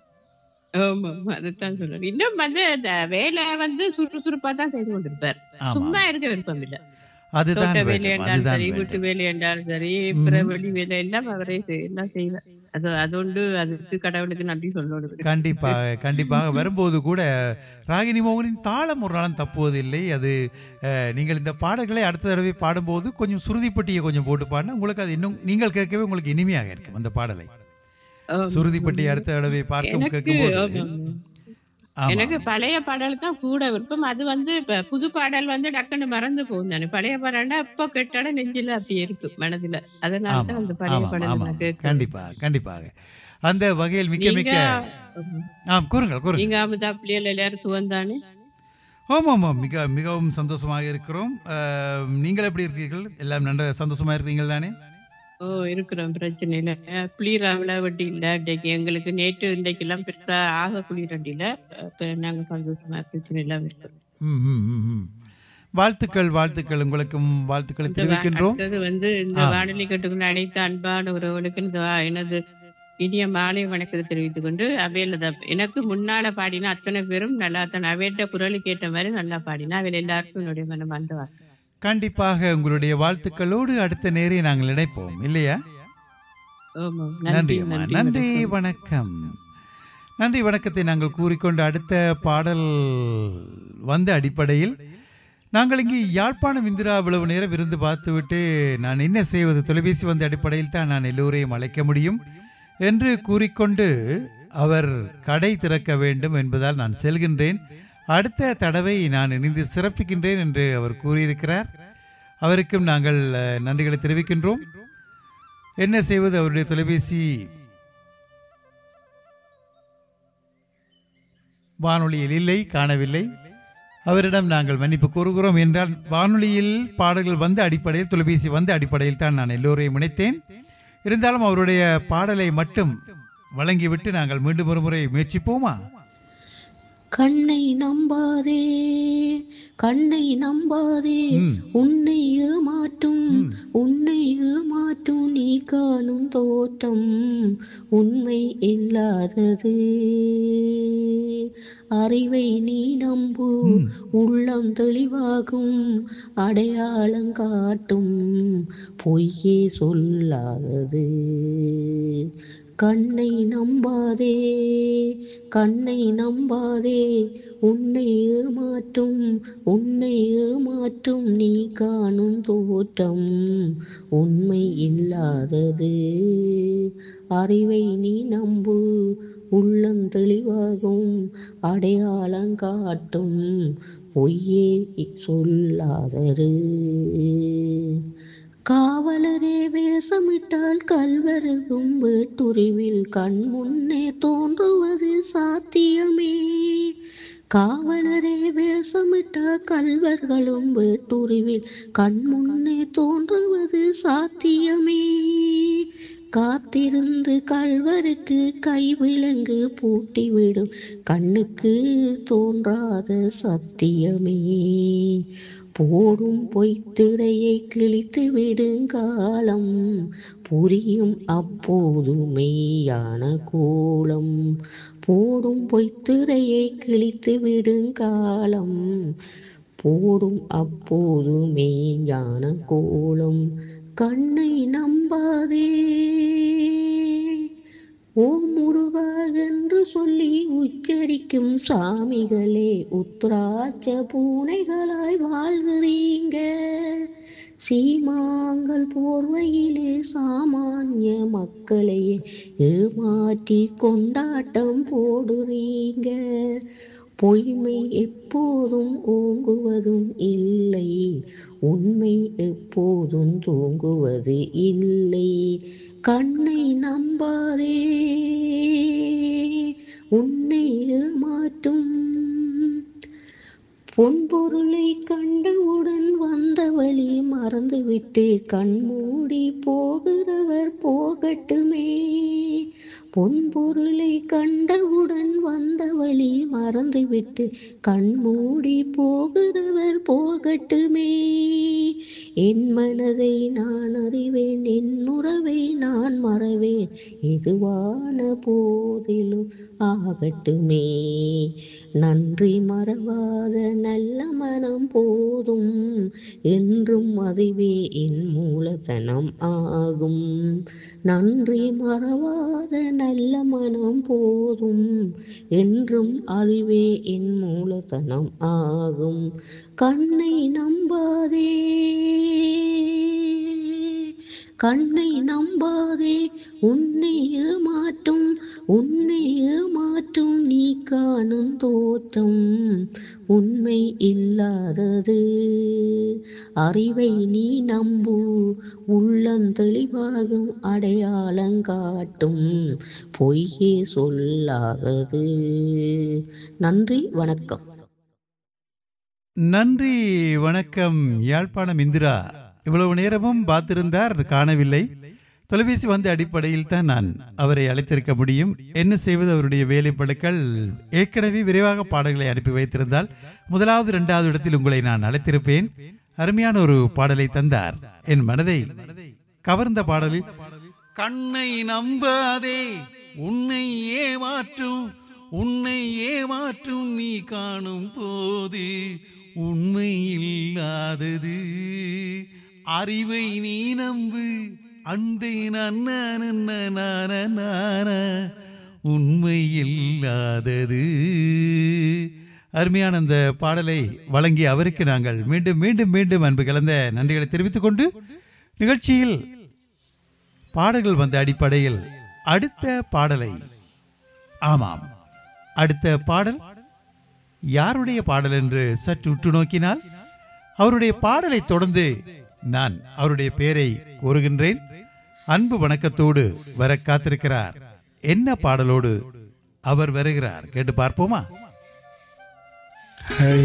ஆமா ஆமா, அதைத்தான் சொல்றேன் இன்னும் வந்து அந்த வேலை வந்து சுறுசுறுப்பா தான் செய்து கொண்டிருப்பார் ஆமா. சும்மா இருக்க விருப்பம் இல்ல அதுதான் தோட்ட வேண்டும், வேலை என்றாலும் அதுதான் சரி வேண்டும். வீட்டு வேலை என்றாலும் சரி ம்ஹும். பிற வெளி வேலை எல்லாம் அவரே செய்- எல்லாம் செய்வார் அது அதோண்டு அதுக்கு கடவுளுக்கு நன்றி சொல்லணும் கண்டிப்பாக கண்டிப்பாக வரும்போது கூட ராகினி மோகனின் தாளம் ஒரு நாளும் தப்புவதில்லை அது அஹ், நீங்கள் இந்த பாடல்களை அடுத்த தடவை பாடும்போது கொஞ்சம் சுருதிப்பட்டியை கொஞ்சம் போட்டு பாடினா உங்களுக்கு அது இன்னும் நீங்கள் கேட்கவே உங்களுக்கு இனிமையாக இருக்கும் அந்த பாடலை ஆமா. சுருதிப்பட்டி அடுத்த தடவை பார்க்க எனக்கு கேட்கும்போது ஆமா, ஆமா. ஆமா. எனக்கு பழைய பாடல் தான் கூட விருப்பம் அது வந்து இப்ப புது பாடல் வந்து டக்குன்னு மறந்து போகும் தானே பழைய பாடல்னா எப்போ கேட்டாலும் நெஞ்சில அப்படி இருக்கு மனதுல அதனால ஆமா தான் அந்த பழைய ஆமா பாடல் ஆமா நான் கேட்கிறேன் கண்டிப்பாக கண்டிப்பாக அந்த வகையில் மிக்க நீங்க மிக்க ஆம் கூறுங்கள் கூறுங்கள் நீங்க அமுதா பிள்ளைகள் எல்லாரும் சுகந்தானே ஆமாம் ஆமாம் மிக மிகவும் சந்தோஷமாக இருக்கிறோம் அஹ், நீங்கள் எப்படி இருக்கிறீர்கள் எல்லாம் நல்ல சந்தோஷமாக இருக்கிறீர்கள் தானே ஓ இருக்கிறோம் பிரச்சனை இல்ல குளிராவில வட்டி இல்ல இன்னைக்கு எங்களுக்கு நேற்று இன்னைக்கு எல்லாம் பெருசா ஆக குளிரண்டி இல்ல அப்ப நாங்க சந்தோஷமா பிரச்சனை இல்லாம இருக்கிறோம் ம், ம், ம், ம். வாழ்த்துக்கள் வாழ்த்துக்கள் உங்களுக்கும் வாழ்த்துக்களை இந்த வா- தெரிவிக்கின்றோம் அடுத்தது வந்து இந்த ஆ. வானொலி கட்டுக்குள்ள அனைத்து அன்பான உறவுகளுக்கு இந்த வா- எனது இனிய மாலை வணக்கத்தை தெரிவித்துக் கொண்டு அவையில தான் எனக்கு முன்னால பாடின அத்தனை பேரும் நல்லா தான் அவையிட்ட குரலுக்கு ஏற்ற மாதிரி நல்லா பாடினா அவையில் எல்லாருக்கும் என்னுடைய மனம் அந்த வாழ்த்து. கண்டிப்பாக உங்களுடைய வாழ்த்துக்களோடு அடுத்த நேரே நாங்கள் இணைப்போம் இல்லையா ஆமாம். நன்றி நன்றி அம்மா நன்றி நன்றி வணக்கம். வணக்கம் நன்றி வணக்கத்தை நாங்கள் கூறிக்கொண்டு அடுத்த பாடல் வந்த அடிப்படையில் நாங்கள் இங்கே யாழ்ப்பாணம் இந்திரா இவ்வளவு நேரம் விருந்து பார்த்துவிட்டு நான் என்ன செய்வது தொலைபேசி வந்த அடிப்படையில் தான் நான் எல்லோரையும் அழைக்க முடியும் என்று கூறிக்கொண்டு அவர் கடை திறக்க வேண்டும் என்பதால் நான் செல்கின்றேன் அடுத்த தடவை நான் இணைந்து சிறப்பிக்கின்றேன் என்று அவர் கூறியிருக்கிறார் அவருக்கும் நாங்கள் அஹ், நன்றிகளை தெரிவிக்கின்றோம் என்ன செய்வது அவருடைய தொலைபேசி வானொலியில் இல்லை காணவில்லை அவரிடம் நாங்கள் மன்னிப்பு கூறுகிறோம் என்றால் வானொலியில் பாடல்கள் வந்த அடிப்படையில் தொலைபேசி வந்த அடிப்படையில் தான் நான் எல்லோரையும் இணைத்தேன் இருந்தாலும் அவருடைய பாடலை மட்டும் வழங்கிவிட்டு நாங்கள் மீண்டும் ஒரு முறை முயற்சிப்போமா கண்ணை நம்பாதே கண்ணை நம்பாதே உன்னை ஏமாற்றும் உன்னை ஏமாற்றும் நீ காணும் தோற்றம் உண்மை இல்லாதது அறிவை நீ நம்பு உள்ளம் தெளிவாகும் அடையாளம் காட்டும் பொய்யே சொல்லாதது கண்ணை நம்பாதே கண்ணை நம்பாதே உன்னை ஏமாற்றும் உன்னை ஏமாற்றும் நீ காணும் தோற்றம் உண்மை இல்லாதது அறிவை நீ நம்பு உள்ளம் தெளிவாகும் அடையாளம் காட்டும் பொய்யே சொல்லாதது காவலரே வேஷமிட்டால் கல்வருகும் வேட்டுருவில் கண் முன்னே தோன்றுவது சாத்தியமே காவலரே வேஷமிட்டால் கல்வர்களும் வேட்டுருவில் கண் முன்னே தோன்றுவது சாத்தியமே காத்திருந்து கல்வருக்கு கைவிலங்கு பூட்டிவிடும் கண்ணுக்கு தோன்றாத சத்தியமே போடும் பொய்த்திரையை கிழித்து விடுங்காலம் புரியும் அப்போது மெய்யான கோலம் போடும் பொய்த்திரையை கிழித்து விடுங்காலம் போடும் அப்போது மெய்யான கோலம் கண்ணை நம்பாதே ஓம் முருகா என்று சொல்லி உச்சரிக்கும் சாமிகளே உத்ராட்ச பூனைகளாய் வாழ்கிறீங்க சீமாங்கள் போர்வையிலே சாமானிய மக்களையே ஏமாற்றி கொண்டாட்டம் போடுறீங்க பொய்மை எப்போதும் ஓங்குவதும் இல்லை உண்மை எப்போதும் தூங்குவது இல்லை கண்ணை நம்பாதே உன்னை ஏமாற்றும் பொன்பொருளை கண்டவுடன் வந்த வழி மறந்துவிட்டு கண்மூடி போகிறவர் போகட்டுமே பொன்பொருளை கண்டவுடன் வந்த வழி மறந்துவிட்டு கண்மூடி போகிறவர் போகட்டுமே என் மனதை நான் அறிவேன் என் உறவை நான் மறவேன் எதுவான போதிலும் ஆகட்டுமே நன்றி மறவாத நல்ல மனம் போதும் என்றும் அதுவே என் மூலதனம் ஆகும் நன்றி மறவாத நல்ல மனம் போதும் என்றும் அதுவே என் மூலதனம் ஆகும் கண்ணை நம்பாதே கண்ணை நம்பாதே உன்னை ஏமாற்றும் உன்னை ஏமாற்றும் நீ காணும் தோற்றம் உண்மை இல்லாதது அறிவை நீ நம்பு உள்ளந்தெளிவாகும் அடையாளங்காட்டும் பொய்யே சொல்லாதது நன்றி வணக்கம் நன்றி வணக்கம் யாழ்ப்பாணம் இந்திரா இவ்வளவு நேரமும் பார்த்திருந்தார் காணவில்லை தொலைபேசி வந்த அடிப்படையில் தான் நான் அவரை அழைத்திருக்க முடியும் என்ன செய்வது அவருடைய வேலைப்பழுக்கள் ஏற்கனவே விரைவாக பாடல்களை அனுப்பி வைத்திருந்தால் முதலாவது இரண்டாவது இடத்தில் உங்களை நான் அழைத்திருப்பேன் அருமையான ஒரு பாடலை தந்தார் என் மனதை கவர்ந்த பாடலில் கண்ணை நம்பாதே உன்னை ஏமாற்றும் உன்னை ஏமாற்றும் நீ காணும் போது உண்மை இல்லாதது அறிவை நீ நம்பு அண்டை நன்ன உண்மை இல்லாதது அருமையான அந்த பாடலை வழங்கி அவருக்கு நாங்கள் மீண்டும் மீண்டும் மீண்டும் அன்பு கலந்த நன்றிகளை தெரிவித்துக் கொண்டு நிகழ்ச்சியில் பாடல்கள் வந்த அடிப்படையில் அடுத்த பாடலை ஆமாம் அடுத்த பாடல் யாருடைய பாடல் என்று சற்று உற்று நோக்கினால் அவருடைய பாடலை தொடர்ந்து நான் அவருடைய பெயரை கூறுகின்றேன் அன்பு வணக்கத்தோடு வர காத்திருக்கிறார் என்ன பாடலோடு அவர் வருகிறார் கேட்டு பார்ப்போமா ஹாய்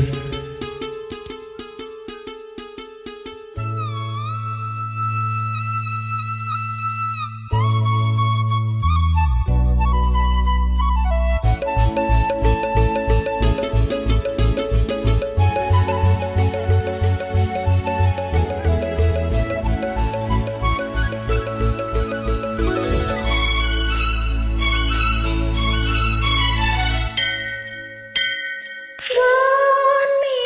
வான்மேகம்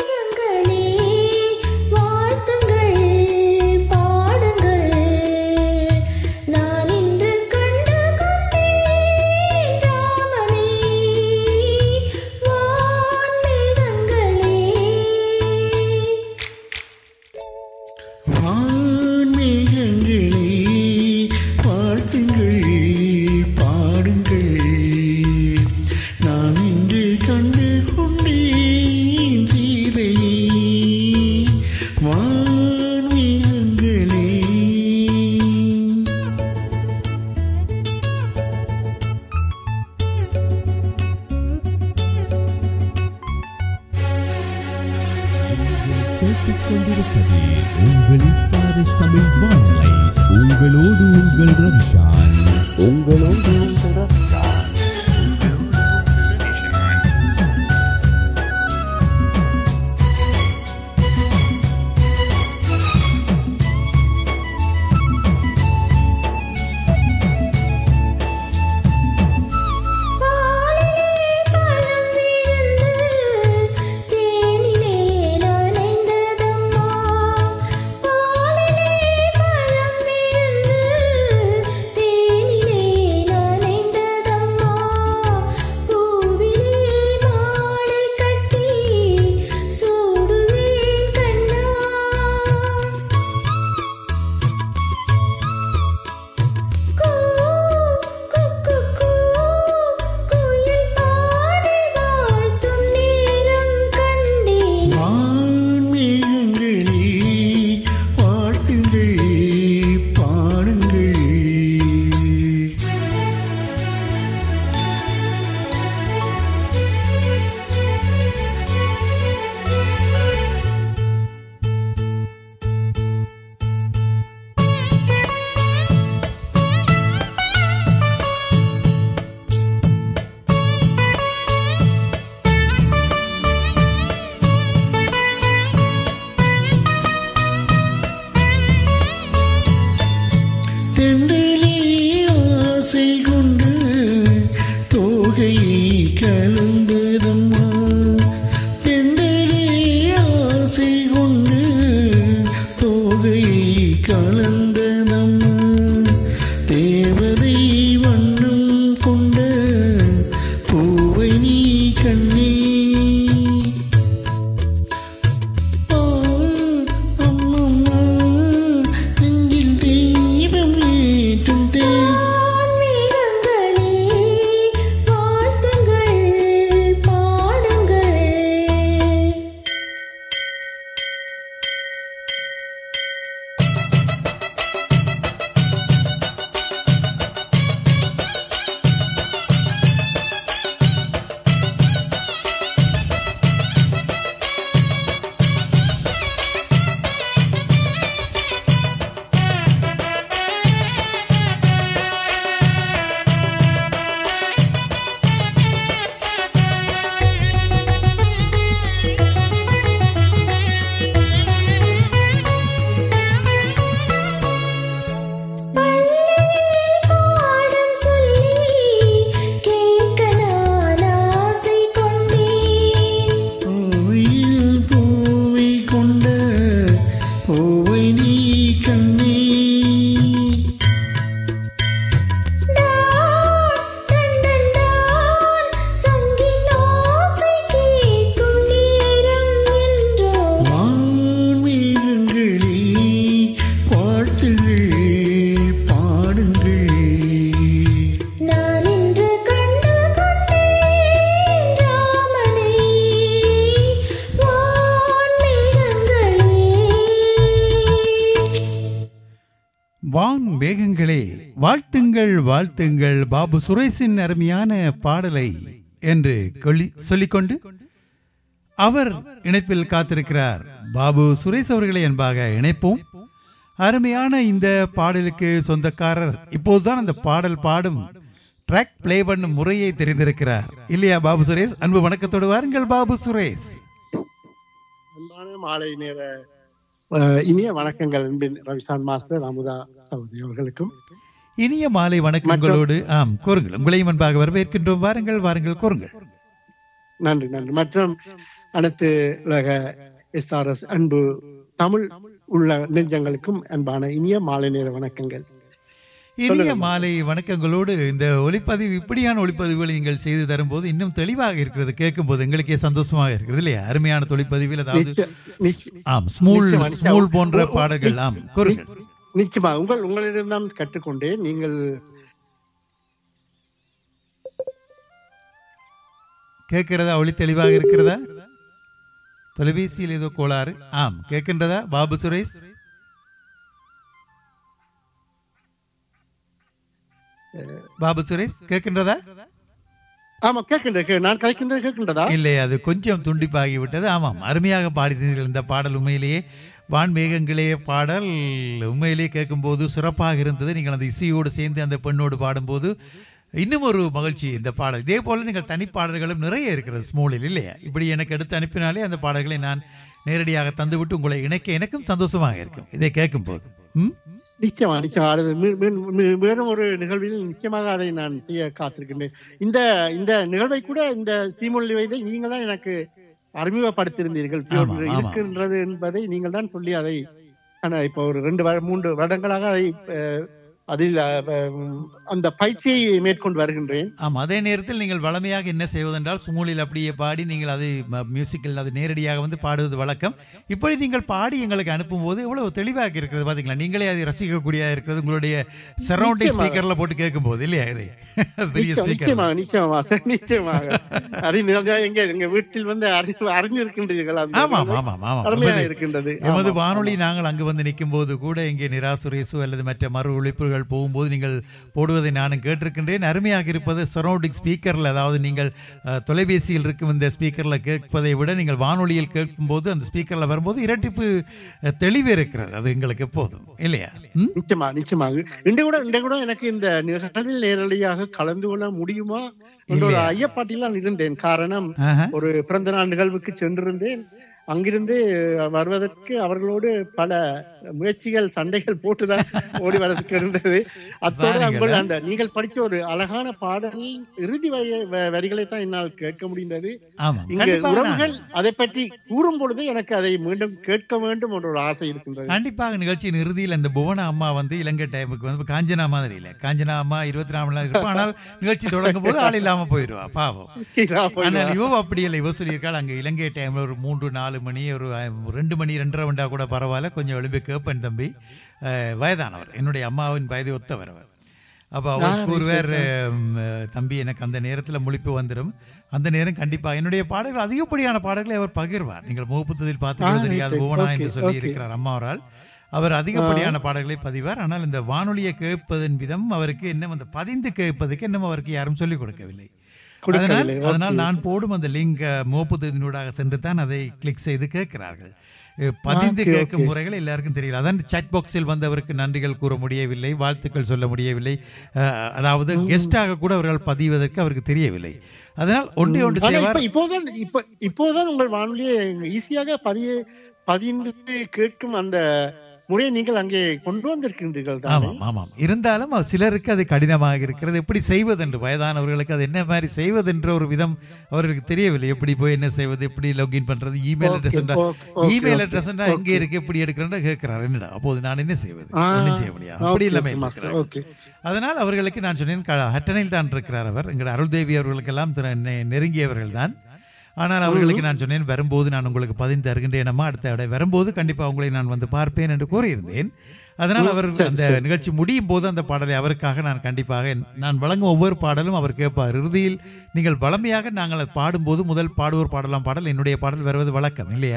வாழ்த்துங்கள் வாழ்த்துங்கள் பாபு சுரேஷின் அருமையான பாடலை என்று கொள்ளி- சொல்லிக்கொண்டு அவர் இணைப்பில் காத்திருக்கிறார் பாபு சுரேஷ் அவர்களை என்பாக இணைப்போம் அருமையான இந்த பாடலுக்கு சொந்தக்காரர் இப்போதுதான் அந்த பாடல் பாடும் ட்ராக் ப்ளே பண்ணும் முறையை தெரிந்திருக்கிறார் இல்லையா பாபு சுரேஷ் அன்பு வணக்கத்தோடு வாருங்கள் பாபு சுரேஷ் அன்பான மாலை நேர அஹ், இனிய வணக்கங்கள் அன்பின் ரவிசான் மாஸ்டர் அமுதா சகோதரி அவர்களுக்கும் இனிய மாலை வணக்கங்களோடு ஆம் கூறுங்கள் உங்களையும் அன்பாக வரவேற்கின்றோம் வாருங்கள் வாருங்கள் கூறுங்கள் நன்றி நன்றி மற்றும் அனைத்து உலக எஸ்ஆர்எஸ் அன்பு தமிழ் உள்ள நெஞ்சங்களுக்கும் அன்பான இனிய மாலை நேர வணக்கங்கள் இனிய சொல்லுங்க. மாலை வணக்கங்களோடு இந்த ஒளிப்பதிவு இப்படியான ஒளிப்பதிவுகளை நீங்கள் செய்து தரும்போது இன்னும் தெளிவாக இருக்கிறது கேட்கும்போது எங்களுக்கே சந்தோஷமாக இருக்கிறது இல்லையா அருமையான ஒளிப்பதிவில் அதாவது நிச்சய- நிச்ச- ஆம் ஸ்மூல் நிச்சயமா, நிச்சயமா. ஸ்மூல் போன்ற உ- உ- பாடல்கள் ஆம் கூறுங்கள் நிச்சயமா உங்கள் உங்களிடம் கற்றுக்கொண்டேன் நீங்கள் கேட்கிறதா ஒளி தெளிவாக இருக்கிறதா தொலைபேசியில் ஏதோ கோளாறு ஆம் கேட்கின்றதா பாபு சுரேஷ் பாபு சுரேஷ் கேட்கின்றதா ஆமா கேட்கின்ற நான் கலைக்கின்ற கேட்கின்றதா இல்லை அது கொஞ்சம் துண்டிப்பாகி விட்டது ஆமாம் அருமையாக பாடினீர்கள் இந்த பாடல் உண்மையிலேயே வான்மேகங்களே பாடல் உண்மையிலேயே கேட்கும்போது சிறப்பாக இருந்தது நீங்கள் அந்த இசையோடு சேர்ந்து அந்த பெண்ணோடு பாடும்போது இன்னும் ஒரு மகிழ்ச்சி இந்த பாடல் இதே போல நீங்கள் தனிப்பாடல்களும் நிறைய இருக்கிறது ஸ்மூலில் இல்லையா இப்படி எனக்கு எடுத்து அனுப்பினாலே அந்த பாடல்களை நான் நேரடியாக தந்துவிட்டு உங்களை இணைக்க எனக்கும் சந்தோஷமாக இருக்கும் இதை கேட்கும்போது ம் நிச்சயமா நிச்சயமா அது மீ- மீ- மீ- வேறும் ஒரு நிகழ்வில் நிச்சயமாக அதை நான் செய்ய காத்திருக்கின்றேன் இந்த இந்த நிகழ்வை கூட இந்த ஸ்ரீமொழி வைதை நீங்கள் தான் எனக்கு அறிமுகப்படுத்தியிருந்தீர்கள் இப்படி ஆமா, ஒன்று ஆமா. இருக்கின்றது என்பதை நீங்கள் தான் சொல்லி அதை ஆனா இப்போ ஒரு ரெண்டு வரு- மூன்று வருடங்களாக அதை அஹ், அதில் அஹ், உம், அந்த பயிற்சியை மேற்கொண்டு வருகின்றேன் ஆமாம் அதே நேரத்தில் நீங்கள் வளமையாக என்ன செய்வதென்றால் சுமூலில் அப்படியே பாடி நீங்கள் அதை மியூசிக்கில் அது நேரடியாக வந்து பாடுவது வழக்கம் இப்படி நீங்கள் பாடி எங்களுக்கு அனுப்பும்போது எவ்வளவு தெளிவாக இருக்கிறது பார்த்தீங்களா நீங்களே அதை ரசிக்கக்கூடியதாக இருக்கிறது உங்களுடைய சரௌண்டிங் நிச்சயமாக. ஸ்பீக்கரில் போட்டு கேட்கும்போது இல்லையா இதை பெரிய நிச்சயம், ஸ்பீக்கர் நிச்சயமாக நிச்சயமாக சார், நிச்சயமாக அறிந்து எங்க எங்க வீட்டில் வந்து அறிந்து அறிந்திருக்கின்றீர்கள் அந்த ஆமாம் நிகழ்வை. ஆமாம் ஆமாம் அருமையாக எமது- இருக்கின்றது எமது ஆமாம், வானொலி நாங்கள் அங்கு வந்து நிற்கும் போது கூட இங்கே நிராசுரேசு அல்லது மற்ற மறு ஒழிப்புகள் போகும்போது நீங்கள் போடுவதை நானும் கேட்டிருக்கின்றேன் அருமையாக இருப்பது சரௌண்டிங் ஸ்பீக்கரில் அதாவது நீங்கள் அஹ், தொலைபேசியில் இருக்கும் இந்த ஸ்பீக்கரில் கேட்பதை விட நீங்கள் வானொலியில் கேட்கும்போது அந்த ஸ்பீக்கரில் வரும்போது இரட்டிப்பு அஹ், தெளிவு இருக்கிறது அது எங்களுக்கு எப்போதும் இல்லையா ம்? நிச்சயமா நிச்சயமாக இன்று கூட இன்று கூட எனக்கு இந்த நிகழ்வில் நேரடியாக கலந்து கொள்ள முடியுமா என்ற ஒரு இல்லையா? ஐயப்பாட்டில் நான் இருந்தேன் காரணம் ஆஹா. ஒரு பிறந்த நாள் நிகழ்வுக்கு சென்றிருந்தேன் அங்கிருந்து வருவதற்கு அவர்களோடு பல முயற்சிகள் சண்டைகள் போட்டுதான் ஓடி வரதுக்கு இருந்தது அத்தோடு வாருங்கள். அங்குள்ள அந்த நீங்கள் படிச்ச ஒரு அழகான பாடலின் இறுதி வரி வரிகளை தான் என்னால் கேட்க முடிந்தது ஆமாம் இங்கு கண்டிப்பாக உறவுகள் அதை பற்றி கூறும் பொழுது எனக்கு அதை மீண்டும் கேட்க வேண்டும் என்ற ஒரு ஆசை இருக்கின்றது கண்டிப்பாக நிகழ்ச்சியின் இறுதியில் இந்த புவன அம்மா வந்து இலங்கை டைமுக்கு வந்து காஞ்சனா மாதிரி இல்லை காஞ்சனா அம்மா இருபத்தி நாலு மணி நேரம் இருப்பா ஆனால் நிகழ்ச்சி தொடங்கும் போது ஆள் இல்லாம போயிடுவா பாவம் ஆனால் இவ அப்படி இல்லை இவ சொல்லியிருக்காள் அங்க இலங்கை டைம்ல ஒரு மூன்று நாலு மணி ஒரு அஹ், ரெண்டு மணி ரெண்டரை மண்டா கூட பரவாயில்ல கொஞ்சம் எழுப்பி கேட்பேன் தம்பி அஹ், வயதானவர் என்னுடைய அம்மாவின் வயதை ஒத்தவர் அவர் அப்போ அவர் யார் கூறுவார் இப்ப? ம், தம்பி எனக்கு அந்த நேரத்தில் முழிப்பு வந்துடும் அந்த நேரம் கண்டிப்பாக என்னுடைய பாடல்கள் அதிகப்படியான பாடல்களை அவர் பகிர்வார் நீங்கள் முகப்புத்ததில் பார்த்தீங்களோ ஆ, தெரியாது right, புவனா okay, என்று சொல்லி okay. இருக்கிறார் அம்மாவரால் அவர் அதிகப்படியான பாடல்களை பதிவார் ஆனால் இந்த வானொலியை கேட்பதன் விதம் அவருக்கு இன்னும் அந்த பதிந்து கேட்பதுக்கு இன்னும் அவருக்கு யாரும் சொல்லிக் கொடுக்கவில்லை அதனால் கொடுக்கவில்லை, okay. அதனால் நான் போடும் அந்த லிங்க் முகப்புத்ததினூடாக சென்று தான் அதை கிளிக் செய்து கேட்கிறார்கள் அஹ், பதிந்து Okay, கேட்கும் okay. முறைகள் எல்லாருக்கும் தெரியல அதான் சாட் பாக்ஸில் வந்தவருக்கு நன்றிகள் கூற முடியவில்லை வாழ்த்துக்கள் சொல்ல முடியவில்லை அஹ், அதாவது கெஸ்டாக கூட அவர்கள் பதிவதற்கு அவருக்கு தெரியவில்லை அதனால் ஒன்றே ஒன்று ஆனா செய்வார் இப்ப இப்போதான் இப்ப இப்போதான் உங்கள் வானொலியை ஈஸியாக பதிய பதிந்து கேட்கும் அந்த முறையை நீங்கள் அங்கே கொண்டு வந்திருக்கின்றீர்கள் தானே ஆமாம் ஆமாம் இருந்தாலும் அது சிலருக்கு அது கடினமாக இருக்கிறது எப்படி செய்வதென்று வயதானவர்களுக்கு அது என்ன மாதிரி செய்வதென்ற ஒரு விதம் அவர்களுக்கு தெரியவில்லை எப்படி போய் என்ன செய்வது எப்படி லாகின் பண்றது email Okay, address okay, okay, email okay, address okay. எங்கே இருக்கு எப்படி எடுக்கிறேன்னு கேட்கிறார் என்னடா அப்போது நான் என்ன செய்வது ஆ, ஒன்றும் செய்ய முடியாது அப்படி okay, இல்லாமல் okay, master, இருக்கிறார்கள். okay. அதனால் அவர்களுக்கு நான் சொன்னேன் க- ஹட்டனில் தான் இருக்கிறார் அவர் எங்கள் அருள்தேவி அவர்களுக்கெல்லாம் திரு- நெ- நெருங்கியவர்கள் தான் ஆனால் அவர்களுக்கு நான் சொன்னேன் வரும்போது நான் உங்களுக்கு பதிந்து தருகின்றேனம்மா அடுத்த இடம் வரும்போது கண்டிப்பாக உங்களை நான் வந்து பார்ப்பேன் என்று கூறியிருந்தேன் அதனால் ம், அவர் சரி, அந்த சரி. நிகழ்ச்சி முடியும் போது அந்த பாடலை அவருக்காக நான் கண்டிப்பாக நான் வழங்கும் ஒவ்வொரு பாடலும் அவர் கேட்பார் இறுதியில் நீங்கள் வளமையாக நாங்கள் அதை பாடும்போது முதல் பாடுவோர் பாடலாம் பாடல் என்னுடைய பாடல் வருவது வழக்கம் இல்லையா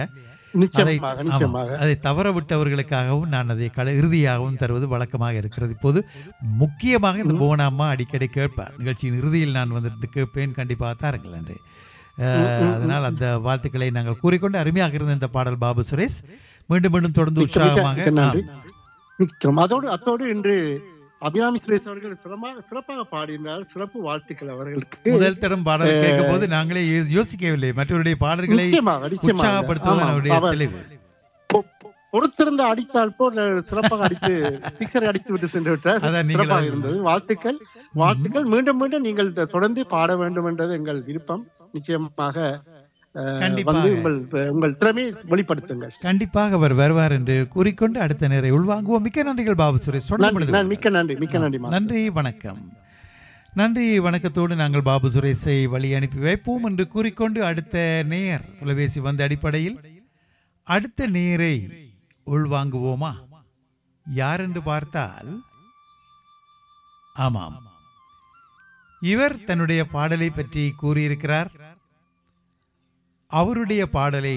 நிச்சயமாக, அதை- நிச்சயமாக. ஆமாம், அதை தவற விட்டவர்களுக்காகவும் நான் அதை கடை இறுதியாகவும் தருவது வழக்கமாக இருக்கிறது இப்போது முக்கியமாக இந்த புவனாம்மா அடிக்கடி கேட்பார் நிகழ்ச்சியின் இறுதியில் நான் வந்து கேட்பேன் கண்டிப்பாக தாருங்கள் என்று அஹ், அதனால் அந்த வாழ்த்துக்களை நாங்கள் கூறிக்கொண்டு அருமையாக இருந்த இந்த பாடல் பாபு சுரேஷ் மீண்டும் மீண்டும் தொடர்ந்து மிக்க- மிக்க- உற்சாகமாக மிக்க நன்றி. ஆம். மிக்க- அதோடு அத்தோடு இன்று அபிராமி சுரேஷ் அவர்கள் சிறப்பாக சிறப்பாக பாடினார் சிறப்பு வாழ்த்துக்கள் அவர்களுக்கு முதல் தரம் பாடல் அஹ், கேட்கும் போது நாங்களே யோ- யோசிக்கவில்லை மற்றவருடைய பாடல்களை நிச்சயமாக, நிச்சயமாக. உற்சாகப்படுத்துவது ஆமாம், அவருடைய அவர் தெளிவு பொறுத்திருந்த அடித்தால் போல் சிறப்பாக அடித்து சிக்ஸர் அடித்து விட்டு சென்று விட்டார் அதான் நீங்கள் சிறப்பாக அது- இருந்தது வாழ்த்துக்கள் வாழ்த்துக்கள் மீண்டும் மீண்டும் நீங்கள் இத தொடர்ந்து பாட வேண்டும் என்றது எங்கள் விருப்பம் நிச்சயமாக அஹ், கண்டிப்பாக. வந்து உங்கள் உங்கள் திறமையை வெளிப்படுத்துங்கள் கண்டிப்பாக அவர் வருவார் என்று கூறிக்கொண்டு அடுத்த நேரை உள்வாங்குவோம் மிக்க நன்றிகள் பாபு சுரேஷ் தொடர்ந்து நன்றி, பொழுது நன்றி, மிக்க நன்றி மிக்க நன்றி மா. நன்றி வணக்கம் நன்றி வணக்கத்தோடு நாங்கள் பாபு சுரேஷை வழி அனுப்பி வைப்போம் என்று கூறிக்கொண்டு அடுத்த நேர் தொலைபேசி வந்த அடிப்படையில் அடுத்த நேரை உள்வாங்குவோமா யார் என்று பார்த்தால் ஆமாம் இவர் தன்னுடைய பாடலை பற்றி கூறியிருக்கிறார் அவருடைய பாடலை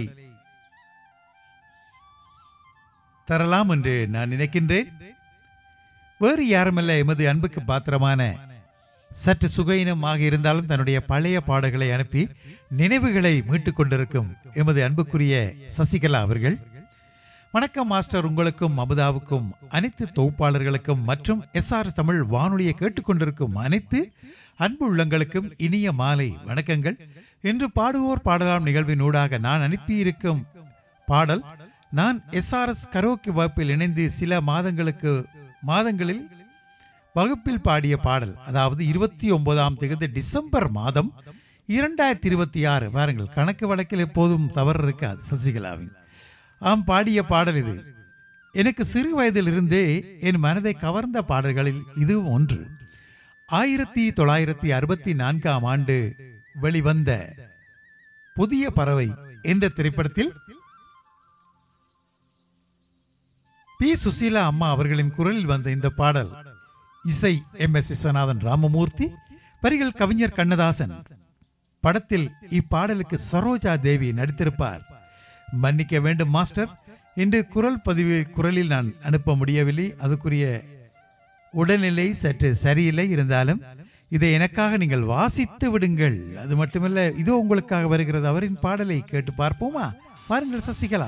தரலாம் என்று நான் நினைக்கின்றேன் வேறு யாருமல்ல எமது அன்புக்கு பாத்திரமான சற்று சுகையினமாக இருந்தாலும் தன்னுடைய பழைய பாடல்களை அனுப்பி நினைவுகளை மீட்டுக் கொண்டிருக்கும் எமது அன்புக்குரிய சசிகலா அவர்கள் வணக்கம் மாஸ்டர் உங்களுக்கும் அமுதாவுக்கும் அனைத்து தொகுப்பாளர்களுக்கும் மற்றும் எஸ்ஆர் தமிழ் வானொலியை கேட்டுக்கொண்டிருக்கும் அனைத்து அன்பு உள்ளங்களுக்கும் இனிய மாலை வணக்கங்கள் இன்று பாடுவோர் பாடலாம் நிகழ்வின் ஊடாக நான் அனுப்பியிருக்கும் பாடல் நான் எஸ்ஆர்எஸ் கரோக்கி வகுப்பில் இணைந்து சில மாதங்களுக்கு மாதங்களில் வகுப்பில் பாடிய பாடல் அதாவது இருபத்தி ஒன்பதாம் தேதி டிசம்பர் மாதம் இரண்டாயிரத்தி இருபத்தி ஆறு பாருங்கள் கணக்கு வழக்கில் எப்போதும் தவறு இருக்காது சசிகலாவின் ஆம் பாடிய பாடல் இது எனக்கு சிறு வயதிலிருந்தே என் மனதை கவர்ந்த பாடல்களில் இது ஒன்று ஆயிரத்தி தொள்ளாயிரத்தி அறுபத்தி நான்காம் ஆண்டு வெளிவந்த புதிய பறவை என்ற திரைப்படத்தில் பி சுசீலா அம்மா அவர்களின் குரலில் வந்த இந்த பாடல் இசை எம் எஸ் விஸ்வநாதன் ராமமூர்த்தி வரிகள் கவிஞர் கண்ணதாசன் படத்தில் இப்பாடலுக்கு சரோஜா தேவி நடித்திருப்பார் மன்னிக்க வேண்டும் மாஸ்டர் இன்று குரல் பதிவு குரலில் நான் அனுப்ப முடியவில்லை அதுக்குரிய உடல்நிலை சற்று சரியில்லை இருந்தாலும் இதை எனக்காக நீங்கள் வாசித்து விடுங்கள் அது மட்டுமல்ல இதோ உங்களுக்காக வருகிறது அவரின் பாடலை கேட்டு பார்ப்போமா பாருங்கள் சசிகலா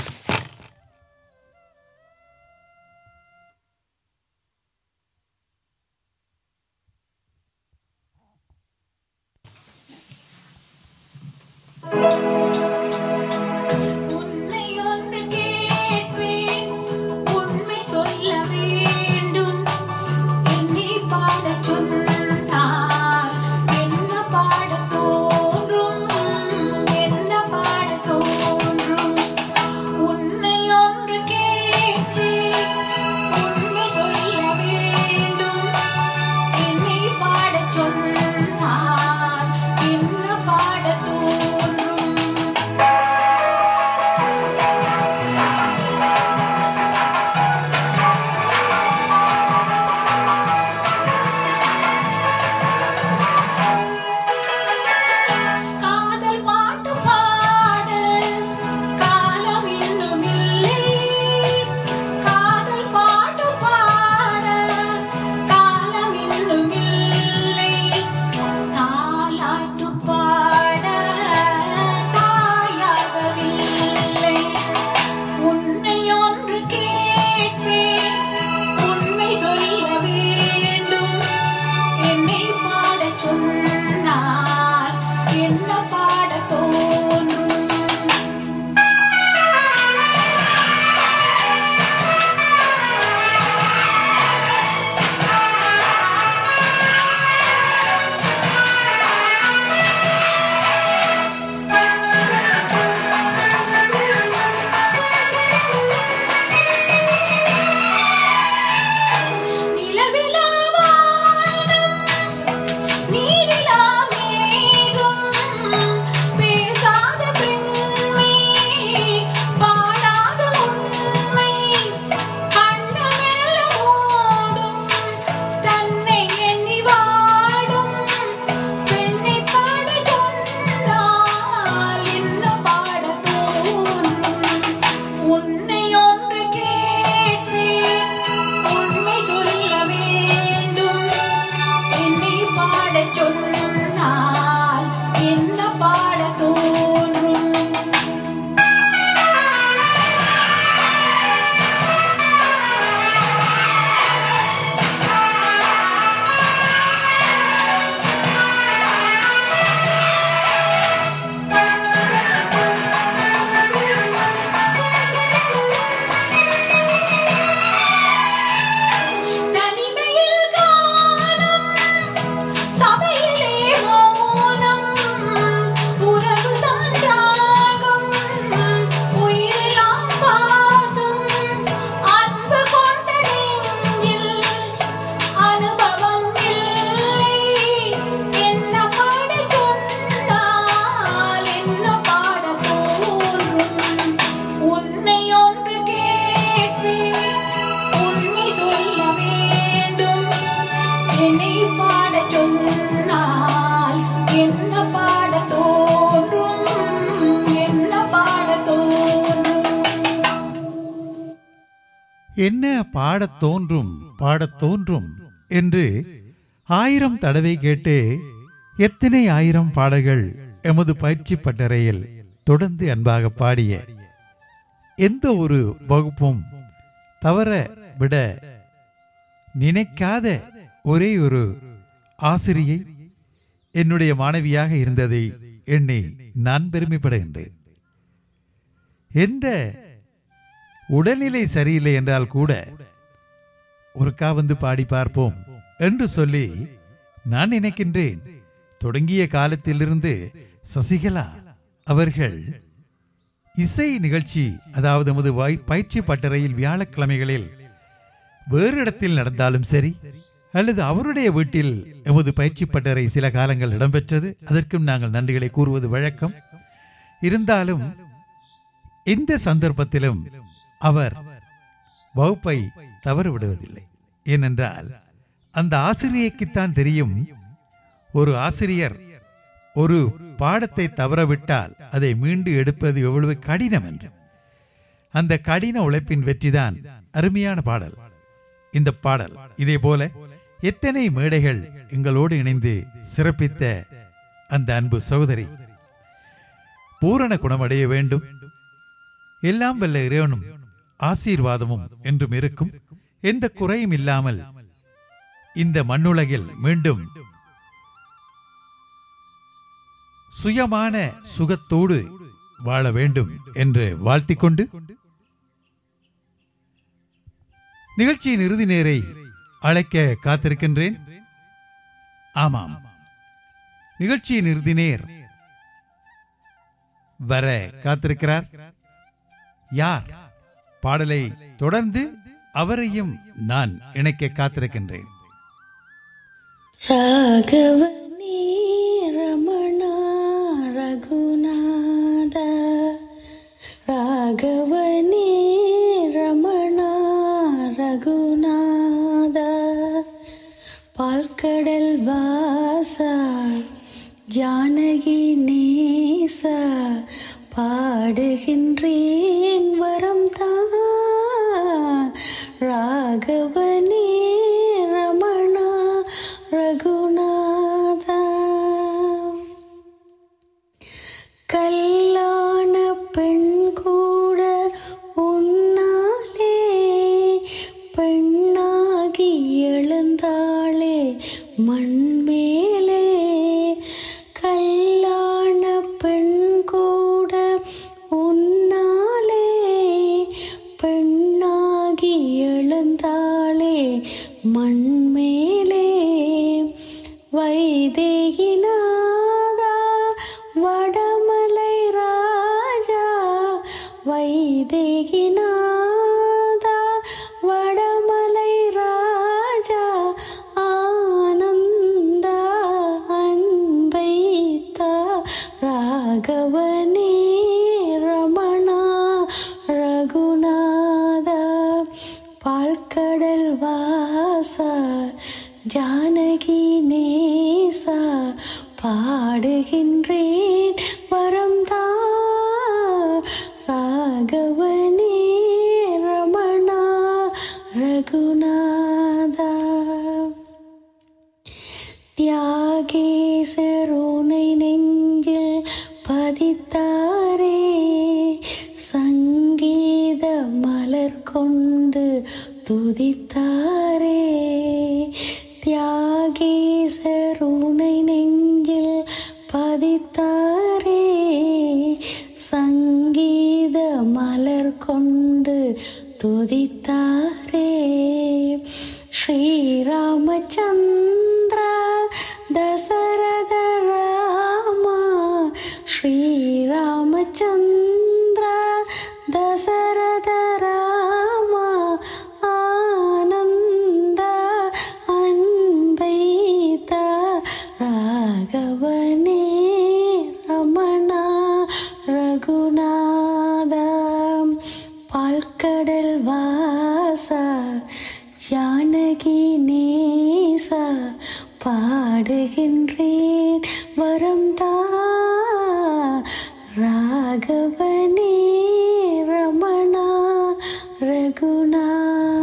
உன்னை ஒன்று கேட்பேன் உண்மை சொல்ல வேண்டும் என்னை பாடச் சொன்னால் என்ன பாடத் தோன்றும் என்ன பாடத் தோன்றும் உன்னை ஒன்று கேட்பேன் உண்மை சொல்ல வேண்டும் என்னை பாடச் சொன்னால் என்ன பாடத் தோன்றும் என்ன பாடத் தோன்றும் பாடத் தோன்றும் என்று ஆயிரம் தடவை கேட்டு எத்தனை ஆயிரம் பாடல்கள் எமது பயிற்சி பட்டறையில் தொடர்ந்து அன்பாக பாடிய எந்த ஒரு வகுப்பும் தவற விட நினைக்காத ஒரே ஒரு ஆசிரியை என்னுடைய மாணவியாக இருந்ததை எண்ணி நான் பெருமைப்படுகின்றேன் எந்த உடல்நிலை சரியில்லை என்றால் கூட ஒருக்கா வந்து பாடி பார்ப்போம் என்று சொல்லி நான் நினைக்கின்றேன் தொடங்கிய காலத்திலிருந்து சசிகலா அவர்கள் இசை நிகழ்ச்சி அதாவது நமது வாய்- பயிற்சி பட்டறையில் வியாழக்கிழமைகளில் வேறு இடத்தில் நடந்தாலும் சரி அல்லது அவருடைய வீட்டில் எமது பயிற்சி பட்டறை சில காலங்கள் இடம்பெற்றது அதற்கும் நாங்கள் நன்றிகளை கூறுவது வழக்கம் இருந்தாலும் இந்த சந்தர்ப்பத்திலும் அவர் வகுப்பை தவறு விடுவதில்லை ஏனென்றால் அந்த ஆசிரியைக்குத்தான் தெரியும் ஒரு ஆசிரியர் ஒரு பாடத்தை தவறவிட்டால் அதை மீண்டு எடுப்பது எவ்வளவு கடினம் என்று அந்த கடின உழைப்பின் வெற்றிதான் அருமையான பாடல் இந்த பாடல் இதே போல எத்தனை மேடைகள் எங்களோடு இணைந்து சிறப்பித்த அந்த அன்பு சகோதரி பூரண குணமடைய வேண்டும் எல்லாம் வல்ல இறைவனும் ஆசீர்வாதமும் என்றும் இருக்கும் எந்த குறையும் இல்லாமல் இந்த மண்ணுலகில் மீண்டும் சுயமான சுகத்தோடு வாழ வேண்டும் என்று வாழ்த்திக் கொண்டு நிகழ்ச்சியின் இறுதி நேரை அழைக்க காத்திருக்கின்றேன் ஆமாம் நிகழ்ச்சியின் இறுதி நேர் வர காத்திருக்கிறார் யார் பாடலை தொடர்ந்து அவரையும் நான் இணைக்க காத்திருக்கின்றேன் ராகவனே ரமணா ரகுநாத ராகவனே ரமணா ரகுநாத பால்கடல் வாசா ஜானகி நேசா பாடுகின்றேன் வரம் தான் ராகவனே ரமணா ரகுநாதா கல்லான பெண் கூட உன்னாலே பெண்ணாகி எழுந்தாளே மண்மேலே கல்லான பெண் கூட உன்னாலே பெண்ணாகி எழுந்தாளே மண்மேலே வைதேகிநாதா வடமலை ராஜா வைதேகிநாதா வடமலை ராஜா ஆனந்தா அன்பைத்தா ராகவனே ரமணா ரகுநாதா பால்கடல் வாசா ஜானகி நேசா பாடுகின்றேன் வரம் தான் ராகவனே ரமணா ரகுநாதா தியாகேசரோனை நெஞ்சில் பதித்தாரே சங்கீத மலர் கொண்டு துதித்தாரே தியாகேசரோனை நெஞ்சில் பதித்தாரே சங்கீத மலர் கொண்டு துதித்தாரே ஸ்ரீராமச்சந்திர தசரத ராமா ஸ்ரீராமச்சந்திர தசரத ராமா ஆனந்த அன்பைத்த ராகவனே ரமணா ரகுநாதா பால்கடல் வாசா ஜானகி நேசா பாடுகின்றேன் வரம் தா ராகவனே ரமணா ரகுநாதா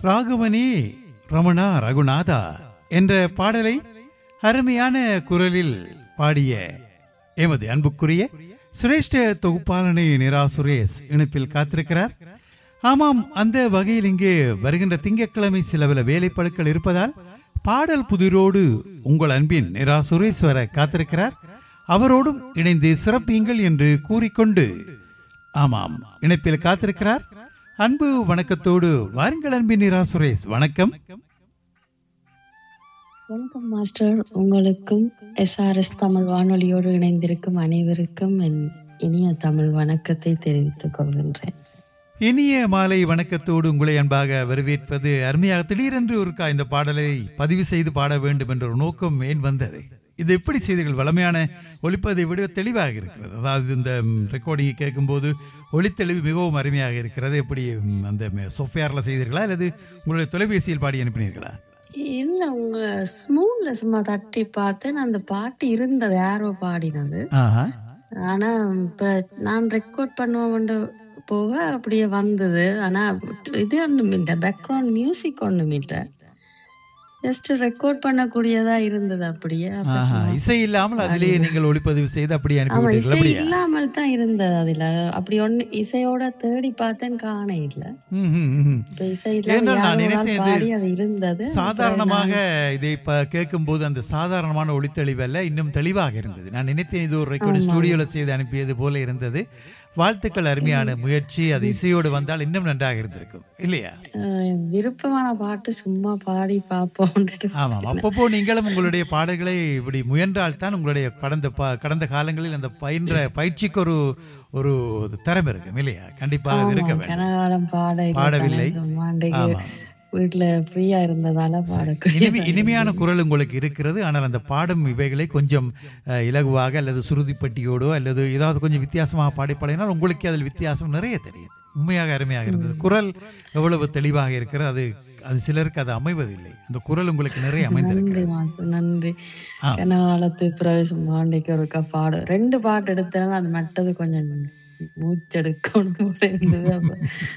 ராகவனே ரமணா ரகுநாதா என்ற பாடலை அருமையான குரலில் பாடிய எமது அன்புக்குரிய சிரேஷ்ட தொகுப்பாளனை நிரா சுரேஷ் இணைப்பில் காத்திருக்கிறார் ஆமாம் அந்த வகையில் இங்கு வருகின்ற திங்கட்கிழமை சில பல வேலைப்பழுக்கள் இருப்பதால் பாடல் புதிரோடு உங்கள் அன்பின் நிரா சுரேஷ் வர காத்திருக்கிறார் அவரோடும் இணைந்து சிறப்பீங்கள் என்று கூறிக்கொண்டு ஆமாம் இணைப்பில் காத்திருக்கிறார் அன்பு வணக்கத்தோடு வாருங்கள் அன்பின் நிரா சுரேஷ் வணக்கம் வணக்கம் மாஸ்டர் உங்களுக்கும் எஸ்ஆர்எஸ் தமிழ் வானொலியோடு இணைந்திருக்கும் அனைவருக்கும் என் இனிய தமிழ் வணக்கத்தை தெரிவித்துக் கொள்கின்றேன் இனிய மாலை வணக்கத்தோடு உங்களை அன்பாக வரவேற்பது அருமையாக திடீரென்று ஒருக்கா இந்த பாடலை பதிவு செய்து பாட வேண்டும் என்ற ஒரு நோக்கம் ஏன் வந்தது இது எப்படி செய்தீர்கள் வளமையான ஒலிப்பதை விட தெளிவாக இருக்கிறது அதாவது இந்த ரெக்கார்டிங்கை கேட்கும்போது ஒளித்தெளிவு மிகவும் அருமையாக இருக்கிறது எப்படி ம், அந்த சாஃப்ட்வேரில் செய்தீர்களா அல்லது உங்களுடைய தொலைபேசியில் பாடி அனுப்பினீர்களா இல்ல உங்க ஸ்மூன்ல சும்மா தட்டி பார்த்தேன் அந்த பாட்டு இருந்தது யாரோ பாடினது ஆஹா ஆனா இப்ப நான் ரெக்கார்ட் பண்ணுவோம்னு போக அப்படியே வந்தது ஆனா இது ஒண்ணும் இல்லை பேக்ரவுண்ட் மியூசிக் ஒண்ணும் இல்லை ஜஸ்ட் ரெக்கார்ட் பண்ணக்கூடியதா இருந்தது அப்படியே அப்ப ஆஹா சும்மா இசை இல்லாமல் அதிலேயே நீங்கள் ஒளிப்பதிவு செய்து அப்படி ஆமா அனுப்பிவிட்டீர்கள் இசை அப்படியா இல்லாமல் தான் இருந்தது அதுல அப்படி ஒண்ணு இசையோட தேடி பார்த்தேன் காண இல்ல ம், ம், ம். இப்ப இசை இல்லாம ஏனென்றால் யாரோ நான் ஒரு ஆள் நினைத்தேன் பாடி இது அது இருந்தது சாதாரணமாக இதை இப்ப கேட்கும்போது அந்த சாதாரணமான ஒளித்தெளிவு அல்ல இன்னும் தெளிவாக இருந்தது நான் நினைத்தேன் இது ஒரு ரெக்கார்டு ஆமா. ஸ்டுடியோல செய்து அனுப்பியது போல இருந்தது வாழ்த்துக்கள் அருமையான முயற்சி அது இசையோடு வந்தால் இன்னும் நன்றாக இருந்திருக்கும் இல்லையா அஹ், விருப்பமான பாட்டு சும்மா பாடி பார்ப்போம் ஆமாம் அப்பப்போ நீங்களும் உங்களுடைய பாடல்களை இப்படி முயன்றால் தான் உங்களுடைய கடந்த ப- கடந்த காலங்களில் அந்த பயின்ற பயிற்சிக்கு ஒரு ஒரு தரம் இருக்கும் இல்லையா கண்டிப்பாக அது இருக்க வேண்டும் கனகாலம் பாட இல்ல பாடவில்லை. தானே, சும்மா அன்றைக்கு ஆமாம். வீட்டுல ஃப்ரீயா இருந்ததால பாடக்கூடிய இனிமை இனிமையான குரல் உங்களுக்கு இருக்கிறது ஆனால் அந்த பாடும் இவைகளை கொஞ்சம் அஹ், இலகுவாக அல்லது சுருதிப்பட்டியோடோ அல்லது ஏதாவது கொஞ்சம் வித்தியாசமாக பாடி பாடினால் உங்களுக்கு அதில் வித்தியாசம் நிறைய தெரியும் உண்மையாக அருமையாக இருந்தது குரல் எவ்வளவு தெளிவாக இருக்கிறது அது அது சிலருக்கு அது அமைவதில்லை அந்த குரல் உங்களுக்கு நிறைய அமைந்திருக்கிறது நன்றி மாசு நன்றி ஆ. கனகாலத்து பிரவேசம் மாண்டைக்கு ஒருக்கா பாடு ரெண்டு பாட்டு எடுத்தேன் அது மட்டது கொஞ்சம் மூச்செடுக்கணும் போல இருந்தது அப்ப,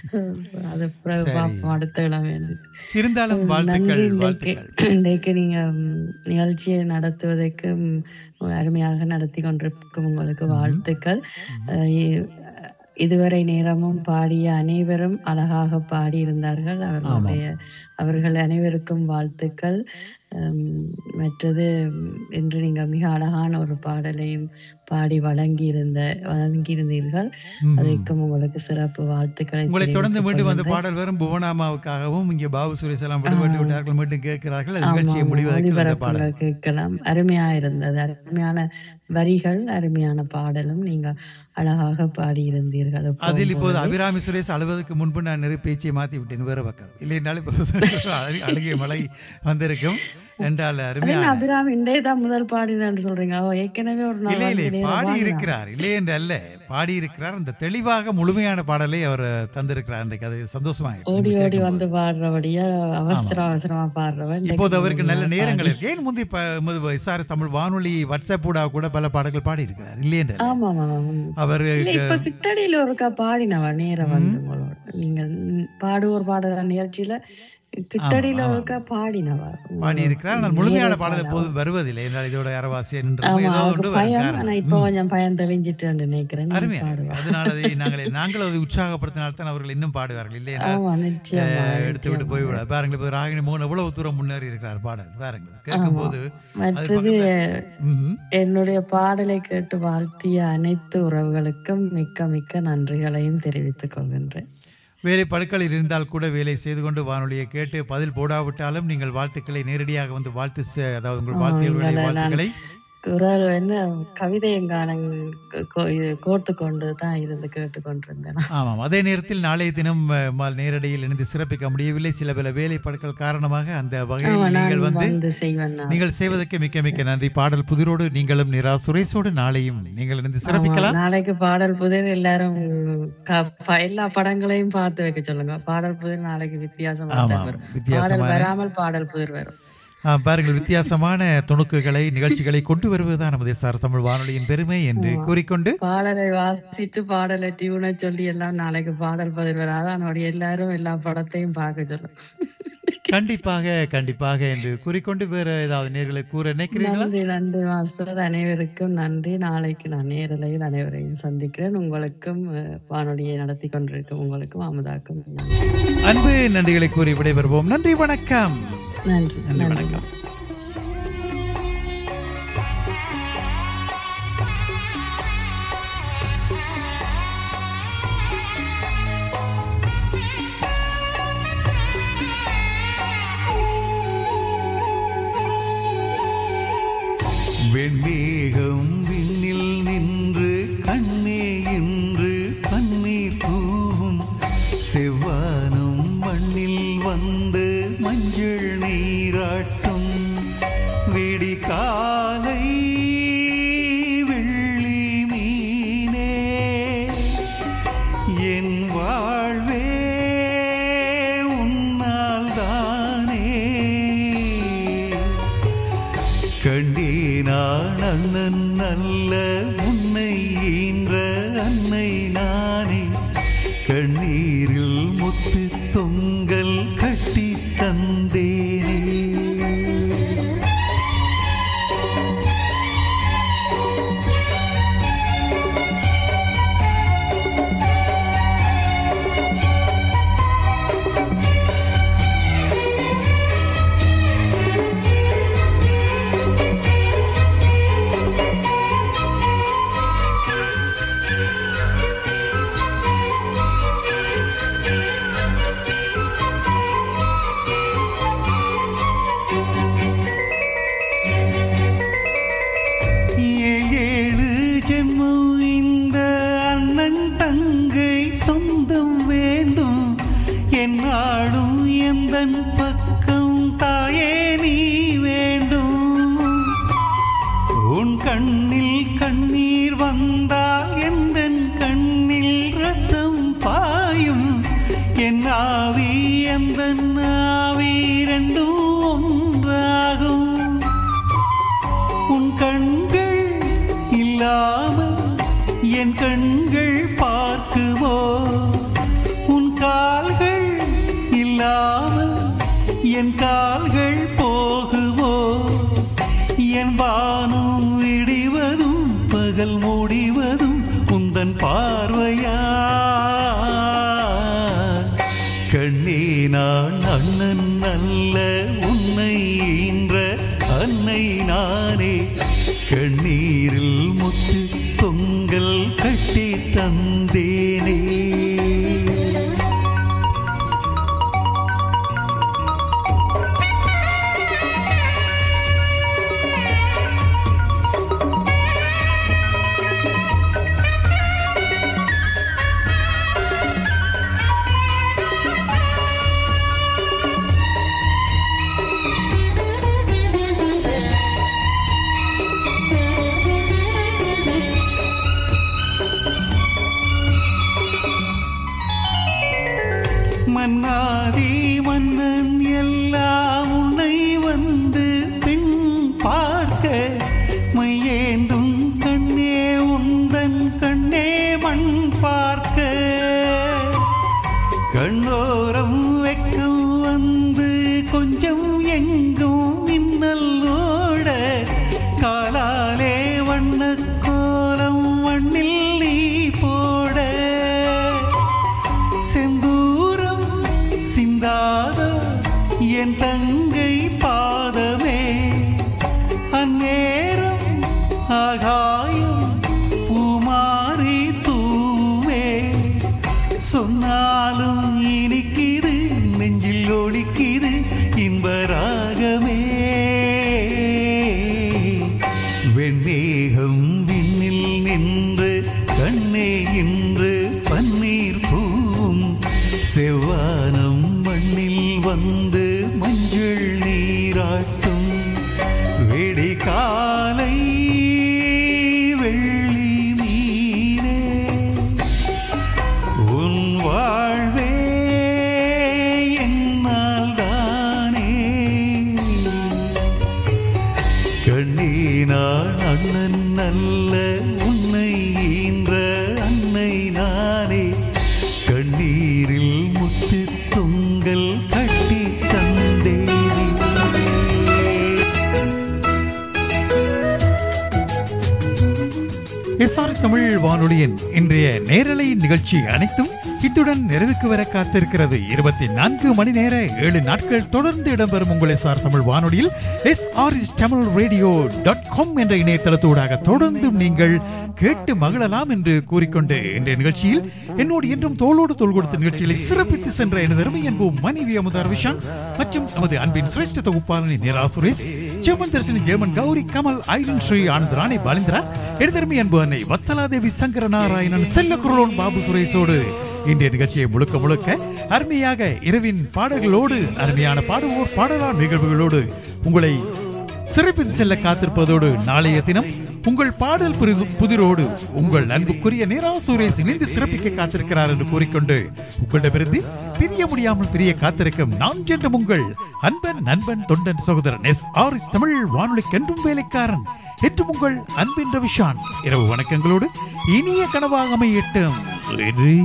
அது பிறகு சரி. பார்ப்போம் அடுத்த கிழமை இருந்தாலும் வாழ்த்துக்கள் நன்றி இன்றைக்கு வாழ்த்துக்கள் இன்றைக்கு நீங்க ம், நிகழ்ச்சியை நடத்துவதற்கு ம், அருமையாக நடத்தி கொண்டிருக்கும் உங்களுக்கு வாழ்த்துக்கள் அஹ், இ- இதுவரை நேரமும் பாடிய அனைவரும் அழகாக பாடி இருந்தார்கள் அவர்களுடைய அவர்கள் அனைவருக்கும் வாழ்த்துக்கள் ஹம், மற்றது ம், இன்று நீங்க மிக அழகான ஒரு பாடலையும் பாடி வழங்கி இருந்த வழங்கியிருந்தீர்கள் ம்ஹும். அதற்கும் உங்களுக்கு சிறப்பு வாழ்த்துக்களை உங்களை தொடர்ந்து தெரிவித்துக் மீண்டும் அந்த கொள்கின்றேன். பாடல் வரும் புவனாமாவுக்காகவும் இங்கே பாபு சுரேஷ் எல்லாம் விடுபட்டு விட்டார்கள் மீண்டும் கேட்கிறார்கள் அது ஆமா, நிகழ்ச்சியை ஆமா, முடிவதற்கு அந்த ஒளிபரப்புல பாடல் கேட்கலாம் அருமையா இருந்தது அருமையான வரிகள் அருமையான பாடலும் நீங்கள் அழகாக பாடியிருந்தீர்கள் எப்பவும் அதில் இப்போது போலவே. அபிராமி சுரேஷ் அழுவதற்கு முன்பு நான் நிறைய பேச்சை மாத்தி விட்டேன் வேற பக்கம் இல்லைனாலும் இப்போ அழு- அழுகிய மழை வந்திருக்கும் என்றால் அது என்ன அருமையான அபிராமி இன்றைய தான் முதல் பாடினு சொல்றீங்க அவ ஏற்கனவே ஒரு நாள் இல்லை இல்லை வந்து நேரா பாடி பாடினா. இருக்கிறார் இல்லை என்று அல்ல பாடி இருக்கிறார் அந்த தெளிவாக முழுமையான பாடலை அவர் தந்திருக்கிறார் இன்றைக்கு அது சந்தோஷமா இருக்கு. ஓடி நீங்கள் ஓடி கேட்கும்போது. வந்து பாடுறபடியா அவசர அவசரமா பாடுறவன் இப்போது அவருக்கு நல்ல நேரங்கள் இருக்கு ஏன் முந்தி எஸ்ஆர்எஸ் தமிழ் வானொலி வாட்ஸ்அப் கூட கூட பல பாடல்கள் பாடி இருக்கிறார் இல்லை என்று அல்ல. ஆமா ஆமா ஆமா. அவர் இல்ல இப்ப கிட்டடியில ஒருக்கா பாடினவ நேரம் வந்து உங்களோட நீங்கள் ம், பாடுவோர் பாடுற நிகழ்ச்சியில கிட்டடியில ஆமா. ஒருக்கா பாடினவ பாடி இருக்கிறார் ஆனால் முழுமையான நேரா பாடல் பாடினவ. எப்போதும் வருவதில்லை என்றால் இதோட அரவாசி என்று ஆமா ஏதோ அவருக்கு ஒன்று பயம் காரணம். ஆனா இப்ப கொஞ்சம் பயம் தெளிஞ்சிட்டு நினைக்கிறேன் நீ அருமையா பாடுவா அதனால அதை நாங்களே நாங்கள் அதை உற்சாகப்படுத்தினால் தான் அவர்கள் இன்னும் பாடுவார்கள் இல்லை ஆமா, நிச்சயமா, எடுத்து விட்டு போய் விட பாருங்கள் இப்போ ராகினி மோகன் எவ்வளவு தூரம் முன்னேறி இருக்கிறார் பாடல் பாருங்கள் கேட்கும்போது அது மற்றது பக்கத்துல- ம்ஹும். என்னுடைய பாடலை கேட்டு வாழ்த்திய அனைத்து உறவுகளுக்கும் மிக்க மிக்க நன்றிகளையும் தெரிவித்துக் கொள்கின்றேன் வேலை பழுக்களில் இருந்தால் கூட வேலை செய்து கொண்டு வானொலியை கேட்டு பதில் போடாவிட்டாலும் நீங்கள் வாழ்த்துக்களை நேரடியாக வந்து வாழ்த்து செ- அதாவது உங்கள் வாழ்த்தியவர்களுடைய உங்களை நான் வாழ்த்துக்களை குரல் என்ன கவிதையங்கான கோர்த்து கொண்டு தான் இருந்து கேட்டுக்கொண்டிருந்தேன் ஆமாம் அதே நேரத்தில் நாளைய தினம் அஹ், மா- நேரடியில் இணைந்து சிறப்பிக்க முடியவில்லை சில பல வேலை பழுக்கள் காரணமாக அந்த ஆமா, வகையில் நான் நீங்கள் வந்து வந்து செய்வேன் நான். நீங்கள் செய்வதற்கு மிக்க மிக்க நன்றி பாடல் புதிரோடு நீங்களும் நிரா சுரேஷோடு நாளையும் நீங்கள் இணைந்து ஆமா, சிறப்பிக்கலாம் நாளைக்கு பாடல் புதிர் எல்லாரும் க- ப- எல்லா படங்களையும் பார்த்து வைக்க சொல்லுங்க பாடல் புதிர் நாளைக்கு வித்தியாசமா ஆமாம், தான் வரும் வித்தியாசமான- பாடல் வராமல் பாடல் புதிர் வரும் ஆ, பாருங்கள் வித்தியாசமான துணுக்குகளை நிகழ்ச்சிகளை கொண்டு வருவதுதான் நமது சார் தமிழ் வானொலியின் பெருமை என்று ஆமா. கூறிக்கொண்டு பாடலை வாசித்து பாடலை டியூனை சொல்லி எல்லாம் நாளைக்கு பாடல் பதில் வராது அதனோட எல்லாரும் எல்லா படத்தையும் பார்க்க சொல்லும் கண்டிப்பாக கண்டிப்பாக என்று கூறிக்கொண்டு வேற ஏதாவது நேர்களை கூற நினைக்கிறீர்களா நன்றி நன்றி மாஸ்டர் அனைவருக்கும் நன்றி நாளைக்கு நான் நேரலையில் அனைவரையும் சந்திக்கிறேன் உங்களுக்கும் அஹ், வானொலியை நடத்தி கொண்டிருக்கும் உங்களுக்கும் அமுதாக்கும் நன்றி. அன்பு நன்றிகளை கூறி விடைபெறுவோம் நன்றி வணக்கம் நன்றி நன்றி நன்றி வணக்கம் வெண்மேகம் விண்ணில் நின்று கண்ணே இன்று பன்னீர் தூவும் செவ்வானம் மண்ணில் வந்து மஞ்சள் நீராட்டும் விடி காலை வெள்ளி மீனே என் வாழ்வே உன்னால் தானே கண்டேனான் அண்ணன் நல்ல உன்னை ஈன்ற அன்னை நானே கண்ணீரில் முத்து தொங்கல் கட்டி தந்தேனே ஏழு ஜென்மம் இந்த அண்ணன் தங்கை சொந்தம் வேண்டும் என்னாடும் எந்தன் பக்கம் தாயே நீ வேண்டும் உன் கண்ணில் கண்ணீர் வந்தால் எந்தன் கண்ணில் ரத்தம் பாயும் என் ஆவி எந்தன் ஆவி ரெண்டும் ஒன்றாகும் உன் கண்கள் இல்லாமல் என் கண்கள் பார்க்குமோ உன் கால்கள் இல்லாமல் என் கால்கள் போகுமோ என் வானம் விடிவதும் பகல் முடிவதும் உந்தன் பார்வையா கண்ணே நான் அண்ணன் நல்ல உன்னை ஈன்ற அன்னை நானே கண்ணீரில் முத்து பொங்கல் கட்டி தந்தேனே மன்னாதி மன்னன் எல்லாம் உன்னை வந்து பின் பார்க்க மையேந்தும் கண்ணே உந்தன் கண்ணே மண் பார்க்க கண்ணோரம் வெக்கம் வந்து கொஞ்சம் எங்கும் மின்னல் ஓட காலாலே வண்ண கோலம் மண்ணில் நீ போட செந்தூரம் சிந்தாத என் தங்கை பாதமே அந்நேரம் ஆகாயம் பூமாரி தூவே சொன்னாலும் இனிக்குது நெஞ்சில் ஒடிக்குது இன்பராகமே நான் அண்ணன் அல்ல உன்னை ஈன்ற அன்னை நானே கண்ணீரில் முத்து தொங்கல் கட்டி தந்தேனே எஸ்ஆர்எஸ் தமிழ் வானொலியின் இன்றைய நேரலை நிகழ்ச்சி அனைத்தும் இத்துடன் நிறைவுக்கு வர காத்திருக்கிறது இருபத்தி நான்கு மணி நேர ஏழு நாட்கள் தொடர்ந்து இடம்பெறும் உங்கள் எஸ்ஆர் தமிழ் வானொலியில் SRS Tamil radio dot com என்ற இணையதளத்தூடாக தொடர்ந்தும் நீங்கள் கேட்டு மகிழலாம் என்று கூறிக்கொண்டு இன்றைய நிகழ்ச்சியில் என்னோடு என்றும் தோளோடு தோள் கொடுத்த நிகழ்ச்சிகளை சிறப்பித்து சென்ற எனது அருமை என்போம் மனைவி அமுதார் விஷான் மற்றும் நமது அன்பின் சிரேஷ்ட தொகுப்பாளனி நிரா சுரேஷ் ஜெர்மன் தர்ஷினி ஜெர்மன் கௌரி கமல் ஐலன் ஸ்ரீ ஆனந்த் ராணி பாலிந்திரா இடதர்மி அன்பு அன்னை வத்சலாதேவி சங்கர நாராயணன் செல்லக்குரோன் பாபு சுரேஷோடு இன்றைய நிகழ்ச்சியை முழுக்க முழுக்க அருமையாக இரவின் பாடல்களோடு அருமையான பாடுவோர் பாடலார் நிகழ்வுகளோடு உங்களை சிறப்பித்து செல்ல காத்திருப்பதோடு நாளைய தினம் உங்கள் பாடல் புரிது- புதிரோடு உங்கள் அன்புக்குரிய நேரா சுரேஷ் இணைந்து சிறப்பிக்க காத்திருக்கிறார் என்று கூறிக்கொண்டு உங்களிடமிருந்து பிரிய முடியாமல் பிரிய காத்திருக்கும் நான் சென்றும் உங்கள் அன்பன் நண்பன் தொண்டன் சகோதரன் எஸ் ஆர் எஸ் தமிழ் வானொலிக்கு என்றும் வேலைக்காரன் என்றும் உங்கள் அன்பின் ரவிஷான் இரவு வணக்கங்களோடு இனிய கனவாக அமையட்டும் நன்றி.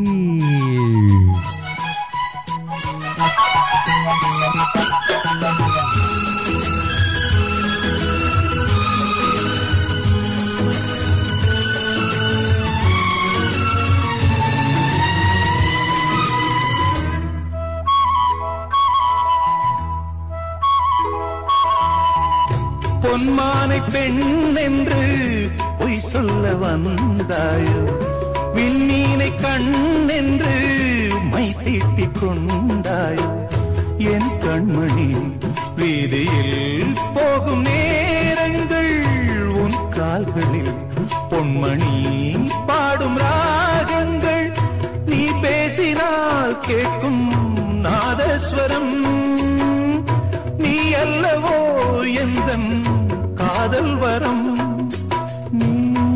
பொன்மானை பெண் என்று பொய் சொல்ல வந்தாயோ விண்மீனை கண் என்று மை தீட்டிக் கொண்டாயோ என் கண்மணி வீதியில் போகும் நேரங்கள் உன் கால்களில் பொன்மணி பாடும் ராகங்கள் நீ பேசினால் கேட்கும் நாதஸ்வரம் நீ அல்லவோ எந்தன் காதல் வரம் நீ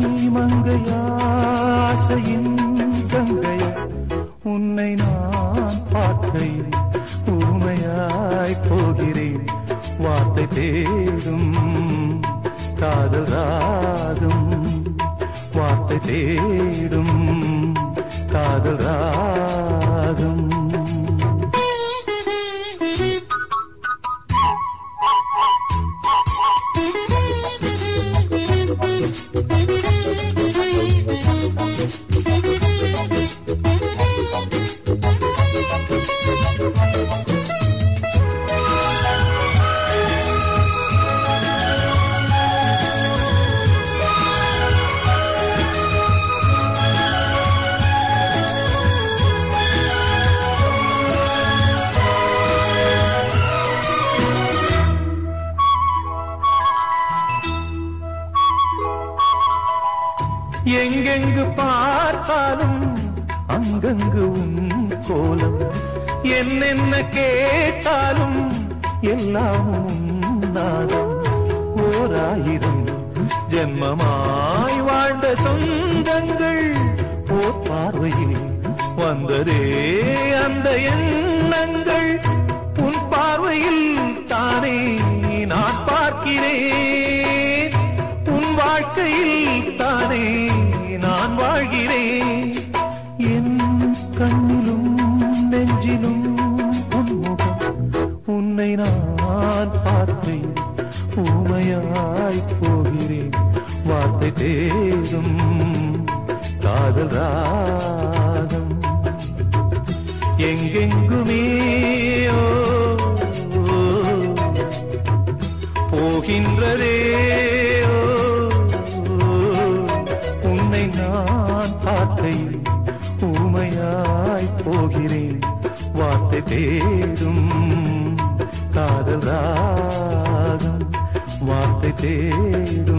மங்கையாசையின் கங்கைய உன்னை நான் பார்க்கையில் ஊமையாய் போகிறேன் வார்த்தை தேடும் காதல் ராகம் வார்த்தை தேடும் காதல் ராகம் எங்கெங்கு பார்த்தாலும் அங்கங்கு உன் கோலம் என்னென்ன கேட்டாலும் எல்லாம் உன் நாதம் ஓராயிரம் ஜென்மமாய் வாழ்ந்த சொந்தங்கள் ஓர் பார்வையில் வந்ததே அந்த எண்ணங்கள் உன் பார்வையில் தானே நான் பார்க்கிறேன் உன் வாழ்க்கையில் தானே நான் வாழ்கிறேன் என் கண்ணிலும் நெஞ்சிலும் உன்முகம் உன்னை நான் பார்த்தேன் ஊமையாய் போகிறேன் வார்த்தை தேடும் காதல் ராகம் எங்கெங்குமே ஓ, ஓ, போகின்றதே ஓ, ஓ, உன்னை நான் பார்க்கையில் ஊமையாய் போகிறேன் வார்த்தை தேடும் காதல் ராகம் வார்த்தை தேடும்